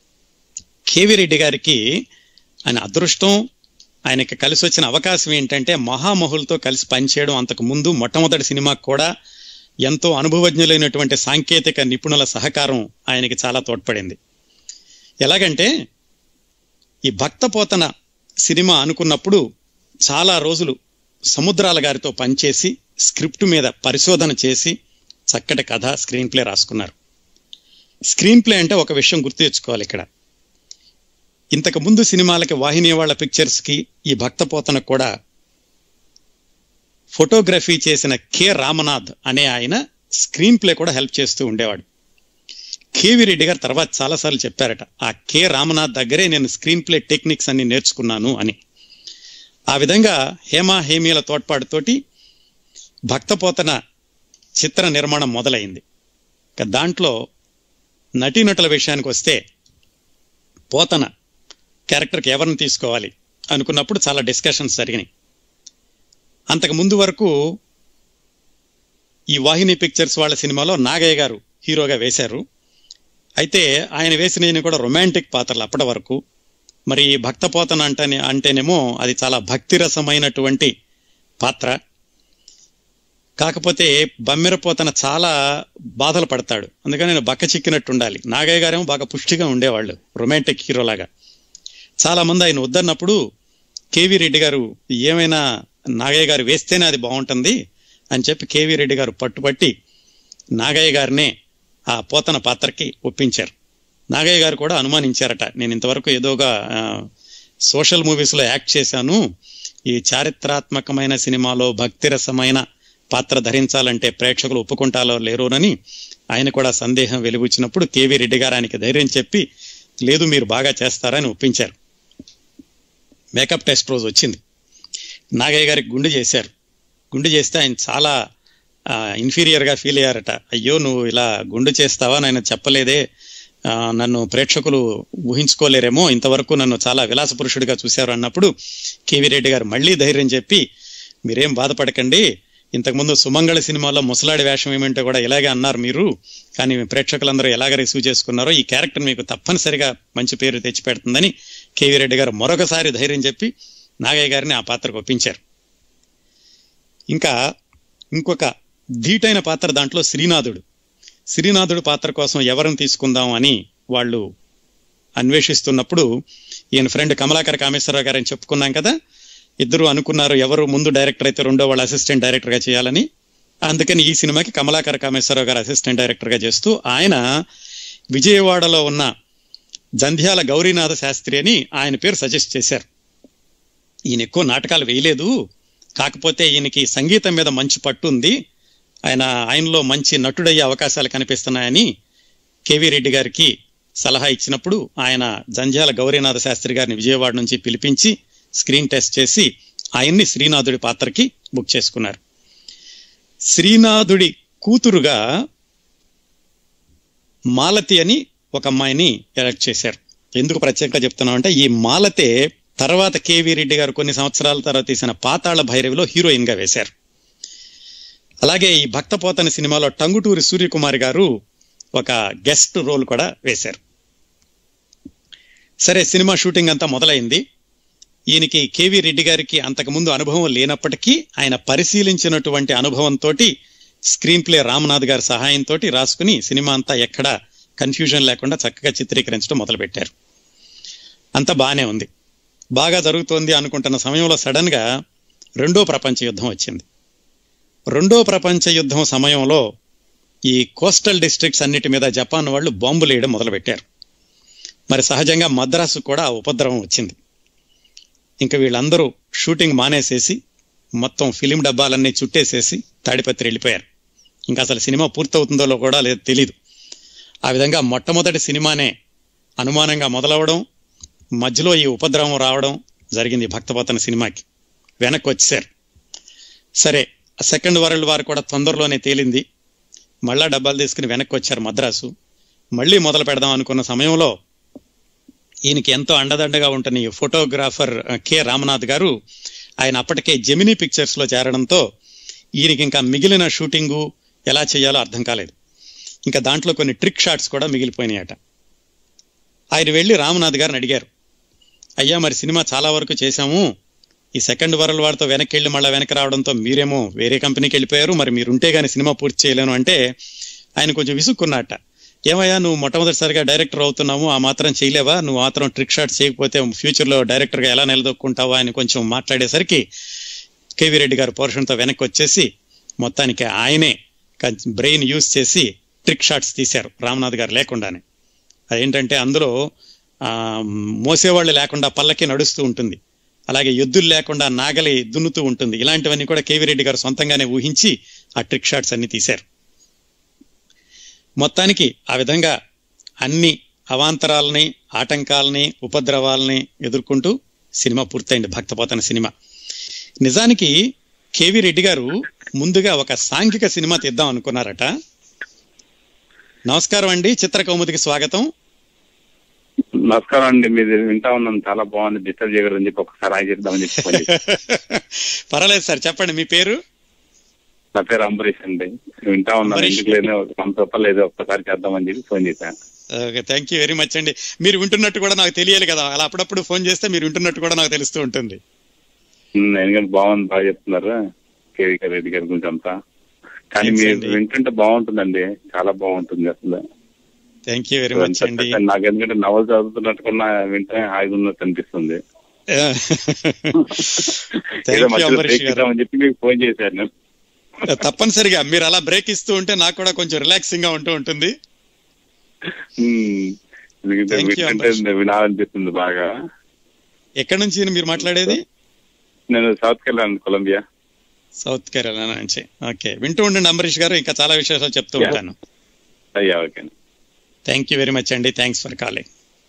కేవీ రెడ్డి గారికి ఆయన అదృష్టం ఆయనకి కలిసి వచ్చిన అవకాశం ఏంటంటే మహామహులతో కలిసి పనిచేయడం అంతకు ముందు మొట్టమొదటి సినిమాకు కూడా ఎంతో అనుభవజ్ఞులైనటువంటి సాంకేతిక నిపుణుల సహకారం ఆయనకి చాలా తోడ్పడింది ఎలాగంటే ఈ భక్తపోతన సినిమా అనుకున్నప్పుడు చాలా రోజులు సముద్రాల గారితో పనిచేసి స్క్రిప్ట్ మీద పరిశోధన చేసి చక్కటి కథ స్క్రీన్ ప్లే రాసుకున్నారు స్క్రీన్ ప్లే అంటే ఒక విషయం గుర్తు తెచ్చుకోవాలి ఇక్కడ ఇంతకు ముందు సినిమాలకి వాహిని వాళ్ళ పిక్చర్స్ కి ఈ భక్తపోతన కూడా ఫోటోగ్రఫీ చేసిన కె రామనాథ్ అనే ఆయన స్క్రీన్ ప్లే కూడా హెల్ప్ చేస్తూ ఉండేవాడు కేవి రెడ్డి గారు తర్వాత చాలాసార్లు చెప్పారట ఆ కె రామనాథ్ దగ్గరే నేను స్క్రీన్ ప్లే టెక్నిక్స్ అన్ని నేర్చుకున్నాను అని ఆ విధంగా హేమా హేమీల తోడ్పాటుతోటి భక్తపోతన చిత్ర నిర్మాణం మొదలైంది ఇక దాంట్లో నటీనటుల విషయానికి వస్తే పోతన క్యారెక్టర్కి ఎవరిని తీసుకోవాలి అనుకున్నప్పుడు చాలా డిస్కషన్స్ జరిగినాయి అంతకు ముందు వరకు ఈ వాహిని పిక్చర్స్ వాళ్ళ సినిమాలో నాగయ్య గారు హీరోగా వేశారు అయితే ఆయన వేసిన ఈయన కూడా రొమాంటిక్ పాత్రలు అప్పటి వరకు మరి భక్తపోతన అంటేనే అంటేనేమో అది చాలా భక్తిరసమైనటువంటి పాత్ర కాకపోతే బమ్మెరపోతన చాలా బాధలు పడతాడు అందుకని నేను బక్క చిక్కినట్టు ఉండాలి నాగయ్య గారేమో బాగా పుష్టిగా ఉండేవాళ్ళు రొమాంటిక్ హీరోలాగా చాలా మంది ఆయన వద్దన్నప్పుడు కేవీ రెడ్డి గారు ఏమైనా నాగయ్య గారు వేస్తేనే అది బాగుంటుంది అని చెప్పి కేవీ రెడ్డి గారు పట్టుపట్టి నాగయ్య గారినే ఆ పోతన పాత్రకి ఒప్పించారు నాగయ్య గారు కూడా అనుమానించారట నేను ఇంతవరకు ఏదోగా ఆ, సోషల్ మూవీస్ లో యాక్ట్ చేశాను ఈ చారిత్రాత్మకమైన సినిమాలో భక్తిరసమైన పాత్ర ధరించాలంటే ప్రేక్షకులు ఒప్పుకుంటారో లేరోనని ఆయన కూడా సందేహం వెలుగుచ్చినప్పుడు కేవీ రెడ్డి గారు ఆయనకి ధైర్యం చెప్పి లేదు మీరు బాగా చేస్తారని ఒప్పించారు మేకప్ టెస్ట్ రోజు వచ్చింది నాగయ్య గారికి గుండు చేశారు గుండు చేస్తే ఆయన చాలా ఇన్ఫీరియర్ గా ఫీల్ అయ్యారట అయ్యో నువ్వు ఇలా గుండు చేస్తావా నేను చెప్పలేదే ఆ, నన్ను ప్రేక్షకులు ఊహించుకోలేరేమో ఇంతవరకు నన్ను చాలా విలాస పురుషుడిగా చూశారు అన్నప్పుడు కేవీ రెడ్డి గారు మళ్ళీ ధైర్యం చెప్పి మీరేం బాధపడకండి ఇంతకుముందు సుమంగళ సినిమాలో ముసలాడి వేషం ఏమిటో కూడా ఇలాగే అన్నారు మీరు కానీ ప్రేక్షకులందరూ ఎలాగ రిసీవ్ చేసుకున్నారో ఈ క్యారెక్టర్ మీకు తప్పనిసరిగా మంచి పేరు తెచ్చిపెడుతుందని కేవీ రెడ్డి గారు మరొకసారి ధైర్యం చెప్పి నాగయ్య గారిని ఆ పాత్రకు ఒప్పించారు ఇంకా ఇంకొక ధీటైన పాత్ర దాంట్లో శ్రీనాథుడు శ్రీనాథుడు పాత్ర కోసం ఎవరిని తీసుకుందాం అని వాళ్ళు అన్వేషిస్తున్నప్పుడు ఈయన ఫ్రెండ్ కమలాకర్ కామేశ్వరరావు గారని చెప్పుకున్నాం కదా ఇద్దరు అనుకున్నారు ఎవరు ముందు డైరెక్టర్ అయితే రెండో వాళ్ళ అసిస్టెంట్ డైరెక్టర్ గా చేయాలని అందుకని ఈ సినిమాకి కమలాకర్ కామేశ్వరరావు గారు అసిస్టెంట్ డైరెక్టర్ గా చేస్తూ ఆయన విజయవాడలో ఉన్న జంధ్యాల గౌరీనాథ శాస్త్రి అని ఆయన పేరు సజెస్ట్ చేశారు ఈయన ఎక్కువ నాటకాలు వేయలేదు కాకపోతే ఈయనకి సంగీతం మీద మంచి పట్టు ఉంది ఆయన ఆయనలో మంచి నటుడయ్యే అవకాశాలు కనిపిస్తున్నాయని కేవీ రెడ్డి గారికి సలహా ఇచ్చినప్పుడు ఆయన జంధ్యాల గౌరీనాథ శాస్త్రి గారిని విజయవాడ నుంచి పిలిపించి స్క్రీన్ టెస్ట్ చేసి ఆయన్ని శ్రీనాథుడి పాత్రకి బుక్ చేసుకున్నారు శ్రీనాథుడి కూతురుగా మాలతి అని ఒక అమ్మాయిని ఎలక్ట్ చేశారు ఎందుకు ప్రత్యేకంగా చెప్తున్నాం అంటే ఈ మాలతే తర్వాత కేవీ రెడ్డి గారు కొన్ని సంవత్సరాల తర్వాత తీసిన పాతాళ భైరవిలో హీరోయిన్ గా వేశారు అలాగే ఈ భక్తపోతన సినిమాలో టంగుటూరి సూర్యకుమార్ గారు ఒక గెస్ట్ రోల్ కూడా వేశారు సరే సినిమా షూటింగ్ అంతా మొదలైంది ఈయనకి కేవీ రెడ్డి గారికి అంతకుముందు అనుభవం లేనప్పటికీ ఆయన పరిశీలించినటువంటి అనుభవంతో స్క్రీన్ ప్లే రామనాథ్ గారి సహాయంతో రాసుకుని సినిమా అంతా ఎక్కడ కన్ఫ్యూజన్ లేకుండా చక్కగా చిత్రీకరించడం మొదలుపెట్టారు అంతా బాగానే ఉంది బాగా జరుగుతోంది అనుకుంటున్న సమయంలో సడన్ గా రెండో ప్రపంచ యుద్ధం వచ్చింది రెండో ప్రపంచ యుద్ధం సమయంలో ఈ కోస్టల్ డిస్ట్రిక్ట్స్ అన్నిటి మీద జపాన్ వాళ్ళు బాంబులు వేయడం మొదలుపెట్టారు మరి సహజంగా మద్రాసు కూడా ఆ ఉపద్రవం వచ్చింది ఇంకా వీళ్ళందరూ షూటింగ్ మానేసేసి మొత్తం ఫిలిం డబ్బాలన్నీ చుట్టేసేసి తాడిపత్రి వెళ్ళిపోయారు ఇంకా అసలు సినిమా పూర్తవుతుందో కూడా లేదు తెలీదు ఆ విధంగా మొట్టమొదటి సినిమానే అనుమానంగా మొదలవడం మధ్యలో ఈ ఉపద్రవం రావడం జరిగింది భక్తపోతన సినిమాకి వెనక్కి వచ్చేసారు సరే సెకండ్ వరల్డ్ వార్ కూడా తొందరలోనే తేలింది మళ్ళా డబ్బాలు తీసుకుని వెనక్కి వచ్చారు మద్రాసు మళ్ళీ మొదలు పెడదాం అనుకున్న సమయంలో ఈయనకి ఎంతో అండదండగా ఉంటున్న ఈ ఫోటోగ్రాఫర్ ఆ, కె రామనాథ్ గారు ఆయన అప్పటికే జెమినీ పిక్చర్స్ లో చేరడంతో ఈయనకి ఇంకా మిగిలిన షూటింగు ఎలా చేయాలో అర్థం కాలేదు ఇంకా దాంట్లో కొన్ని ట్రిక్ షాట్స్ కూడా మిగిలిపోయినాయట ఆయన వెళ్ళి రామనాథ్ గారిని అడిగారు అయ్యా మరి సినిమా చాలా వరకు చేశాము ఈ సెకండ్ వరల్డ్ వార్తో వెనక్కి వెళ్ళి మళ్ళీ వెనక్కి రావడంతో మీరేమో వేరే కంపెనీకి వెళ్ళిపోయారు మరి మీరుంటే గానీ సినిమా పూర్తి చేయలేను అంటే ఆయన కొంచెం విసుక్కున్నట్ట ఏమయ్యా నువ్వు మొట్టమొదటిసారిగా డైరెక్టర్ అవుతున్నావు ఆ మాత్రం చేయలేవా నువ్వు మాత్రం ట్రిక్ షాట్ చేయకపోతే ఫ్యూచర్ లో డైరెక్టర్ గా ఎలా నిలదొక్కుంటావా అని కొంచెం మాట్లాడేసరికి కేవీ రెడ్డి గారు పోర్షన్తో వెనక్కి వచ్చేసి మొత్తానికి ఆయనే బ్రెయిన్ యూజ్ చేసి ట్రిక్ షాట్స్ తీశారు రామనాథ్ గారు లేకుండానే అదేంటంటే అందులో ఆ మోసేవాళ్ళు లేకుండా పల్లకి నడుస్తూ ఉంటుంది అలాగే ఎద్దులు లేకుండా నాగలి దున్నుతూ ఉంటుంది ఇలాంటివన్నీ కూడా కేవీ రెడ్డి గారు సొంతంగానే ఊహించి ఆ ట్రిక్ షాట్స్ అన్ని తీశారు మొత్తానికి ఆ విధంగా అన్ని అవాంతరాలని ఆటంకాలని ఉపద్రవాలని ఎదుర్కొంటూ సినిమా పూర్తయింది భక్తపోతన సినిమా నిజానికి కేవీ రెడ్డి గారు ముందుగా ఒక సాంఘిక సినిమా తీద్దాం అనుకున్నారట నమస్కారం అండి చిత్ర కౌముదికి స్వాగతం నమస్కారం అండి మీరు వింటా ఉన్నాను చాలా బాగుంది డిస్టర్బ్ చేయకూడదని చెప్పి ఒకసారి ఆయన చేద్దామని చెప్పి ఫోన్ చేశాను. పర్వాలేదు సార్ చెప్పండి మీ పేరు నా పేరు అంబరీష్ అండి వింటా ఉన్నాను అంబరీష్. ఎందుకు లేదు వంద రూపాయలు లేదు ఒక్కసారి చేద్దామని చెప్పి ఫోన్ చేశాను okay thank you very much అండి మీరు వింటున్నట్టు కూడా నాకు తెలియాలి కదా అలా అప్పుడప్పుడు ఫోన్ చేస్తే మీరు వింటున్నట్టు కూడా నాకు తెలుస్తూ ఉంటుంది ఉమ్, ఎందుకంటే బాగుంది బాగా చెప్తున్నారు కేవీకే రెడ్డి గారి గురించి అంతా కానీ Thanks మీరు అండి. వింటుంటే బాగుంటుందండి చాలా బాగుంటుంది అసలు థ్యాంక్ యూ వెరీ మచ్ అండి నాకు ఎందుకంటే నవలు చదువుతున్నట్టుకున్నా వింటే హాయిగా ఉన్నట్టు అనిపిస్తుంది ఏదో థ్యాంక్ యూ మధ్యలో అంబరీష్ break గారు ఇద్దామని చెప్పి మీకు ఫోన్ చేశాను తప్పనిసరిగా మీరు అలా బ్రేక్ ఇస్తూ ఉంటే నాకు కూడా కొంచెం రిలాక్సింగ్ గా ఉంటూ ఉంటుంది ఉమ్, ఎందుకంటే Thank you, వింటుంటే అంబరీష్. వినాలనిపిస్తుంది బాగా ఎక్కడి నుంచి మీరు మాట్లాడేది నేను సౌత్ కెళ్ళాను కొలంబియా సౌత్ కేరళ నుంచి ఓకే వింటూ ఉండండి అంబరీష్ గారు ఇంకా చాలా విశేషాలు చెప్తూ Yeah. ఉంటాను అయ్యా okay thank you very much అండి థ్యాంక్స్ ఫర్ కాలింగ్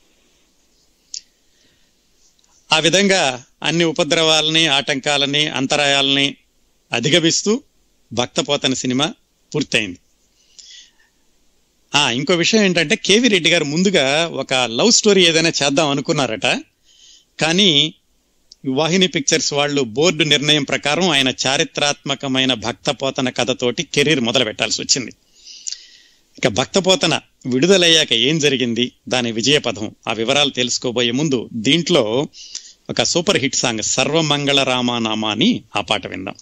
ఆ విధంగా అన్ని ఉపద్రవాలని ఆటంకాలని అంతరాయాలని అధిగమిస్తూ భక్తపోతన సినిమా పూర్తయింది ఆ ఇంకో విషయం ఏంటంటే కేవి రెడ్డి గారు ముందుగా ఒక లవ్ స్టోరీ ఏదైనా చేద్దాం అనుకున్నారట కానీ వాహిని పిక్చర్స్ వాళ్ళు బోర్డు నిర్ణయం ప్రకారం ఆయన చారిత్రాత్మకమైన భక్తపోతన కథతోటి కెరీర్ మొదలు పెట్టాల్సి వచ్చింది ఇక భక్తపోతన విడుదలయ్యాక ఏం జరిగింది దాని విజయపథం ఆ వివరాలు తెలుసుకోబోయే ముందు దీంట్లో ఒక సూపర్ హిట్ సాంగ్ సర్వమంగళ రామానామ అని ఆ పాట విందాం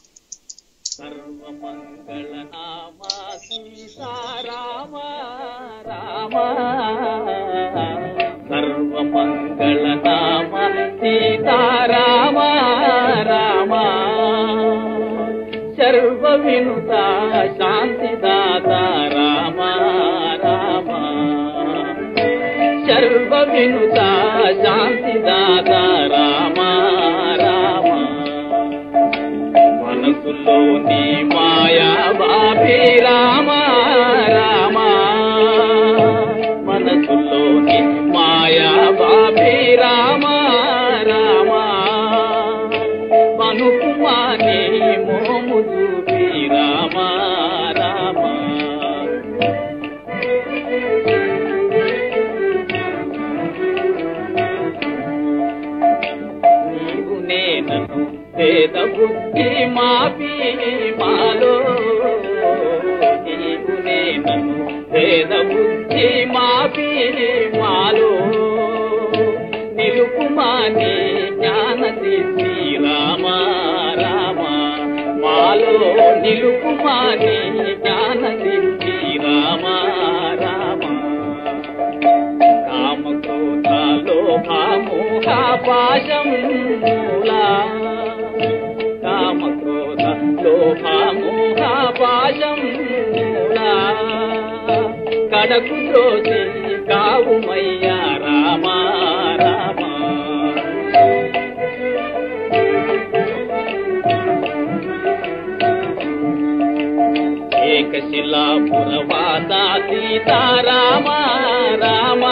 సర్వమంగళనామ సీతారామ రామ సర్వ వినుత శాంతిదాత రామ రామ సర్వ వినుత శాంతిదాత రామ రామ మనసులోని మాయా బాపి రామ రామ మనసులోని మాయా బాపి రామ రామ మనుకుమాని మోము చూపి రామ రామ నీవు నేనను వేద బుద్ధి మాపి మాలో నీవు నేనను వేద బుద్ధి మాపి మాలో నిలుపుమాని జ్ఞాన సిద్ధి రామ రామ మాలో నిలుపుమాని జ్ఞాన సిద్ధి రామ రామ కామక్రోధాలో భామోహ పాశం మూలా కామక్రోధ లోభామోహ పాశం మూలా కడకు ద్రోసి కావుమయ్యా రామ రామ ఏకశిలాపురవాస సీతారామ రామ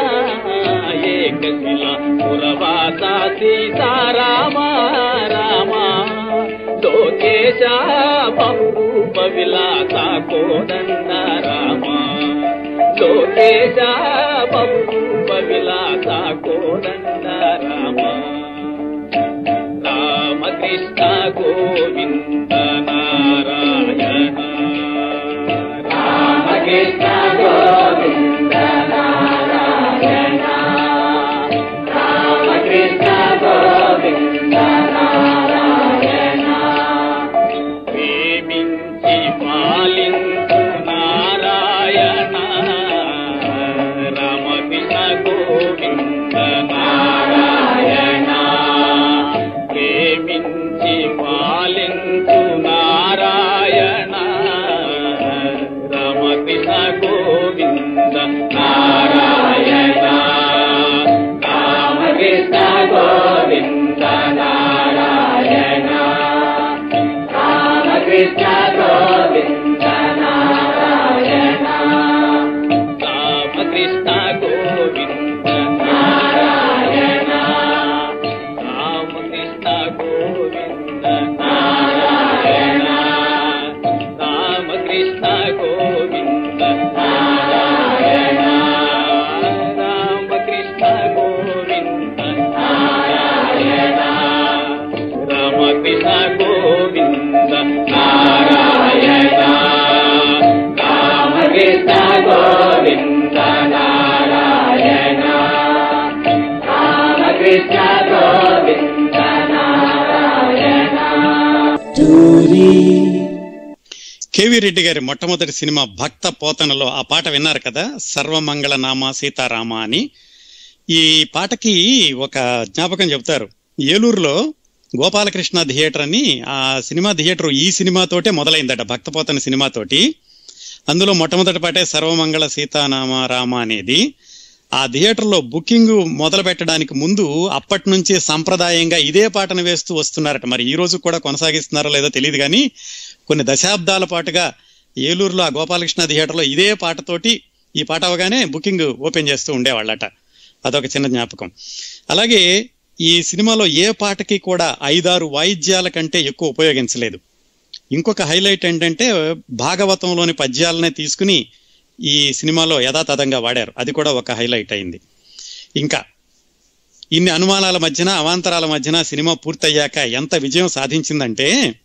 ఏకశిలాపురవాస సీతారామ రామ లోకేశ బహురూప విలాస కోదండ రామ లోకేశ బహురూప విలాస కోదండ రామ రామకృష్ణ గోవింద నారాయణ రామకృష్ణ గోవింద నారాయణ రామకృష్ణ గోవింద నారాయణ ప్రేమించి పాలించు నారాయణ రామకృష్ణ గోవింద నారాయణ ప్రేమించి పాలించు నారాయణ రామకృష్ణ గోవింద నారాయణ రామకృష్ణ గోవింద నారాయణ రామకృష్ణ గోవింద నారాయణ రామకృష్ణ గోవింద నారాయణ రామకృష్ణ గోవింద నారాయణ రామకృష్ణ గోవింద నారాయణ రామకృష్ణ గోవింద నారాయణ రామకృష్ణ గోవింద నారాయణ రామకృష్ణ గోవింద నారాయణ రామకృష్ణ గోవింద నారాయణ కేవి రెడ్డి గారి మొట్టమొదటి సినిమా భక్త పోతనలో ఆ పాట విన్నారు కదా సర్వమంగళ నామ సీతారామ అని ఈ పాటకి ఒక జ్ఞాపకం చెప్తారు ఏలూరులో గోపాలకృష్ణ థియేటర్ అని ఆ సినిమా థియేటర్ ఈ సినిమాతోటే మొదలైందట భక్తపోతన సినిమాతోటి అందులో మొట్టమొదటి పాటే సర్వమంగళ సీతానామ రామ అనేది ఆ థియేటర్లో బుకింగ్ మొదలు పెట్టడానికి ముందు అప్పటి నుంచి సంప్రదాయంగా ఇదే పాటను వేస్తూ వస్తున్నారట మరి ఈ రోజు కూడా కొనసాగిస్తున్నారో లేదో తెలియదు కానీ కొన్ని దశాబ్దాల పాటుగా ఏలూరులో ఆ గోపాలకృష్ణ థియేటర్లో ఇదే పాటతోటి ఈ పాట అవగానే బుకింగ్ ఓపెన్ చేస్తూ ఉండేవాళ్ళట అదొక చిన్న జ్ఞాపకం అలాగే ఈ సినిమాలో ఏ పాటకి కూడా ఐదారు వాయిద్యాల కంటే ఎక్కువ ఉపయోగించలేదు ఇంకొక హైలైట్ ఏంటంటే భాగవతంలోని పద్యాలనే తీసుకుని ఈ సినిమాలో యథాతథంగా వాడారు అది కూడా ఒక హైలైట్ అయింది ఇంకా ఇన్ని అనుమానాల మధ్యన అవాంతరాల మధ్యన సినిమా పూర్తయ్యాక ఎంత విజయం సాధించిందంటే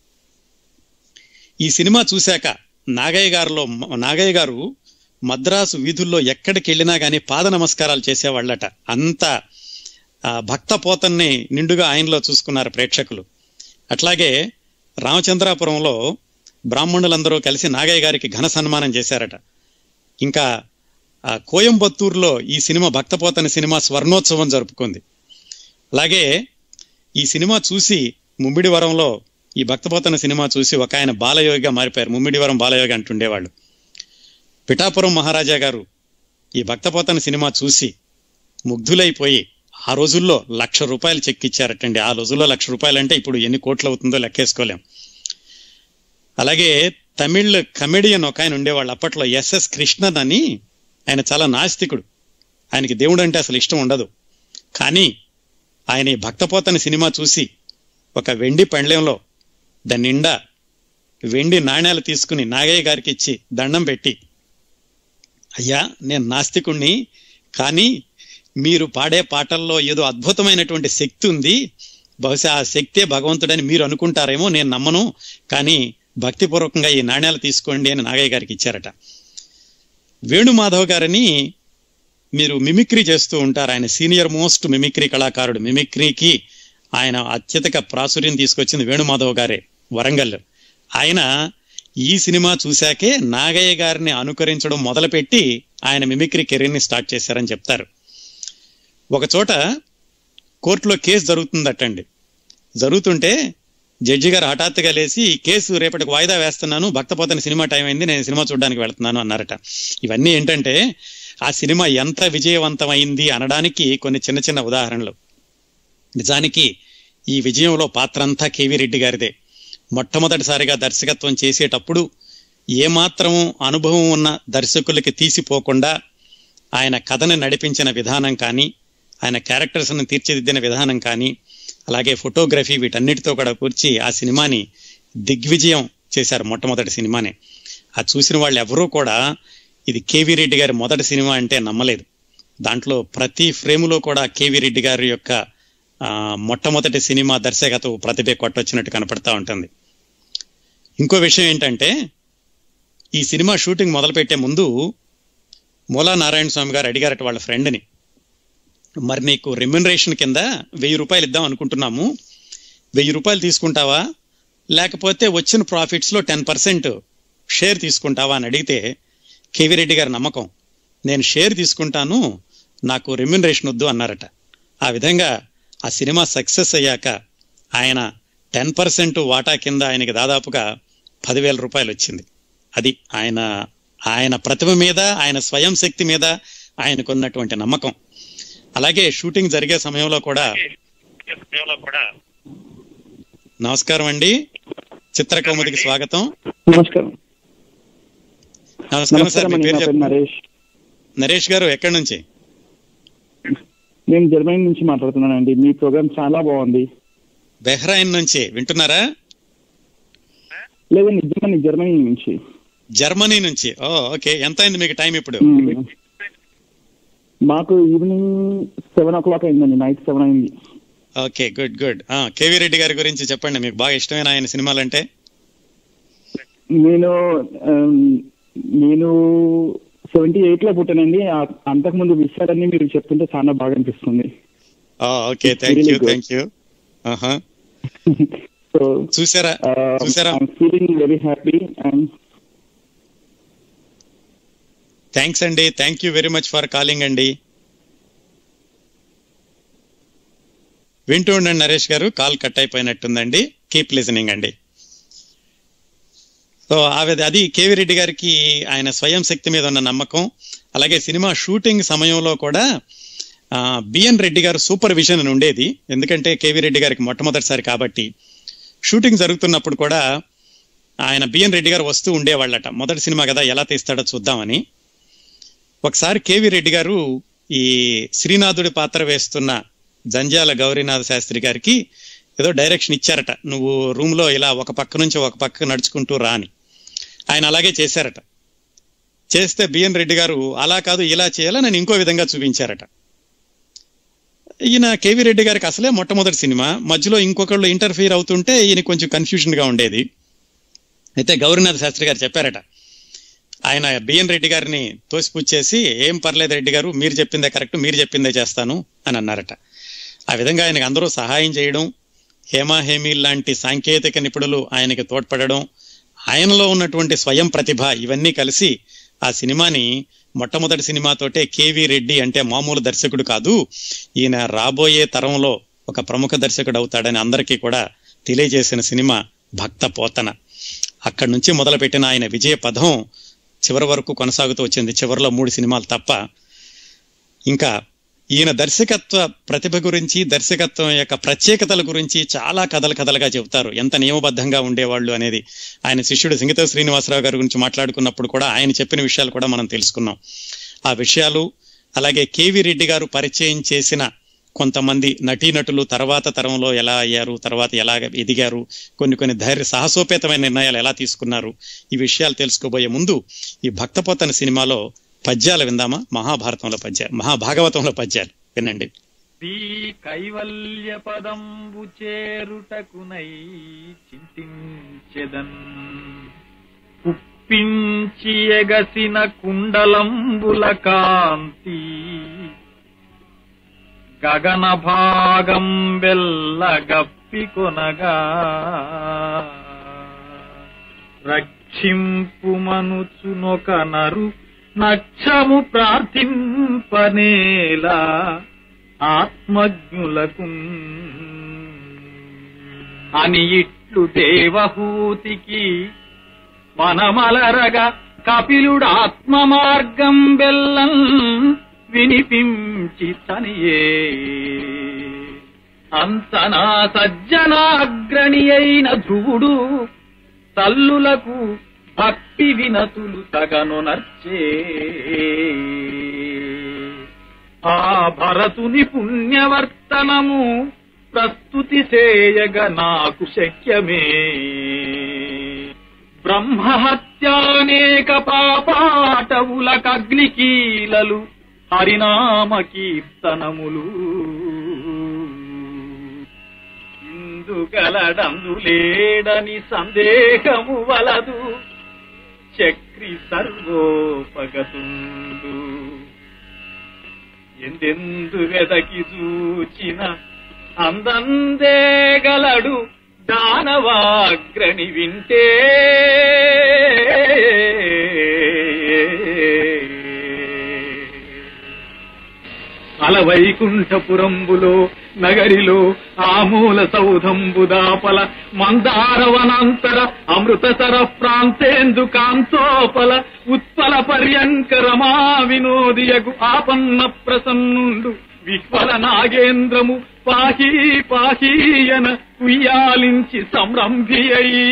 ఈ సినిమా చూశాక నాగయ్య గారిలో నాగయ్య గారు మద్రాసు వీధుల్లో ఎక్కడికి వెళ్ళినా కానీ పాద నమస్కారాలు చేసేవాళ్ళట అంత ఆ, భక్త పోతన్ని నిండుగా ఆయనలో చూసుకున్నారు ప్రేక్షకులు అట్లాగే రామచంద్రాపురంలో బ్రాహ్మణులందరూ కలిసి నాగయ్య గారికి ఘన సన్మానం చేశారట ఇంకా ఆ, కోయంబత్తూరులో ఈ సినిమా భక్తపోతని సినిమా స్వర్ణోత్సవం జరుపుకుంది అలాగే ఈ సినిమా చూసి ముమ్మిడివరంలో ఈ భక్తపోతన సినిమా చూసి ఒక ఆయన బాలయోగిగా మారిపోయారు ముమ్మిడివరం బాలయోగి అంటుండేవాళ్ళు పిఠాపురం మహారాజా గారు ఈ భక్తపోతన సినిమా చూసి ముగ్ధులైపోయి ఆ రోజుల్లో లక్ష రూపాయలు చెక్ ఇచ్చారటండి ఆ రోజుల్లో లక్ష రూపాయలు అంటే ఇప్పుడు ఎన్ని కోట్లు అవుతుందో లెక్కేసుకోలేం అలాగే తమిళ్ కమెడియన్ ఒక ఆయన ఉండేవాళ్ళు అప్పట్లో ఎస్ఎస్ కృష్ణన్ అని ఆయన చాలా నాస్తికుడు ఆయనకి దేవుడు అంటే అసలు ఇష్టం ఉండదు కానీ ఆయన ఈ భక్తపోతని సినిమా చూసి ఒక వెండి పండ్లెంలో దాని నిండా వెండి నాణ్యాలు తీసుకుని నాగయ్య గారికి ఇచ్చి దండం పెట్టి అయ్యా నేను నాస్తికుణ్ణి కానీ మీరు పాడే పాటల్లో ఏదో అద్భుతమైనటువంటి శక్తి ఉంది బహుశా ఆ శక్తే భగవంతుడని మీరు అనుకుంటారేమో నేను నమ్మను కానీ భక్తిపూర్వకంగా ఈ నాణ్యాలు తీసుకోండి అని నాగయ్య గారికి ఇచ్చారట వేణుమాధవ్ గారని మీరు మిమిక్రీ చేస్తూ ఉంటారు ఆయన సీనియర్ మోస్ట్ మిమిక్రీ కళాకారుడు మిమిక్రీకి ఆయన అత్యధిక ప్రాచుర్యం తీసుకొచ్చింది వేణుమాధవ్ గారే వరంగల్ ఆయన ఈ సినిమా చూశాకే నాగయ్య గారిని అనుకరించడం మొదలుపెట్టి ఆయన మిమిక్రీ కెరీర్ని స్టార్ట్ చేశారని చెప్తారు ఒక చోట కోర్టులో కేసు జరుగుతుందటండి జరుగుతుంటే జడ్జి గారు హఠాత్తుగా లేచి ఈ కేసు రేపటికి వాయిదా వేస్తున్నాను భక్తపోతని సినిమా టైం అయింది నేను సినిమా చూడడానికి వెళ్తున్నాను అన్నారట ఇవన్నీ ఏంటంటే ఆ సినిమా ఎంత విజయవంతమైంది అనడానికి కొన్ని చిన్న చిన్న ఉదాహరణలు నిజానికి ఈ విజయంలో పాత్ర అంతా కేవీ రెడ్డి గారిదే మొట్టమొదటిసారిగా దర్శకత్వం చేసేటప్పుడు ఏమాత్రం అనుభవం ఉన్న దర్శకులకి తీసిపోకుండా ఆయన కథను నడిపించిన విధానం కానీ ఆయన క్యారెక్టర్స్ని తీర్చిదిద్దిన విధానం కానీ అలాగే ఫోటోగ్రఫీ వీటన్నిటితో కూడా కూర్చి ఆ సినిమాని దిగ్విజయం చేశారు మొట్టమొదటి సినిమాని ఆ చూసిన వాళ్ళు ఎవరూ కూడా ఇది కేవీ రెడ్డి గారి మొదటి సినిమా అంటే నమ్మలేదు దాంట్లో ప్రతి ఫ్రేములో కూడా కేవీ రెడ్డి గారి యొక్క ఆ, మొట్టమొదటి సినిమా దర్శకత్వ ప్రతిభ కొట్టొచ్చినట్టు కనపడతా ఉంటుంది ఇంకో విషయం ఏంటంటే ఈ సినిమా షూటింగ్ మొదలుపెట్టే ముందు మూలా నారాయణ స్వామి గారు అడిగారట వాళ్ళ ఫ్రెండ్ని మరి నీకు రెమ్యునరేషన్ కింద వెయ్యి రూపాయలు ఇద్దాం అనుకుంటున్నాము వెయ్యి రూపాయలు తీసుకుంటావా లేకపోతే వచ్చిన ప్రాఫిట్స్ లో టెన్ పర్సెంట్ షేర్ తీసుకుంటావా అని అడిగితే కేవీ రెడ్డి గారి నమ్మకం నేను షేర్ తీసుకుంటాను నాకు రెమ్యునరేషన్ వద్దు అన్నారట ఆ విధంగా ఆ సినిమా సక్సెస్ అయ్యాక ఆయన టెన్ పర్సెంట్ వాటా కింద ఆయనకి దాదాపుగా పదివేల రూపాయలు వచ్చింది అది ఆయన ఆయన ప్రతిభ మీద ఆయన స్వయం శక్తి మీద ఆయనకున్నటువంటి నమ్మకం అలాగే షూటింగ్ జరిగే సమయంలో కూడా నమస్కారం అండి చిత్రకౌముదికి స్వాగతం నమస్కారం నమస్కారం సార్ నమస్కారం మీ అండి పేరు నా పేరు చెప్పండి నరేష్ నరేష్ గారు ఎక్కడి నుంచి నేను జర్మనీ నుంచి మాట్లాడుతున్నానండి మీ ప్రోగ్రామ్ చాలా బాగుంది బెహ్రాయిన్ నుంచి వింటున్నారా లేదండి జర్మనీ జర్మనీ నుంచి జర్మనీ నుంచి ఓ ఓకే ఎంత అయింది మీకు టైం ఇప్పుడు మ్మ్. మాకు ఈవినింగ్ సెవెన్ ఓ క్లాక్ అయిందండి నైట్ సెవెన్ అయింది okay good good KV Reddy గారి గురించి చెప్పండి మీకు బాగా ఇష్టమైన ఆయన సినిమాలంటే నేను ఆమ్, నేను సెవెంటీ ఎయిట్ లో పుట్టానండి ఆ- అంతకుముందు విషయాలన్నీ మీరు చెప్తుంటే చాలా బాగా అనిపిస్తుంది okay It's thank really you good. Thank you so చూసారా చూసారా feeling very happy and thanks అండి thank you very much for calling అండి వింటూ ఉండండి నరేష్ గారు కాల్ కట్ అయిపోయినట్టుందండి కీప్ లిజనింగ్ అండి సో ఆవిడ అది కేవీ రెడ్డి గారికి ఆయన స్వయం శక్తి మీద ఉన్న నమ్మకం అలాగే సినిమా షూటింగ్ సమయంలో కూడా ఆ, బిఎన్ రెడ్డి గారు సూపర్విజన్ అని ఉండేది ఎందుకంటే కేవీ రెడ్డి గారికి మొట్టమొదటిసారి కాబట్టి షూటింగ్ జరుగుతున్నప్పుడు కూడా ఆయన బిఎన్ రెడ్డి గారు వస్తూ ఉండేవాళ్ళట మొదటి సినిమా కదా ఎలా తీస్తాడో చూద్దామని ఒకసారి కేవీ రెడ్డి గారు ఈ శ్రీనాథుడి పాత్ర వేస్తున్న జంజాల గౌరీనాథ శాస్త్రి గారికి ఏదో డైరెక్షన్ ఇచ్చారట నువ్వు రూమ్ లో ఇలా ఒక పక్క నుంచి ఒక పక్క నడుచుకుంటూ రా అని ఆయన అలాగే చేశారట చేస్తే బిఎన్ రెడ్డి గారు అలా కాదు ఇలా చేయాలా నేను ఇంకో విధంగా చూపించారట ఈయన కేవీ రెడ్డి గారికి అసలే మొట్టమొదటి సినిమా మధ్యలో ఇంకొకళ్ళు ఇంటర్ఫియర్ అవుతుంటే ఈయన కొంచెం కన్ఫ్యూజన్ గా ఉండేది అయితే గౌరీనాథ్ శాస్త్రి గారు చెప్పారట ఆయన బిఎన్ రెడ్డి గారిని తోసిపుచ్చేసి ఏం పర్లేదు రెడ్డి గారు మీరు చెప్పిందే కరెక్ట్ మీరు చెప్పిందే చేస్తాను అని అన్నారట ఆ విధంగా ఆయనకు అందరూ సహాయం చేయడం హేమా హేమీ లాంటి సాంకేతిక నిపుణులు ఆయనకి తోడ్పడడం ఆయనలో ఉన్నటువంటి స్వయం ప్రతిభ ఇవన్నీ కలిసి ఆ సినిమాని మొట్టమొదటి సినిమాతోటే కేవి రెడ్డి అంటే మామూలు దర్శకుడు కాదు ఈయన రాబోయే తరంలో ఒక ప్రముఖ దర్శకుడు అవుతాడని అందరికీ కూడా తెలియజేసిన సినిమా భక్త పోతన అక్కడి నుంచి మొదలుపెట్టిన ఆయన విజయ పదం చివరి వరకు కొనసాగుతూ వచ్చింది చివరిలో మూడు సినిమాలు తప్ప ఇంకా ఈయన దర్శకత్వ ప్రతిభ గురించి దర్శకత్వం యొక్క ప్రత్యేకతల గురించి చాలా కథలు కథలుగా చెబుతారు ఎంత నియమబద్ధంగా ఉండేవాళ్ళు అనేది ఆయన శిష్యుడు సింగత శ్రీనివాసరావు గారి గురించి మాట్లాడుకున్నప్పుడు కూడా ఆయన చెప్పిన విషయాలు కూడా మనం తెలుసుకున్నాం ఆ విషయాలు అలాగే కేవి రెడ్డి గారు పరిచయం చేసిన కొంతమంది నటీనటులు తర్వాత తరంలో ఎలా అయ్యారు తర్వాత ఎలా ఎదిగారు కొన్ని కొన్ని ధైర్య సాహసోపేతమైన నిర్ణయాలు ఎలా తీసుకున్నారు ఈ విషయాలు తెలుసుకోబోయే ముందు ఈ భక్తపోతన సినిమాలో పద్యాలు విందామా మహాభారతంలో పద్యాలు మహాభాగవతంలో పద్యాలు వినండి శ్రీ కైవల్య పదంబు చేరుటకునై చింతించెదన్ కుప్పించి ఎగసిన కుండలంబుల కాంతి గగన భాగం వెల్ల గప్పికొనగా రక్షింపుమనుచునొక నరు నక్షము ప్రార్థింపనేలా ఆత్మజ్ఞులకు అని ఇట్లు దేవహూతికి మనమలరగా కపిలుడు ఆత్మ మార్గం బెల్లం వినిపించి తనియే అంతనా సజ్జనాగ్రణి అయిన ధ్రువుడు తల్లులకు భక్తి వినతులు తగను నర్చే ఆ భరతుని పుణ్యవర్తనము ప్రస్తుతి చేయగ నాకు శక్యమే బ్రహ్మహత్యానేక పాపాటవులకగ్నికీలలు హరినామ కీర్తనములు ఇందుగలడందు లేడని సందేహము వలదు చక్రి సర్వోపగతుండు ఎందెందు వెదకి చూచిన అందందే గలడు దానవాగ్రణి వింటే అలవైకుంఠపురంబులో నగరిలో ఆమూల సౌధంబుదాపల మందారవనంతర అమృతసర ప్రాంతేందు కాంతోపల ఉత్పల పర్యంకరమా వినోదియగు ఆపన్న ప్రసన్నుండు విహ్వల నాగేంద్రము పాహీ పాహీయన ఉయ్యాలించి సంరంభి అయి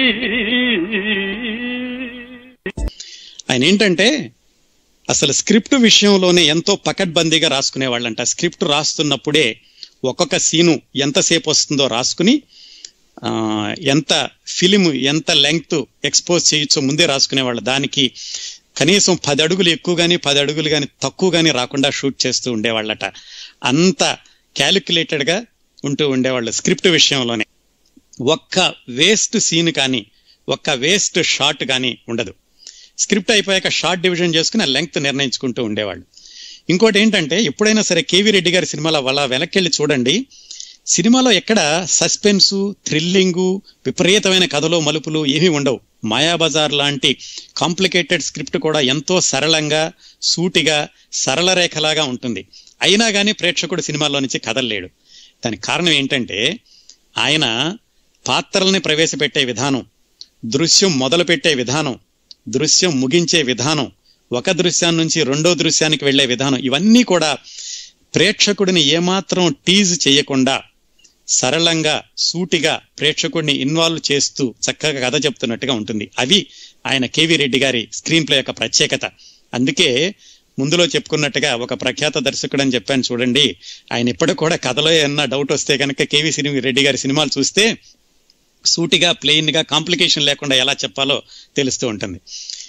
ఆయన ఏంటంటే అసలు స్క్రిప్ట్ విషయంలోనే ఎంతో పకడ్బందీగా రాసుకునేవాళ్ళంట స్క్రిప్ట్ రాస్తున్నప్పుడే ఒక్కొక్క సీను ఎంతసేపు వస్తుందో రాసుకుని ఆ, ఎంత ఫిలిం ఎంత లెంగ్త్ ఎక్స్పోజ్ చేయొచ్చో ముందే రాసుకునేవాళ్ళు దానికి కనీసం పది అడుగులు ఎక్కువ కానీ పది అడుగులు కానీ తక్కువ కానీ రాకుండా షూట్ చేస్తూ ఉండేవాళ్ళట అంత క్యాలిక్యులేటెడ్ గా ఉంటూ ఉండేవాళ్ళు స్క్రిప్ట్ విషయంలోనే ఒక్క వేస్ట్ సీన్ కానీ ఒక్క వేస్ట్ షాట్ కానీ ఉండదు స్క్రిప్ట్ అయిపోయాక షార్ట్ డివిజన్ చేసుకుని ఆ లెంగ్త్ నిర్ణయించుకుంటూ ఉండేవాళ్ళు ఇంకోటి ఏంటంటే ఎప్పుడైనా సరే కేవీ రెడ్డి గారి సినిమాలో వాళ్ళ వెనక్కి చూడండి సినిమాలో ఎక్కడ సస్పెన్సు థ్రిల్లింగు విపరీతమైన కథలో మలుపులు ఏమీ ఉండవు మాయాబజార్ లాంటి కాంప్లికేటెడ్ స్క్రిప్ట్ కూడా ఎంతో సరళంగా సూటిగా సరళ రేఖలాగా ఉంటుంది అయినా కానీ ప్రేక్షకుడు సినిమాలో నుంచి కదలలేడు దానికి కారణం ఏంటంటే ఆయన పాత్రల్ని ప్రవేశపెట్టే విధానం దృశ్యం మొదలుపెట్టే విధానం దృశ్యం ముగించే విధానం ఒక దృశ్యాన్ని నుంచి రెండో దృశ్యానికి వెళ్లే విధానం ఇవన్నీ కూడా ప్రేక్షకుడిని ఏమాత్రం టీజ్ చేయకుండా సరళంగా సూటిగా ప్రేక్షకుడిని ఇన్వాల్వ్ చేస్తూ చక్కగా కథ చెప్తున్నట్టుగా ఉంటుంది అవి ఆయన కేవీ రెడ్డి గారి స్క్రీన్ ప్లే యొక్క ప్రత్యేకత అందుకే ముందులో చెప్పుకున్నట్టుగా ఒక ప్రఖ్యాత దర్శకుడు అని చెప్పాను చూడండి ఆయన ఇప్పటికి కూడా కథలో ఏమన్నా డౌట్ వస్తే కనుక కేవీ సినిమా రెడ్డి గారి సినిమాలు చూస్తే సూటిగా ప్లెయిన్ గా కాంప్లికేషన్ లేకుండా ఎలా చెప్పాలో తెలుస్తూ ఉంటుంది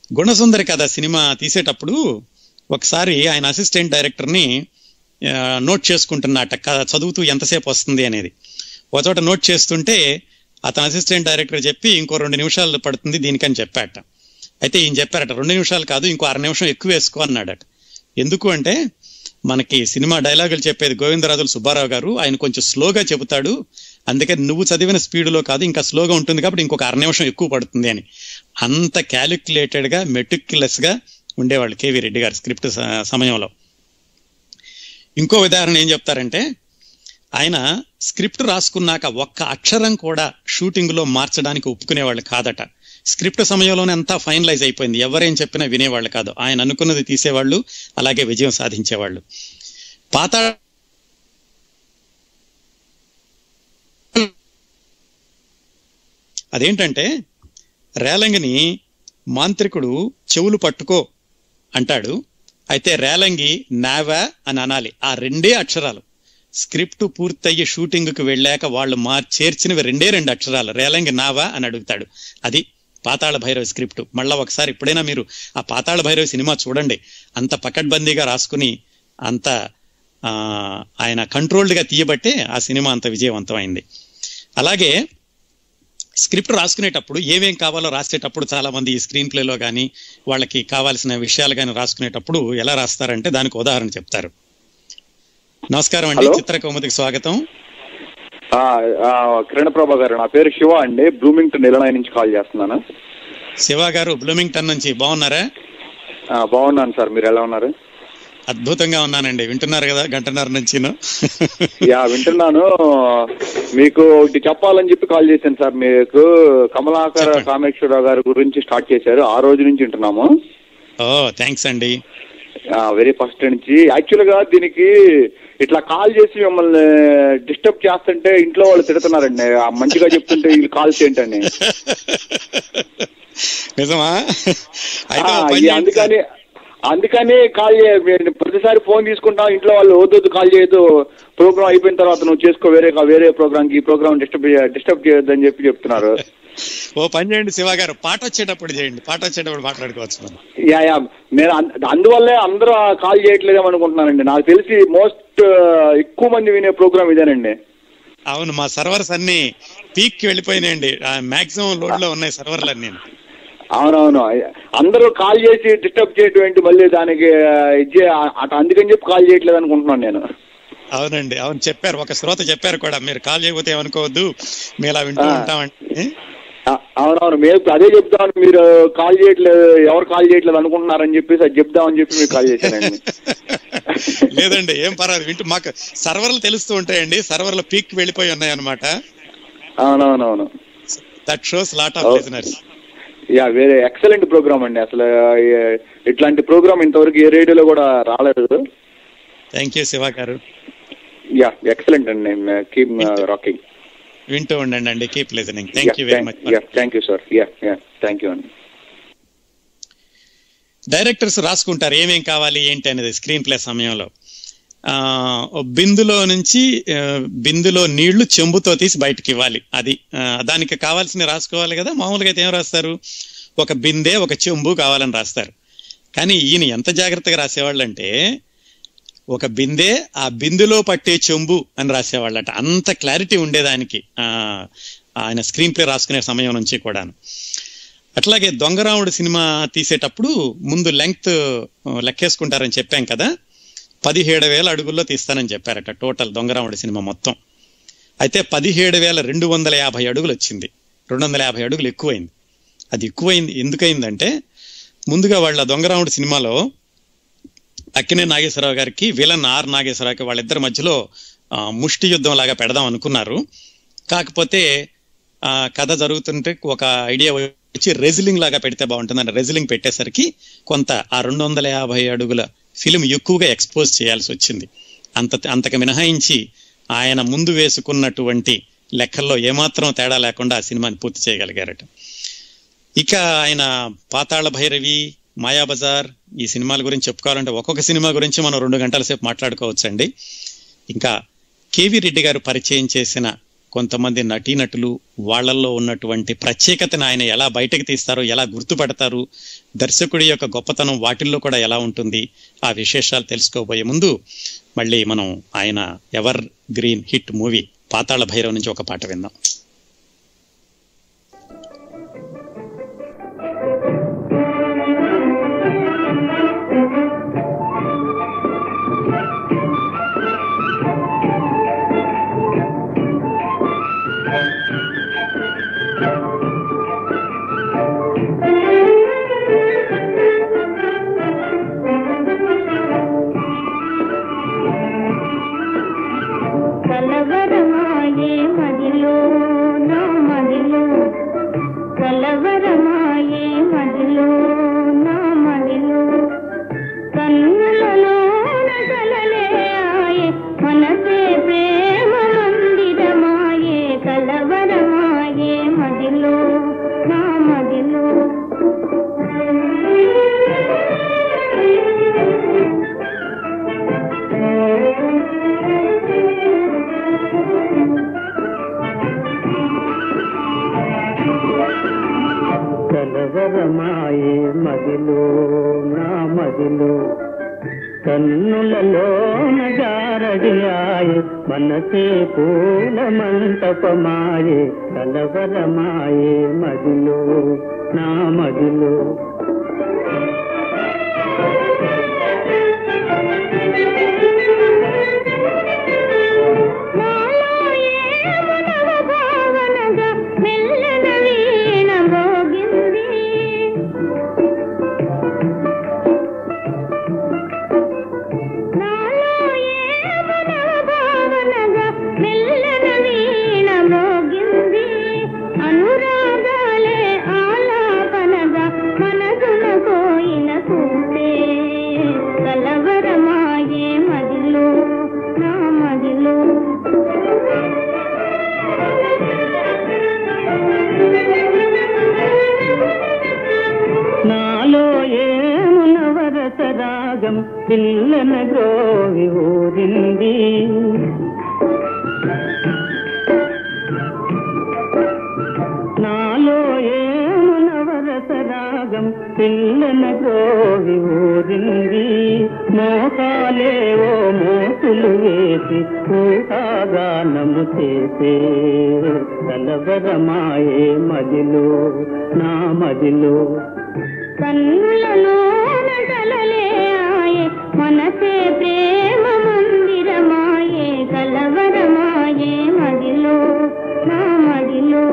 గుణసుందరి కథ సినిమా తీసేటప్పుడు ఒకసారి ఆయన అసిస్టెంట్ డైరెక్టర్ని ఆ, నోట్ చేసుకుంటున్నట్ట కథ చదువుతూ ఎంతసేపు వస్తుంది అనేది ఒక చోట నోట్ చేస్తుంటే అతను అసిస్టెంట్ డైరెక్టర్ చెప్పి ఇంకో రెండు నిమిషాలు పడుతుంది దీనికని చెప్పాట అయితే ఈయన చెప్పారట రెండు నిమిషాలు కాదు ఇంకో అర నిమిషం ఎక్కువ వేసుకో అన్నాడట ఎందుకు అంటే మనకి సినిమా డైలాగులు చెప్పేది గోవిందరాజులు సుబ్బారావు గారు ఆయన కొంచెం స్లోగా చెబుతాడు అందుకని నువ్వు చదివిన స్పీడ్లో కాదు ఇంకా స్లోగా ఉంటుంది కాబట్టి ఇంకొక అర నిమిషం ఎక్కువ పడుతుంది అని అంత క్యాలిక్యులేటెడ్ గా మెటిక్యులస్ గా ఉండేవాళ్ళు కేవీ రెడ్డి గారు స్క్రిప్ట్ స- సమయంలో ఇంకో ఉదాహరణ ఏం చెప్తారంటే ఆయన స్క్రిప్ట్ రాసుకున్నాక ఒక్క అక్షరం కూడా షూటింగ్ లో మార్చడానికి ఒప్పుకునేవాళ్ళు కాదట స్క్రిప్ట్ సమయంలోనే అంతా ఫైనలైజ్ అయిపోయింది ఎవరేం చెప్పినా వినేవాళ్ళు కాదు ఆయన అనుకున్నది తీసేవాళ్ళు అలాగే విజయం సాధించేవాళ్ళు పాత అదేంటంటే రేలంగిని మాంత్రికుడు చెవులు పట్టుకో అంటాడు అయితే రేలంగి నావా అని అనాలి ఆ రెండే అక్షరాలు స్క్రిప్ట్ పూర్తయ్యి షూటింగ్ కు వెళ్ళాక వాళ్ళు మా చేర్చినవి రెండే రెండు అక్షరాలు రేలంగి నావా అని అడుగుతాడు అది పాతాళ భైరవ స్క్రిప్ట్ మళ్ళా ఒకసారి ఎప్పుడైనా మీరు ఆ పాతాళ భైరవ సినిమా చూడండి అంత పకడ్బందీగా రాసుకుని అంత ఆ, ఆయన కంట్రోల్డ్ గా తీయబట్టే ఆ సినిమా అంత విజయవంతమైంది అలాగే స్క్రిప్ట్ రాసుకునేటప్పుడు ఏమేం కావాలో రాసేటప్పుడు చాలా మంది ఈ స్క్రీన్ ప్లేలో కానీ వాళ్ళకి కావాల్సిన విషయాలు కానీ రాసుకునేటప్పుడు ఎలా రాస్తారంటే దానికి ఉదాహరణ చెప్తారు నమస్కారం అండి హలో. చిత్ర కౌముదికి స్వాగతం ఆ, ఆ, కిరణ్ ప్రభా గారు నా పేరు శివ అండి బ్లూమింగ్టన్ ఇలనాయ్ నుంచి కాల్ చేస్తున్నాను శివ గారు బ్లూమింగ్టన్ నుంచి బాగున్నారా ఆ, బాగున్నాను సార్ మీరు ఎలా ఉన్నారు అద్భుతంగా ఉన్నానండి వింటున్నారు కదా గంటన్నర నుంచి యా వింటున్నాను మీకు ఒకటి చెప్పాలని చెప్పి కాల్ చేశాను సార్ మీకు కమలాకర కామేశ్వరరావు గారి గురించి స్టార్ట్ చేశారు ఆ రోజు నుంచి వింటున్నాము ఓ థ్యాంక్స్ అండి వెరీ ఫస్ట్ నుంచి యాక్చువల్ గా దీనికి ఇట్లా కాల్ చేసి మిమ్మల్ని డిస్టర్బ్ చేస్తుంటే ఇంట్లో వాళ్ళు తిడుతున్నారండి ఆ మంచిగా చెప్తుంటే వీళ్ళు కాల్స్ ఏంటని నిజమా అయితే ఆ, ఓ పని ఇది చేయండి సార్. అందుకని అందుకని కాల్ చే నేను ప్రతిసారి ఫోన్ తీసుకుంటాం ఇంట్లో వాళ్ళు వద్దొద్దు కాల్ చేయొద్దు ప్రోగ్రామ్ అయిపోయిన తర్వాత నువ్వు చేసుకో వేరే వేరే ప్రోగ్రామ్ కి ఈ ప్రోగ్రామ్ డిస్టర్బ్ డిస్టర్బ్ చేయొద్దని చెప్పి చెప్తున్నారు ఓ పని చేయండి శివ గారు పాట వచ్చేటప్పుడు చేయండి పాట వచ్చేటప్పుడు మాట్లాడుకోవచ్చు మనం యా యా నేను అన్- అందువల్లే అందరూ కాల్ చేయట్లేదేమో అనుకుంటున్నానండి నాకు తెలిసి మోస్ట్ ఎక్కువ మంది వినే ప్రోగ్రామ్ ఇదేనండి అవును మా సర్వర్స్ అన్ని పీక్ కి వెళ్ళిపోయినాయండి మాక్సిమం లోడ్ లో ఉన్నాయి సర్వర్లు అన్ని అవునవును అందరూ కాల్ చేసి డిస్టర్బ్ చేయడం ఏంటి మళ్ళీ దానికి ఇచ్చే అటు అందుకని చెప్పి కాల్ చేయట్లేదు అనుకుంటున్నాను నేను అవునండి అవును చెప్పారు ఒక శ్రోత చెప్పారు కూడా మీరు కాల్ చేయకపోతే ఏమనుకోవద్దు మేము ఇలా వింటూ ఆ. ఉంటామంటే ఆ, అవునవును మేము అదే చెప్తాను మీరు కాల్ చేయట్లేదు ఎవరు కాల్ చేయట్లేదు అనుకుంటున్నారని చెప్పేసి అది చెప్దామని చెప్పి మీకు కాల్ చేశానండి లేదండి ఏం పర్వాలేదు వింటూ మాకు సర్వర్లు తెలుస్తూ ఉంటాయండి సర్వర్లు పీక్ వెళ్ళిపోయి ఉన్నాయి అనమాట అవునవునవును that shows lot of Oh. Listeners yeah వేరే ఎక్సలెంట్ ప్రోగ్రామ్ అండి అసలు ఏ- ఇట్లాంటి ప్రోగ్రామ్ ఇంతవరకు ఏ రేడియోలో కూడా రాలేదు థ్యాంక్ యూ శివ గారు యా ఎక్సలెంట్ అండి కీప్ రాకింగ్ వింటూ ఉండండి అండి keep listening thank you very much yeah thank you sir yeah yeah thank you అండి డైరెక్టర్స్ రాసుకుంటారు ఏమేం కావాలి ఏంటి అనేది స్క్రీన్ ప్లే సమయంలో ఆ ఓ బిందులో నుంచి ఆ, బిందులో నీళ్లు చెంబుతో తీసి బయటకి ఇవ్వాలి అది ఆ, దానికి కావాల్సిన రాసుకోవాలి కదా మామూలుగా అయితే ఏం రాస్తారు ఒక బిందె ఒక చెంబు కావాలని రాస్తారు కానీ ఈయన ఎంత జాగ్రత్తగా రాసేవాళ్ళు అంటే ఒక బిందె ఆ బిందులో పట్టే చెంబు అని రాసేవాళ్ళట అంత క్లారిటీ ఉండేదానికి ఆ, ఆయన స్క్రీన్ ప్లే రాసుకునే సమయం నుంచి కూడాను అట్లాగే దొంగరాముడు సినిమా తీసేటప్పుడు ముందు లెంగ్త్ లెక్కేసుకుంటారని చెప్పాం కదా పదిహేడు వేల అడుగుల్లో తీస్తానని చెప్పారట టోటల్ దొంగరాముడు సినిమా మొత్తం అయితే పదిహేడు వేల రెండు వందల యాభై అడుగులు వచ్చింది రెండు వందల యాభై అడుగులు ఎక్కువైంది అది ఎక్కువైంది ఎందుకైందంటే ముందుగా వాళ్ళ దొంగరాముడు సినిమాలో అక్కినే నాగేశ్వరరావు గారికి విలన్ ఆర్ నాగేశ్వరరావుకి వాళ్ళిద్దరి మధ్యలో ఆ, ముష్టి యుద్ధం లాగా పెడదాం అనుకున్నారు కాకపోతే ఆ కథ జరుగుతుంటే ఒక ఐడియా వచ్చి రెజిలింగ్ లాగా పెడితే బాగుంటుందని రెజిలింగ్ పెట్టేసరికి కొంత ఆ రెండు వందల యాభై అడుగుల ఫిలిం ఎక్కువగా ఎక్స్పోజ్ చేయాల్సి వచ్చింది అంత అంతకు మినహాయించి ఆయన ముందు వేసుకున్నటువంటి లెక్కల్లో ఏమాత్రం తేడా లేకుండా ఆ సినిమాని పూర్తి చేయగలిగారట ఇక ఆయన పాతాళ భైరవి మాయాబజార్ ఈ సినిమాల గురించి చెప్పుకోవాలంటే ఒక్కొక్క సినిమా గురించి మనం రెండు గంటల సేపు మాట్లాడుకోవచ్చండి ఇంకా కేవి రెడ్డి గారు పరిచయం చేసిన కొంతమంది నటీనటులు వాళ్ళల్లో ఉన్నటువంటి ప్రత్యేకతను ఆయన ఎలా బయటకు తీస్తారో ఎలా గుర్తుపడతారు దర్శకుడి యొక్క గొప్పతనం వాటిల్లో కూడా ఎలా ఉంటుంది ఆ విశేషాలు తెలుసుకోబోయే ముందు మళ్ళీ మనం ఆయన evergreen hit movie Patala Bhairav నుంచి ఒక పాట విందాం కలవరమాయే మదిలో నా మదిలో కలవరమాయే మదిలో నా మదిలో కన్నులలో నగలలే ఆయే మనసే ప్రేమ మందిరమాయే కలవరమాయే మదిలో నా మదిలో కలవరమాయే మదిలో నా మదిలో కన్నులలో నగారడియాయే మనసే పూల మంటపమాయే కలవరమాయే మదిలో నా మదిలో భావనగా మెల్లన వీణ మోగింది నాలో ఏమన భావనగా మెల్లన వీణ మోగింది అనురాగాలే ఆలాపనగా మనసున కోయిన కూతే కలవరమాయే మదిలో నా మదిలో నాలో ఏమున వరస రాగం పిల్లన గ్రోవి ఊరింది నాలో ఏమున వరస రాగం పిల్లన గ్రోవి ఊరింది మోకాలేవో మోసులు వేసి ఊహాగానము చేసే కలవరమాయే మదిలో నా మదిలో కన్నులలో నగలలే ఆయే మనసే ప్రేమ మందిరమాయే కలవరమాయే మదిలో నా మదిలో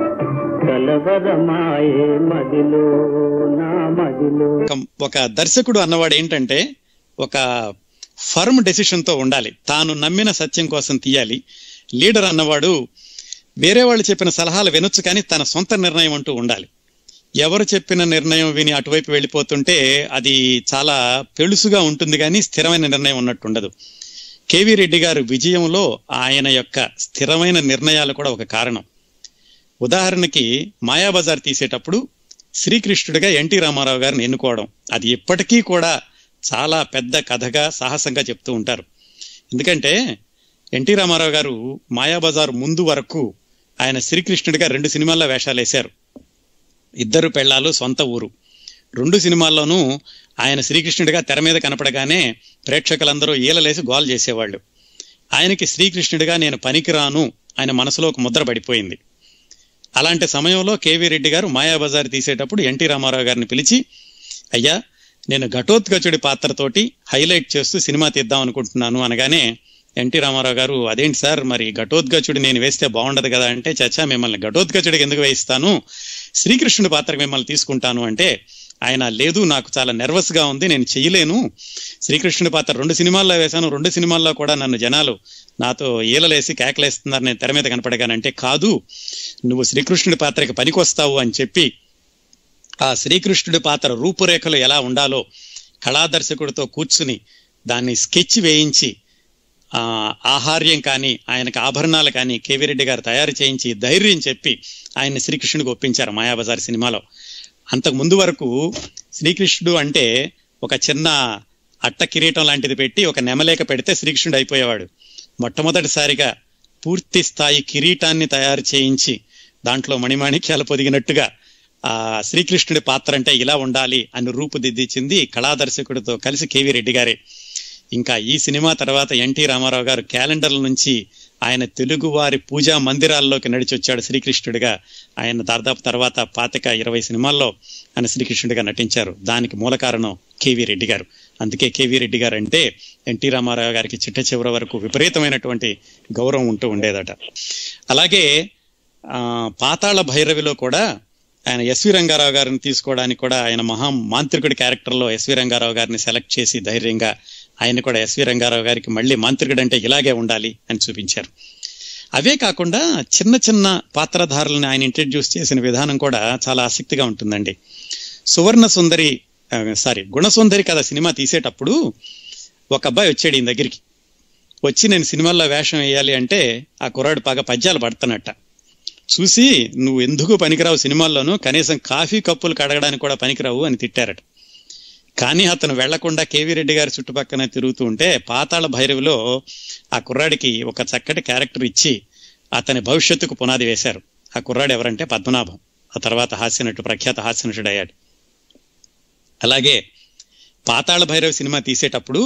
కలవరమాయే మదిలో నా మదిలో ఒక- ఒక దర్శకుడు అన్నవాడు ఏంటంటే ఒక ఫర్మ్ డెసిషన్ తో ఉండాలి తాను నమ్మిన సత్యం కోసం తీయాలి లీడర్ అన్నవాడు వేరే వాళ్ళు చెప్పిన సలహాలు వినొచ్చు కానీ తన సొంత నిర్ణయం అంటూ ఉండాలి ఎవరు చెప్పిన నిర్ణయం విని అటువైపు వెళ్ళిపోతుంటే అది చాలా పెళుసుగా ఉంటుంది కానీ స్థిరమైన నిర్ణయం ఉన్నట్టు ఉండదు కేవీ రెడ్డి గారు విజయంలో ఆయన యొక్క స్థిరమైన నిర్ణయాలు కూడా ఒక కారణం ఉదాహరణకి మాయాబజార్ తీసేటప్పుడు శ్రీకృష్ణుడిగా ఎన్టీ రామారావు గారిని ఎన్నుకోవడం అది ఇప్పటికీ కూడా చాలా పెద్ద కథగా సాహసంగా చెప్తూ ఉంటారు ఎందుకంటే ఎన్టీ రామారావు గారు మాయాబజార్ ముందు వరకు ఆయన శ్రీకృష్ణుడిగా రెండు సినిమాల్లో వేషాలు వేశారు ఇద్దరు పెళ్ళాలు సొంత ఊరు రెండు సినిమాల్లోనూ ఆయన శ్రీకృష్ణుడిగా తెర మీద కనపడగానే ప్రేక్షకులందరూ ఈలలేసి గోల్ చేసేవాళ్ళు ఆయనకి శ్రీకృష్ణుడిగా నేను పనికిరాను ఆయన మనసులో ఒక ముద్ర పడిపోయింది అలాంటి సమయంలో కేవీ రెడ్డి గారు మాయాబజార్ తీసేటప్పుడు ఎన్టీ రామారావు గారిని పిలిచి అయ్యా నేను ఘటోత్కచుడి పాత్రతోటి హైలైట్ చేస్తూ సినిమా తీద్దాం అనుకుంటున్నాను అనగానే ఎన్టీ రామారావు గారు అదేంటి సార్ మరి ఘటోత్కచుడి నేను వేస్తే బాగుండదు కదా అంటే చచ్చా మిమ్మల్ని ఘటోత్కచుడికి ఎందుకు వేయిస్తాను శ్రీకృష్ణుడి పాత్రకు మిమ్మల్ని తీసుకుంటాను అంటే ఆయన లేదు నాకు చాలా నెర్వస్ గా ఉంది నేను చెయ్యలేను శ్రీకృష్ణుడి పాత్ర రెండు సినిమాల్లో వేశాను రెండు సినిమాల్లో కూడా నన్ను జనాలు నాతో ఈలలేసి కేకలేస్తున్నారు నేను తెర మీద కనపడగానంటే కాదు నువ్వు శ్రీకృష్ణుడి పాత్రకి పనికొస్తావు అని చెప్పి ఆ శ్రీకృష్ణుడి పాత్ర రూపురేఖలు ఎలా ఉండాలో కళాదర్శకుడితో కూర్చుని దాన్ని స్కెచ్ వేయించి ఆ ఆహార్యం కానీ ఆయనకు ఆభరణాలు కానీ కేవీ రెడ్డి గారు తయారు చేయించి ధైర్యం చెప్పి ఆయన్ని శ్రీకృష్ణుడికి ఒప్పించారు మాయాబజార్ సినిమాలో అంతకు ముందు వరకు శ్రీకృష్ణుడు అంటే ఒక చిన్న అట్ట కిరీటం లాంటిది పెట్టి ఒక నెమలేక పెడితే శ్రీకృష్ణుడు అయిపోయేవాడు మొట్టమొదటిసారిగా పూర్తి స్థాయి కిరీటాన్ని తయారు చేయించి దాంట్లో మణిమాణిక్యాలు పొదిగినట్టుగా ఆ శ్రీకృష్ణుడి పాత్ర అంటే ఇలా ఉండాలి అని రూపుదిద్దించింది కళాదర్శకుడితో కలిసి కేవీ రెడ్డి గారే ఇంకా ఈ సినిమా తర్వాత ఎన్టీ రామారావు గారు క్యాలెండర్ల నుంచి ఆయన తెలుగు వారి పూజా మందిరాల్లోకి నడిచొచ్చాడు శ్రీకృష్ణుడిగా ఆయన దాదాపు తర్వాత పాతిక ఇరవై సినిమాల్లో ఆయన శ్రీకృష్ణుడిగా నటించారు దానికి మూల కారణం కేవీ రెడ్డి గారు అందుకే కేవీ రెడ్డి గారు అంటే ఎన్టీ రామారావు గారికి చిట్ట చివరి వరకు విపరీతమైనటువంటి గౌరవం ఉంటూ ఉండేదట అలాగే ఆ పాతాళ భైరవిలో కూడా ఆయన ఎస్వి రంగారావు గారిని తీసుకోవడానికి కూడా ఆయన మహా మాంత్రికుడి క్యారెక్టర్లో ఎస్వి రంగారావు గారిని సెలెక్ట్ చేసి ధైర్యంగా ఆయన కూడా ఎస్వి రంగారావు గారికి మళ్ళీ మాంత్రికుడు అంటే ఇలాగే ఉండాలి అని చూపించారు అవే కాకుండా చిన్న చిన్న పాత్రధారులను ఆయన ఇంట్రడ్యూస్ చేసిన విధానం కూడా చాలా ఆసక్తిగా ఉంటుందండి సువర్ణ సుందరి సారీ గుణసుందరి కథ సినిమా తీసేటప్పుడు ఒక అబ్బాయి వచ్చాడు ఈయన దగ్గరికి వచ్చి నేను సినిమాల్లో వేషం వేయాలి అంటే ఆ కుర్రాడు బాగా పద్యాలు పడుతున్నట్ట చూసి నువ్వు ఎందుకు పనికిరావు సినిమాల్లోనూ కనీసం కాఫీ కప్పులు కడగడానికి కూడా పనికిరావు అని తిట్టారట కానీ అతను వెళ్లకుండా కేవీ రెడ్డి గారి చుట్టుపక్కన తిరుగుతూ ఉంటే పాతాళ భైరవిలో ఆ కుర్రాడికి ఒక చక్కటి క్యారెక్టర్ ఇచ్చి అతని భవిష్యత్తుకు పునాది వేశారు ఆ కుర్రాడు ఎవరంటే పద్మనాభం ఆ తర్వాత హాస్యనటు ప్రఖ్యాత హాస్యనటుడు అయ్యాడు అలాగే పాతాళ భైరవి సినిమా తీసేటప్పుడు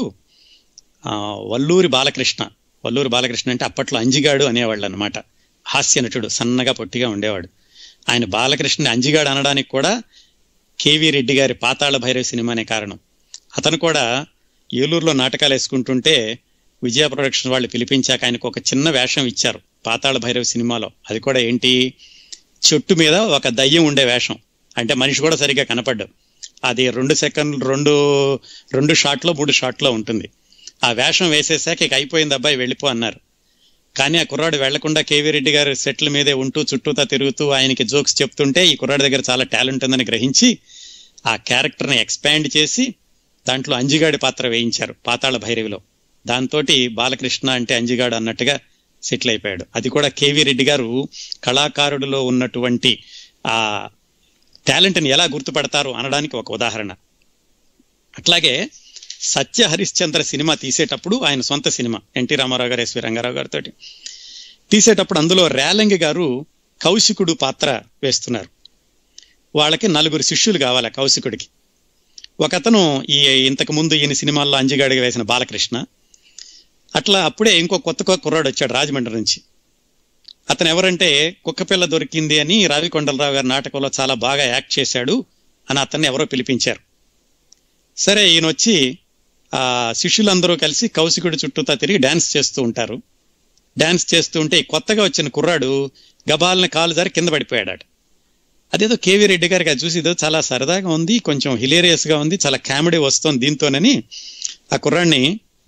ఆ వల్లూరి బాలకృష్ణ వల్లూరి బాలకృష్ణ అంటే అప్పట్లో అంజిగాడు అనేవాళ్ళు అనమాట హాస్య నటుడు సన్నగా పొట్టిగా ఉండేవాడు ఆయన బాలకృష్ణ అంజిగాడు అనడానికి కూడా కేవీ రెడ్డి గారి పాతాళ భైరవి సినిమానే కారణం అతను కూడా ఏలూరులో నాటకాలు వేసుకుంటుంటే విజయ ప్రొడక్షన్ వాళ్ళు పిలిపించాక ఆయనకు ఒక చిన్న వేషం ఇచ్చారు పాతాళ భైరవి సినిమాలో అది కూడా ఏంటి చెట్టు మీద ఒక దయ్యం ఉండే వేషం అంటే మనిషి కూడా సరిగ్గా కనపడ్డాడు అది రెండు సెకండ్లు రెండు రెండు షాట్లో మూడు షాట్లో ఉంటుంది ఆ వేషం వేసేసాక ఇక అయిపోయింది అబ్బాయి వెళ్ళిపో అన్నారు కానీ ఆ కుర్రాడు వెళ్లకుండా కేవీ రెడ్డి గారు సెట్ల మీదే ఉంటూ చుట్టూతా తిరుగుతూ ఆయనకి జోక్స్ చెప్తుంటే ఈ కుర్రాడి దగ్గర చాలా టాలెంట్ ఉందని గ్రహించి ఆ క్యారెక్టర్ని ఎక్స్పాండ్ చేసి దాంట్లో అంజిగాడి పాత్ర వేయించారు పాతాళ భైరవిలో దాంతో బాలకృష్ణ అంటే అంజిగాడు అన్నట్టుగా సెటిల్ అయిపోయాడు అది కూడా కేవీ రెడ్డి గారు కళాకారుడిలో ఉన్నటువంటి ఆ టాలెంట్ని ఎలా గుర్తుపడతారు అనడానికి ఒక ఉదాహరణ అట్లాగే సత్య హరిశ్చంద్ర సినిమా తీసేటప్పుడు ఆయన సొంత సినిమా ఎన్టీ రామారావు గారు ఎస్వి రంగారావు గారితో తీసేటప్పుడు అందులో రేలంగి గారు కౌశికుడు పాత్ర వేస్తున్నారు వాళ్ళకి నలుగురు శిష్యులు కావాలి కౌశికుడికి ఒకతను ఈ ఇంతకు ముందు ఈయన సినిమాల్లో అంజిగాడిగా వేసిన బాలకృష్ణ అట్లా అప్పుడే ఇంకో కొత్త కుర్రాడు వచ్చాడు రాజమండ్రి నుంచి అతను ఎవరంటే కుక్కపిల్ల దొరికింది అని రావికొండలరావు గారి నాటకంలో చాలా బాగా యాక్ట్ చేశాడు అని అతన్ని ఎవరో పిలిపించారు సరే ఈయన వచ్చి ఆ శిష్యులందరూ కలిసి కౌశికుడి చుట్టూతా తిరిగి డాన్స్ చేస్తూ ఉంటారు డాన్స్ చేస్తూ ఉంటే ఈ కొత్తగా వచ్చిన కుర్రాడు గబాలని కాలు జారి కింద పడిపోయాడట అదేదో కేవీ రెడ్డి గారికి అది చూసి ఏదో చాలా సరదాగా ఉంది కొంచెం హిలేరియస్ గా ఉంది చాలా కామెడీ వస్తుంది దీంతోనని ఆ కుర్రాడిని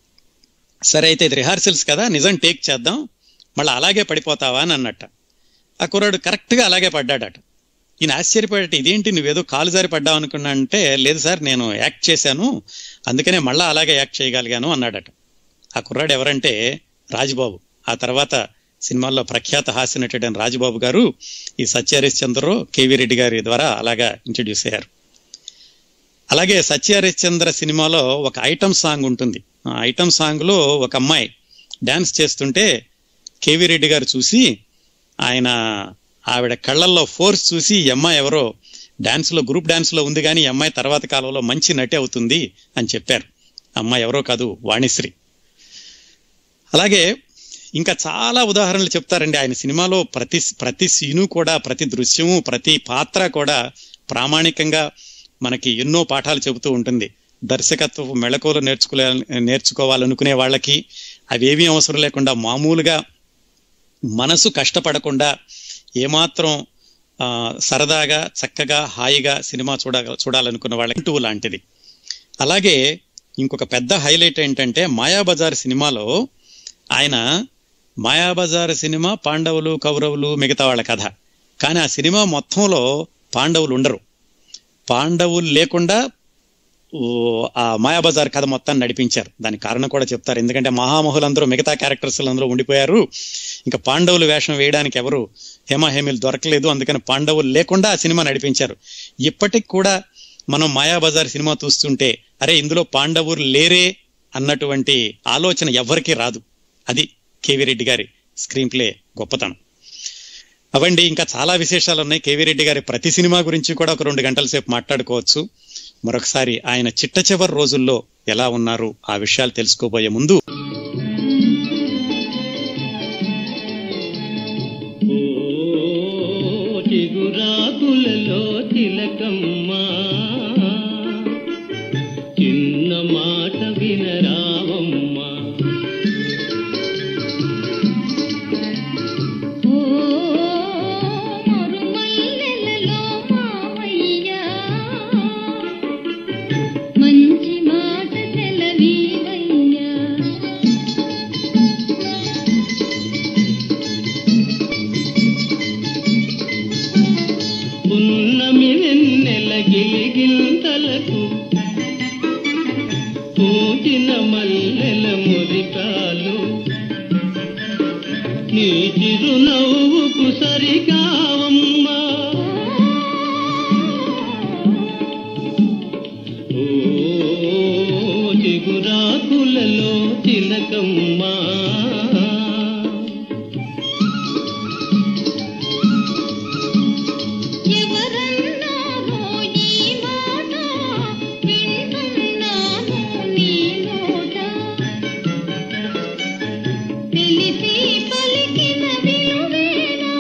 సరే అయితే ఇది రిహార్సల్స్ కదా నిజం టేక్ చేద్దాం మళ్ళీ అలాగే పడిపోతావా అని అన్నట్ట ఆ కుర్రాడు కరెక్ట్ గా అలాగే పడ్డాడట ఈయన ఆశ్చర్యపడట ఇదేంటి నువ్వేదో కాలు జారి పడ్డావు అనుకున్నా అంటే లేదు సార్ నేను యాక్ట్ చేశాను అందుకనే మళ్ళా అలాగే యాక్ట్ చేయగలిగాను అన్నాడట ఆ కుర్రాడు ఎవరంటే రాజుబాబు ఆ తర్వాత సినిమాల్లో ప్రఖ్యాత హాస్య నటుడైన రాజుబాబు గారు ఈ సత్యహరిశ్చంద్రరావు కేవీ రెడ్డి గారి ద్వారా అలాగా ఇంట్రడ్యూస్ అయ్యారు అలాగే సత్యహరిశ్చంద్ర సినిమాలో ఒక ఐటమ్ సాంగ్ ఉంటుంది ఆ ఐటమ్ సాంగ్ లో ఒక అమ్మాయి డాన్స్ చేస్తుంటే కేవీ రెడ్డి గారు చూసి ఆయన ఆవిడ కళ్ళల్లో ఫోర్స్ చూసి ఈ అమ్మాయి ఎవరో డాన్స్ లో గ్రూప్ డాన్స్ లో ఉంది కానీ ఈ అమ్మాయి తర్వాత కాలంలో మంచి నటి అవుతుంది అని చెప్పారు అమ్మాయి ఎవరో కాదు వాణిశ్రీ అలాగే ఇంకా చాలా ఉదాహరణలు చెప్తారండి ఆయన సినిమాలో ప్రతి ప్రతి సీను కూడా ప్రతి దృశ్యము ప్రతి పాత్ర కూడా ప్రామాణికంగా మనకి ఎన్నో పాఠాలు చెబుతూ ఉంటుంది దర్శకత్వ మెళకువలు నేర్చుకోలే నేర్చుకోవాలనుకునే వాళ్ళకి అవేమీ అవసరం లేకుండా మామూలుగా మనసు కష్టపడకుండా ఏమాత్రం సరదాగా చక్కగా హాయిగా సినిమా చూడ చూడాలనుకున్న వాళ్ళకి లాంటిది అలాగే ఇంకొక పెద్ద హైలైట్ ఏంటంటే మాయాబజార్ సినిమాలో ఆయన మాయాబజార్ సినిమా పాండవులు కౌరవులు మిగతా వాళ్ళ కథ కానీ ఆ సినిమా మొత్తంలో పాండవులు ఉండరు పాండవులు లేకుండా ఆ మాయాబజార్ కథ మొత్తాన్ని నడిపించారు దానికి కారణం కూడా చెప్తారు ఎందుకంటే మహామహులందరూ మిగతా క్యారెక్టర్స్ అందరూ ఉండిపోయారు ఇంకా పాండవులు వేషం వేయడానికి ఎవరు హేమాహేమిలు దొరకలేదు అందుకని పాండవులు లేకుండా ఆ సినిమా నడిపించారు ఇప్పటికి కూడా మనం మాయాబజార్ సినిమా చూస్తుంటే అరే ఇందులో పాండవులు లేరే అన్నటువంటి ఆలోచన ఎవరికీ రాదు అది కేవీ రెడ్డి గారి స్క్రీన్ ప్లే గొప్పతనం అవండి ఇంకా చాలా విశేషాలు ఉన్నాయి కేవీ రెడ్డి గారి ప్రతి సినిమా గురించి కూడా ఒక రెండు గంటల సేపు మాట్లాడుకోవచ్చు మరొకసారి ఆయన చిట్ట చివరి రోజుల్లో ఎలా ఉన్నారు ఆ విషయాలు తెలుసుకోబోయే ముందు చిగురాకులలో తిలకమ్మా చిన్న మాట వినరావమ్మా మంచి మాట సెలవీవయ్యా పున్నమి వెన్నెల గిలిగింతలకు పూచిన మల్లెల మురికాలు నీ చిరునవ్వుకు సరికావమ్మా ఓ చిగురాకులలో తిలకమ్మా ఎవరన్నారో ఈ మాట వింటున్నాను నీ నోట తెలిసి పలికిన విలువేనా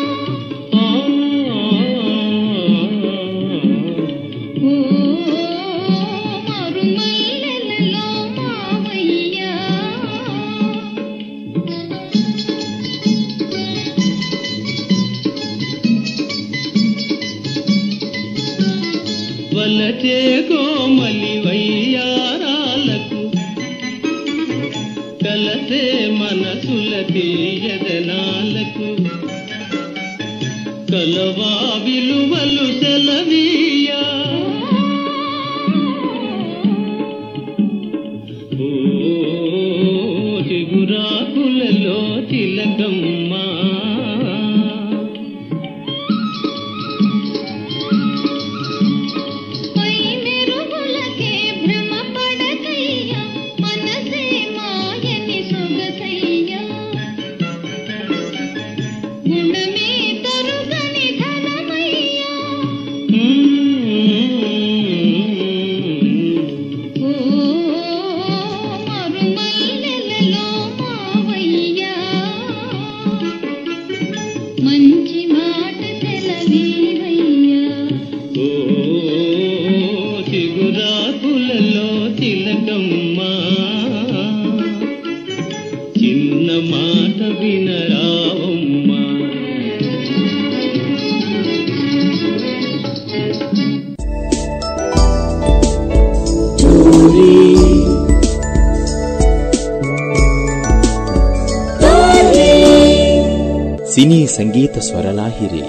ఓ మరుమల్లెలలో మావయ్యా వలచే కోమలి వయ్యారాలకు కలసే మనసుల తీయదనాలకు కలవా విలువలు సెలవీయా ఓ చిగురాకులలో తిలకమ్మా పై మెరుగులకే భ్రమ పడకయ్యా మనసే మాయని సొగసయ్యా గుణమే తరుగని ధనమయ్యా ఓ మరుమల్లెలలో మావయ్యా మంచి మాట సెలవీవయ్యా ఓ చిగురాకులలో తిలకమ్మా చిన్న మాట వినరావమ్మా సినీ సంగీత స్వరలాహిరి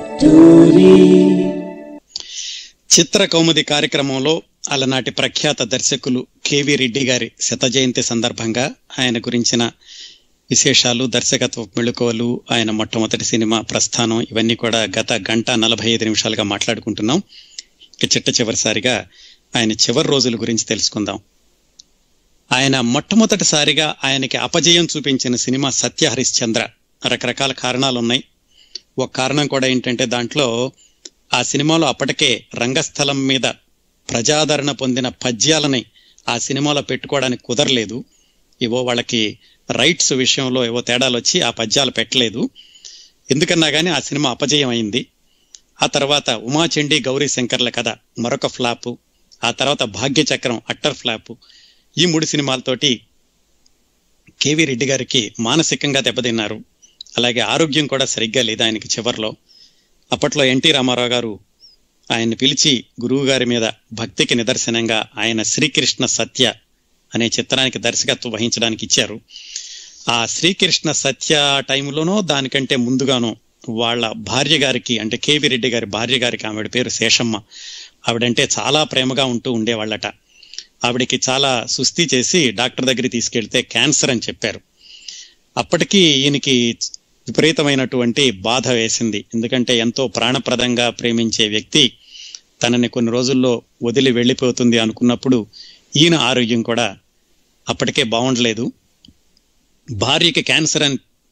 చిత్ర కౌముది కార్యక్రమంలో అలనాటి ప్రఖ్యాత దర్శకులు కేవి రెడ్డి గారి శత జయంతి సందర్భంగా ఆయన గురించిన విశేషాలు దర్శకత్వ మెళుకువలు ఆయన మొట్టమొదటి సినిమా ప్రస్థానం ఇవన్నీ కూడా గత గంట నలభై ఐదు నిమిషాలుగా మాట్లాడుకుంటున్నాం ఇక చిట్ట చివరిసారిగా ఆయన చివరి రోజుల గురించి తెలుసుకుందాం ఆయన మొట్టమొదటిసారిగా ఆయనకి అపజయం చూపించిన సినిమా సత్య హరిశ్చంద్ర రకరకాల కారణాలు ఉన్నాయి ఒక కారణం కూడా ఏంటంటే దాంట్లో ఆ సినిమాలో అప్పటికే రంగస్థలం మీద ప్రజాదరణ పొందిన పద్యాలని ఆ సినిమాలో పెట్టుకోవడానికి కుదరలేదు ఏవో వాళ్ళకి రైట్స్ విషయంలో ఏవో తేడాలు వచ్చి ఆ పద్యాలు పెట్టలేదు ఎందుకన్నా కానీ ఆ సినిమా అపజయం అయింది ఆ తర్వాత ఉమాచండి గౌరీ శంకర్ల కథ మరొక ఫ్లాపు ఆ తర్వాత భాగ్యచక్రం అట్టర్ ఫ్లాపు ఈ మూడు సినిమాలతోటి కేవీ రెడ్డి గారికి మానసికంగా దెబ్బతిన్నారు అలాగే ఆరోగ్యం కూడా సరిగ్గా లేదు ఆయనకి చివర్లో అప్పట్లో ఎన్టీ రామారావు గారు ఆయన్ని పిలిచి గురువు గారి మీద భక్తికి నిదర్శనంగా ఆయన శ్రీకృష్ణ సత్య అనే చిత్రానికి దర్శకత్వం వహించడానికి ఇచ్చారు ఆ శ్రీకృష్ణ సత్య టైంలోనో దానికంటే ముందుగానో వాళ్ళ భార్య గారికి అంటే కేవి రెడ్డి గారి భార్య గారికి ఆవిడ పేరు శేషమ్మ ఆవిడంటే చాలా ప్రేమగా ఉంటూ ఉండేవాళ్ళట ఆవిడకి చాలా సుస్థి చేసి డాక్టర్ దగ్గరికి తీసుకెళ్తే క్యాన్సర్ అని చెప్పారు అప్పటికి ఈయనకి విపరీతమైనటువంటి బాధ వేసింది ఎందుకంటే ఎంతో ప్రాణప్రదంగా ప్రేమించే వ్యక్తి తనని కొన్ని రోజుల్లో వదిలి వెళ్ళిపోతుంది అనుకున్నప్పుడు ఈయన ఆరోగ్యం కూడా అప్పటికే బాగుండలేదు భార్యకి క్యాన్సర్ అని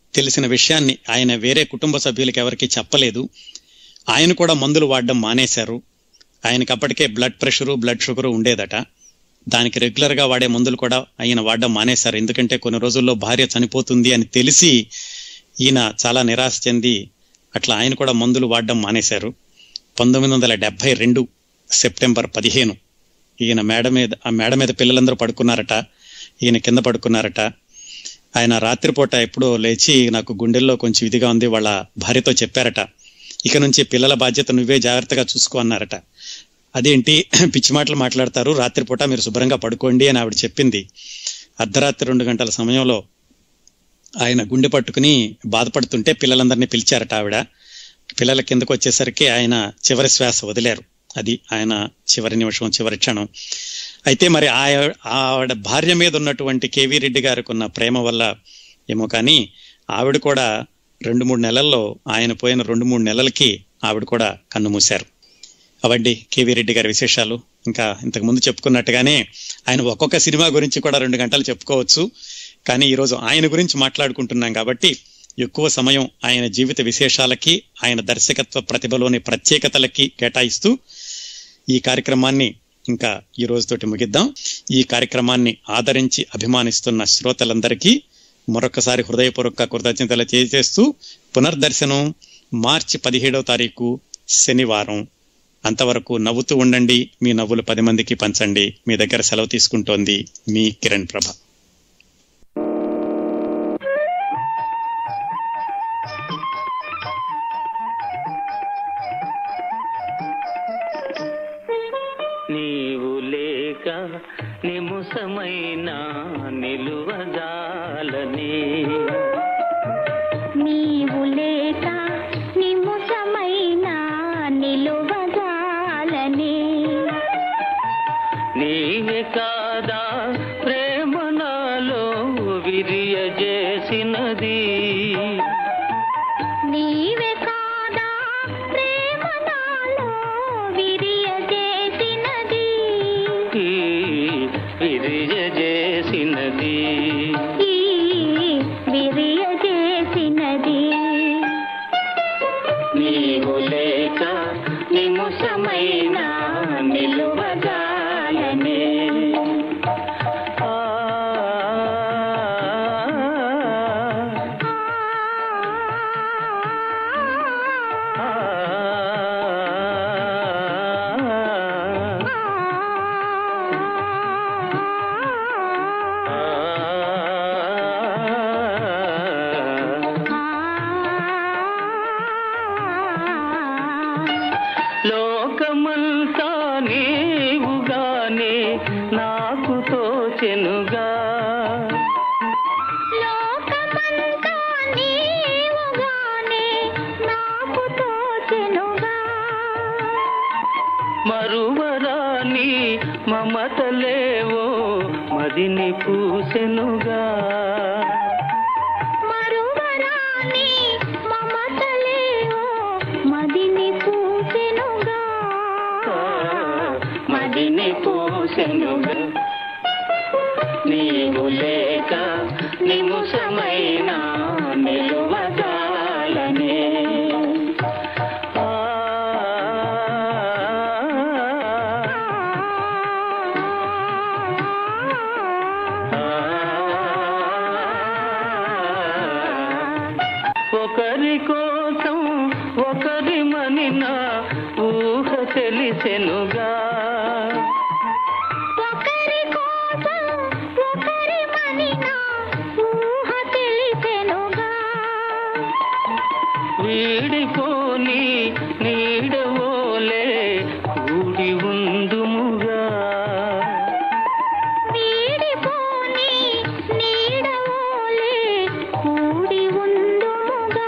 తెలిసిన విషయాన్ని ఆయన వేరే కుటుంబ సభ్యులకి ఎవరికి చెప్పలేదు ఆయన కూడా మందులు వాడడం మానేశారు ఆయనకి అప్పటికే బ్లడ్ ప్రెషరు బ్లడ్ షుగరు ఉండేదట దానికి రెగ్యులర్ గా వాడే మందులు కూడా ఆయన వాడడం మానేశారు ఎందుకంటే కొన్ని రోజుల్లో భార్య చనిపోతుంది అని తెలిసి ఈయన చాలా నిరాశ చెంది అట్లా ఆయన కూడా మందులు వాడడం మానేశారు పంతొమ్మిది వందల డెబ్బై రెండు సెప్టెంబర్ పదిహేను ఈయన మేడ మీద ఆ మేడ మీద పిల్లలందరూ పడుకున్నారట ఈయన కింద పడుకున్నారట ఆయన రాత్రిపూట ఎప్పుడో లేచి నాకు గుండెల్లో కొంచెం ఇదిగా ఉంది వాళ్ళ భార్యతో చెప్పారట ఇక నుంచి పిల్లల బాధ్యత నువ్వే జాగ్రత్తగా చూసుకో అన్నారట అదేంటి పిచ్చి మాటలు మాట్లాడతారు రాత్రిపూట మీరు శుభ్రంగా పడుకోండి అని ఆవిడ చెప్పింది అర్ధరాత్రి రెండు గంటల సమయంలో ఆయన గుండె పట్టుకుని బాధపడుతుంటే పిల్లలందరినీ పిలిచారట ఆవిడ పిల్లల కిందకు వచ్చేసరికి ఆయన చివరి శ్వాస వదిలారు అది ఆయన చివరి నిమిషం చివరి క్షణం అయితే మరి ఆయ- ఆవిడ భార్య మీద ఉన్నటువంటి కేవీ రెడ్డి గారికి ఉన్న ప్రేమ వల్ల ఏమో కానీ ఆవిడ కూడా రెండు మూడు నెలల్లో ఆయన పోయిన రెండు మూడు నెలలకి ఆవిడ కూడా కన్ను మూశారు అవండి కేవీ రెడ్డి గారి విశేషాలు ఇంకా ఇంతకు ముందు చెప్పుకున్నట్టుగానే ఆయన ఒక్కొక్క సినిమా గురించి కూడా రెండు గంటలు చెప్పుకోవచ్చు కానీ ఈరోజు ఆయన గురించి మాట్లాడుకుంటున్నాం కాబట్టి ఎక్కువ సమయం ఆయన జీవిత విశేషాలకి ఆయన దర్శకత్వ ప్రతిభలోని ప్రత్యేకతలకి కేటాయిస్తూ ఈ కార్యక్రమాన్ని ఇంకా ఈ రోజుతోటి ముగిద్దాం ఈ కార్యక్రమాన్ని ఆదరించి అభిమానిస్తున్న శ్రోతలందరికీ మరొకసారి హృదయపూర్వక కృతజ్ఞతలు తెలియజేస్తూ పునర్దర్శనం మార్చి పదిహేడవ తారీఖు శనివారం అంతవరకు నవ్వుతూ ఉండండి మీ నవ్వులు పది మందికి పంచండి మీ దగ్గర సెలవు తీసుకుంటోంది మీ కిరణ్ ప్రభ నీవు లేక నిముసమైన నిలువజాలని నీవు లేక నిముసమైన నిలువజాలని నీవే కాదా ప్రేమ నాలో విరియజేసినది నీవే కాదా ప్రేమ నాలో విరియజేసినది ఈ విరియజేసినది ఈ విరియజేసినది నీవు లేక నిముసమైన నిలువజాలని ఆ లోకమంతా నీవుగానే నాకు తోచెనుగా లోకమంతా నీవుగానే నాకు తోచెనుగా మరువరాని మమతలేవో మదిని పూసెనుగా మరువరాని మమతలేవో మదిని పూసెనుగా మదిని పూసెనుగా నీవు లేక నిముసమైన నిలువగాలనే ఒకరి కోసం ఒకరి మనిన ఊహ తెలిసెనుగా ఒకరి కోసం ఒకరి మనిన ఊహ తెలిసెనుగా వీడిపోని నీడవోలే కూడి ఉందుముగా వీడిపోని నీడవోలే కూడి ఉందుముగా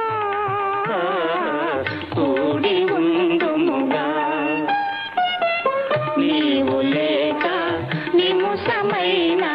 కూడి ఉందుముగా నీవు లేక నిముసమైన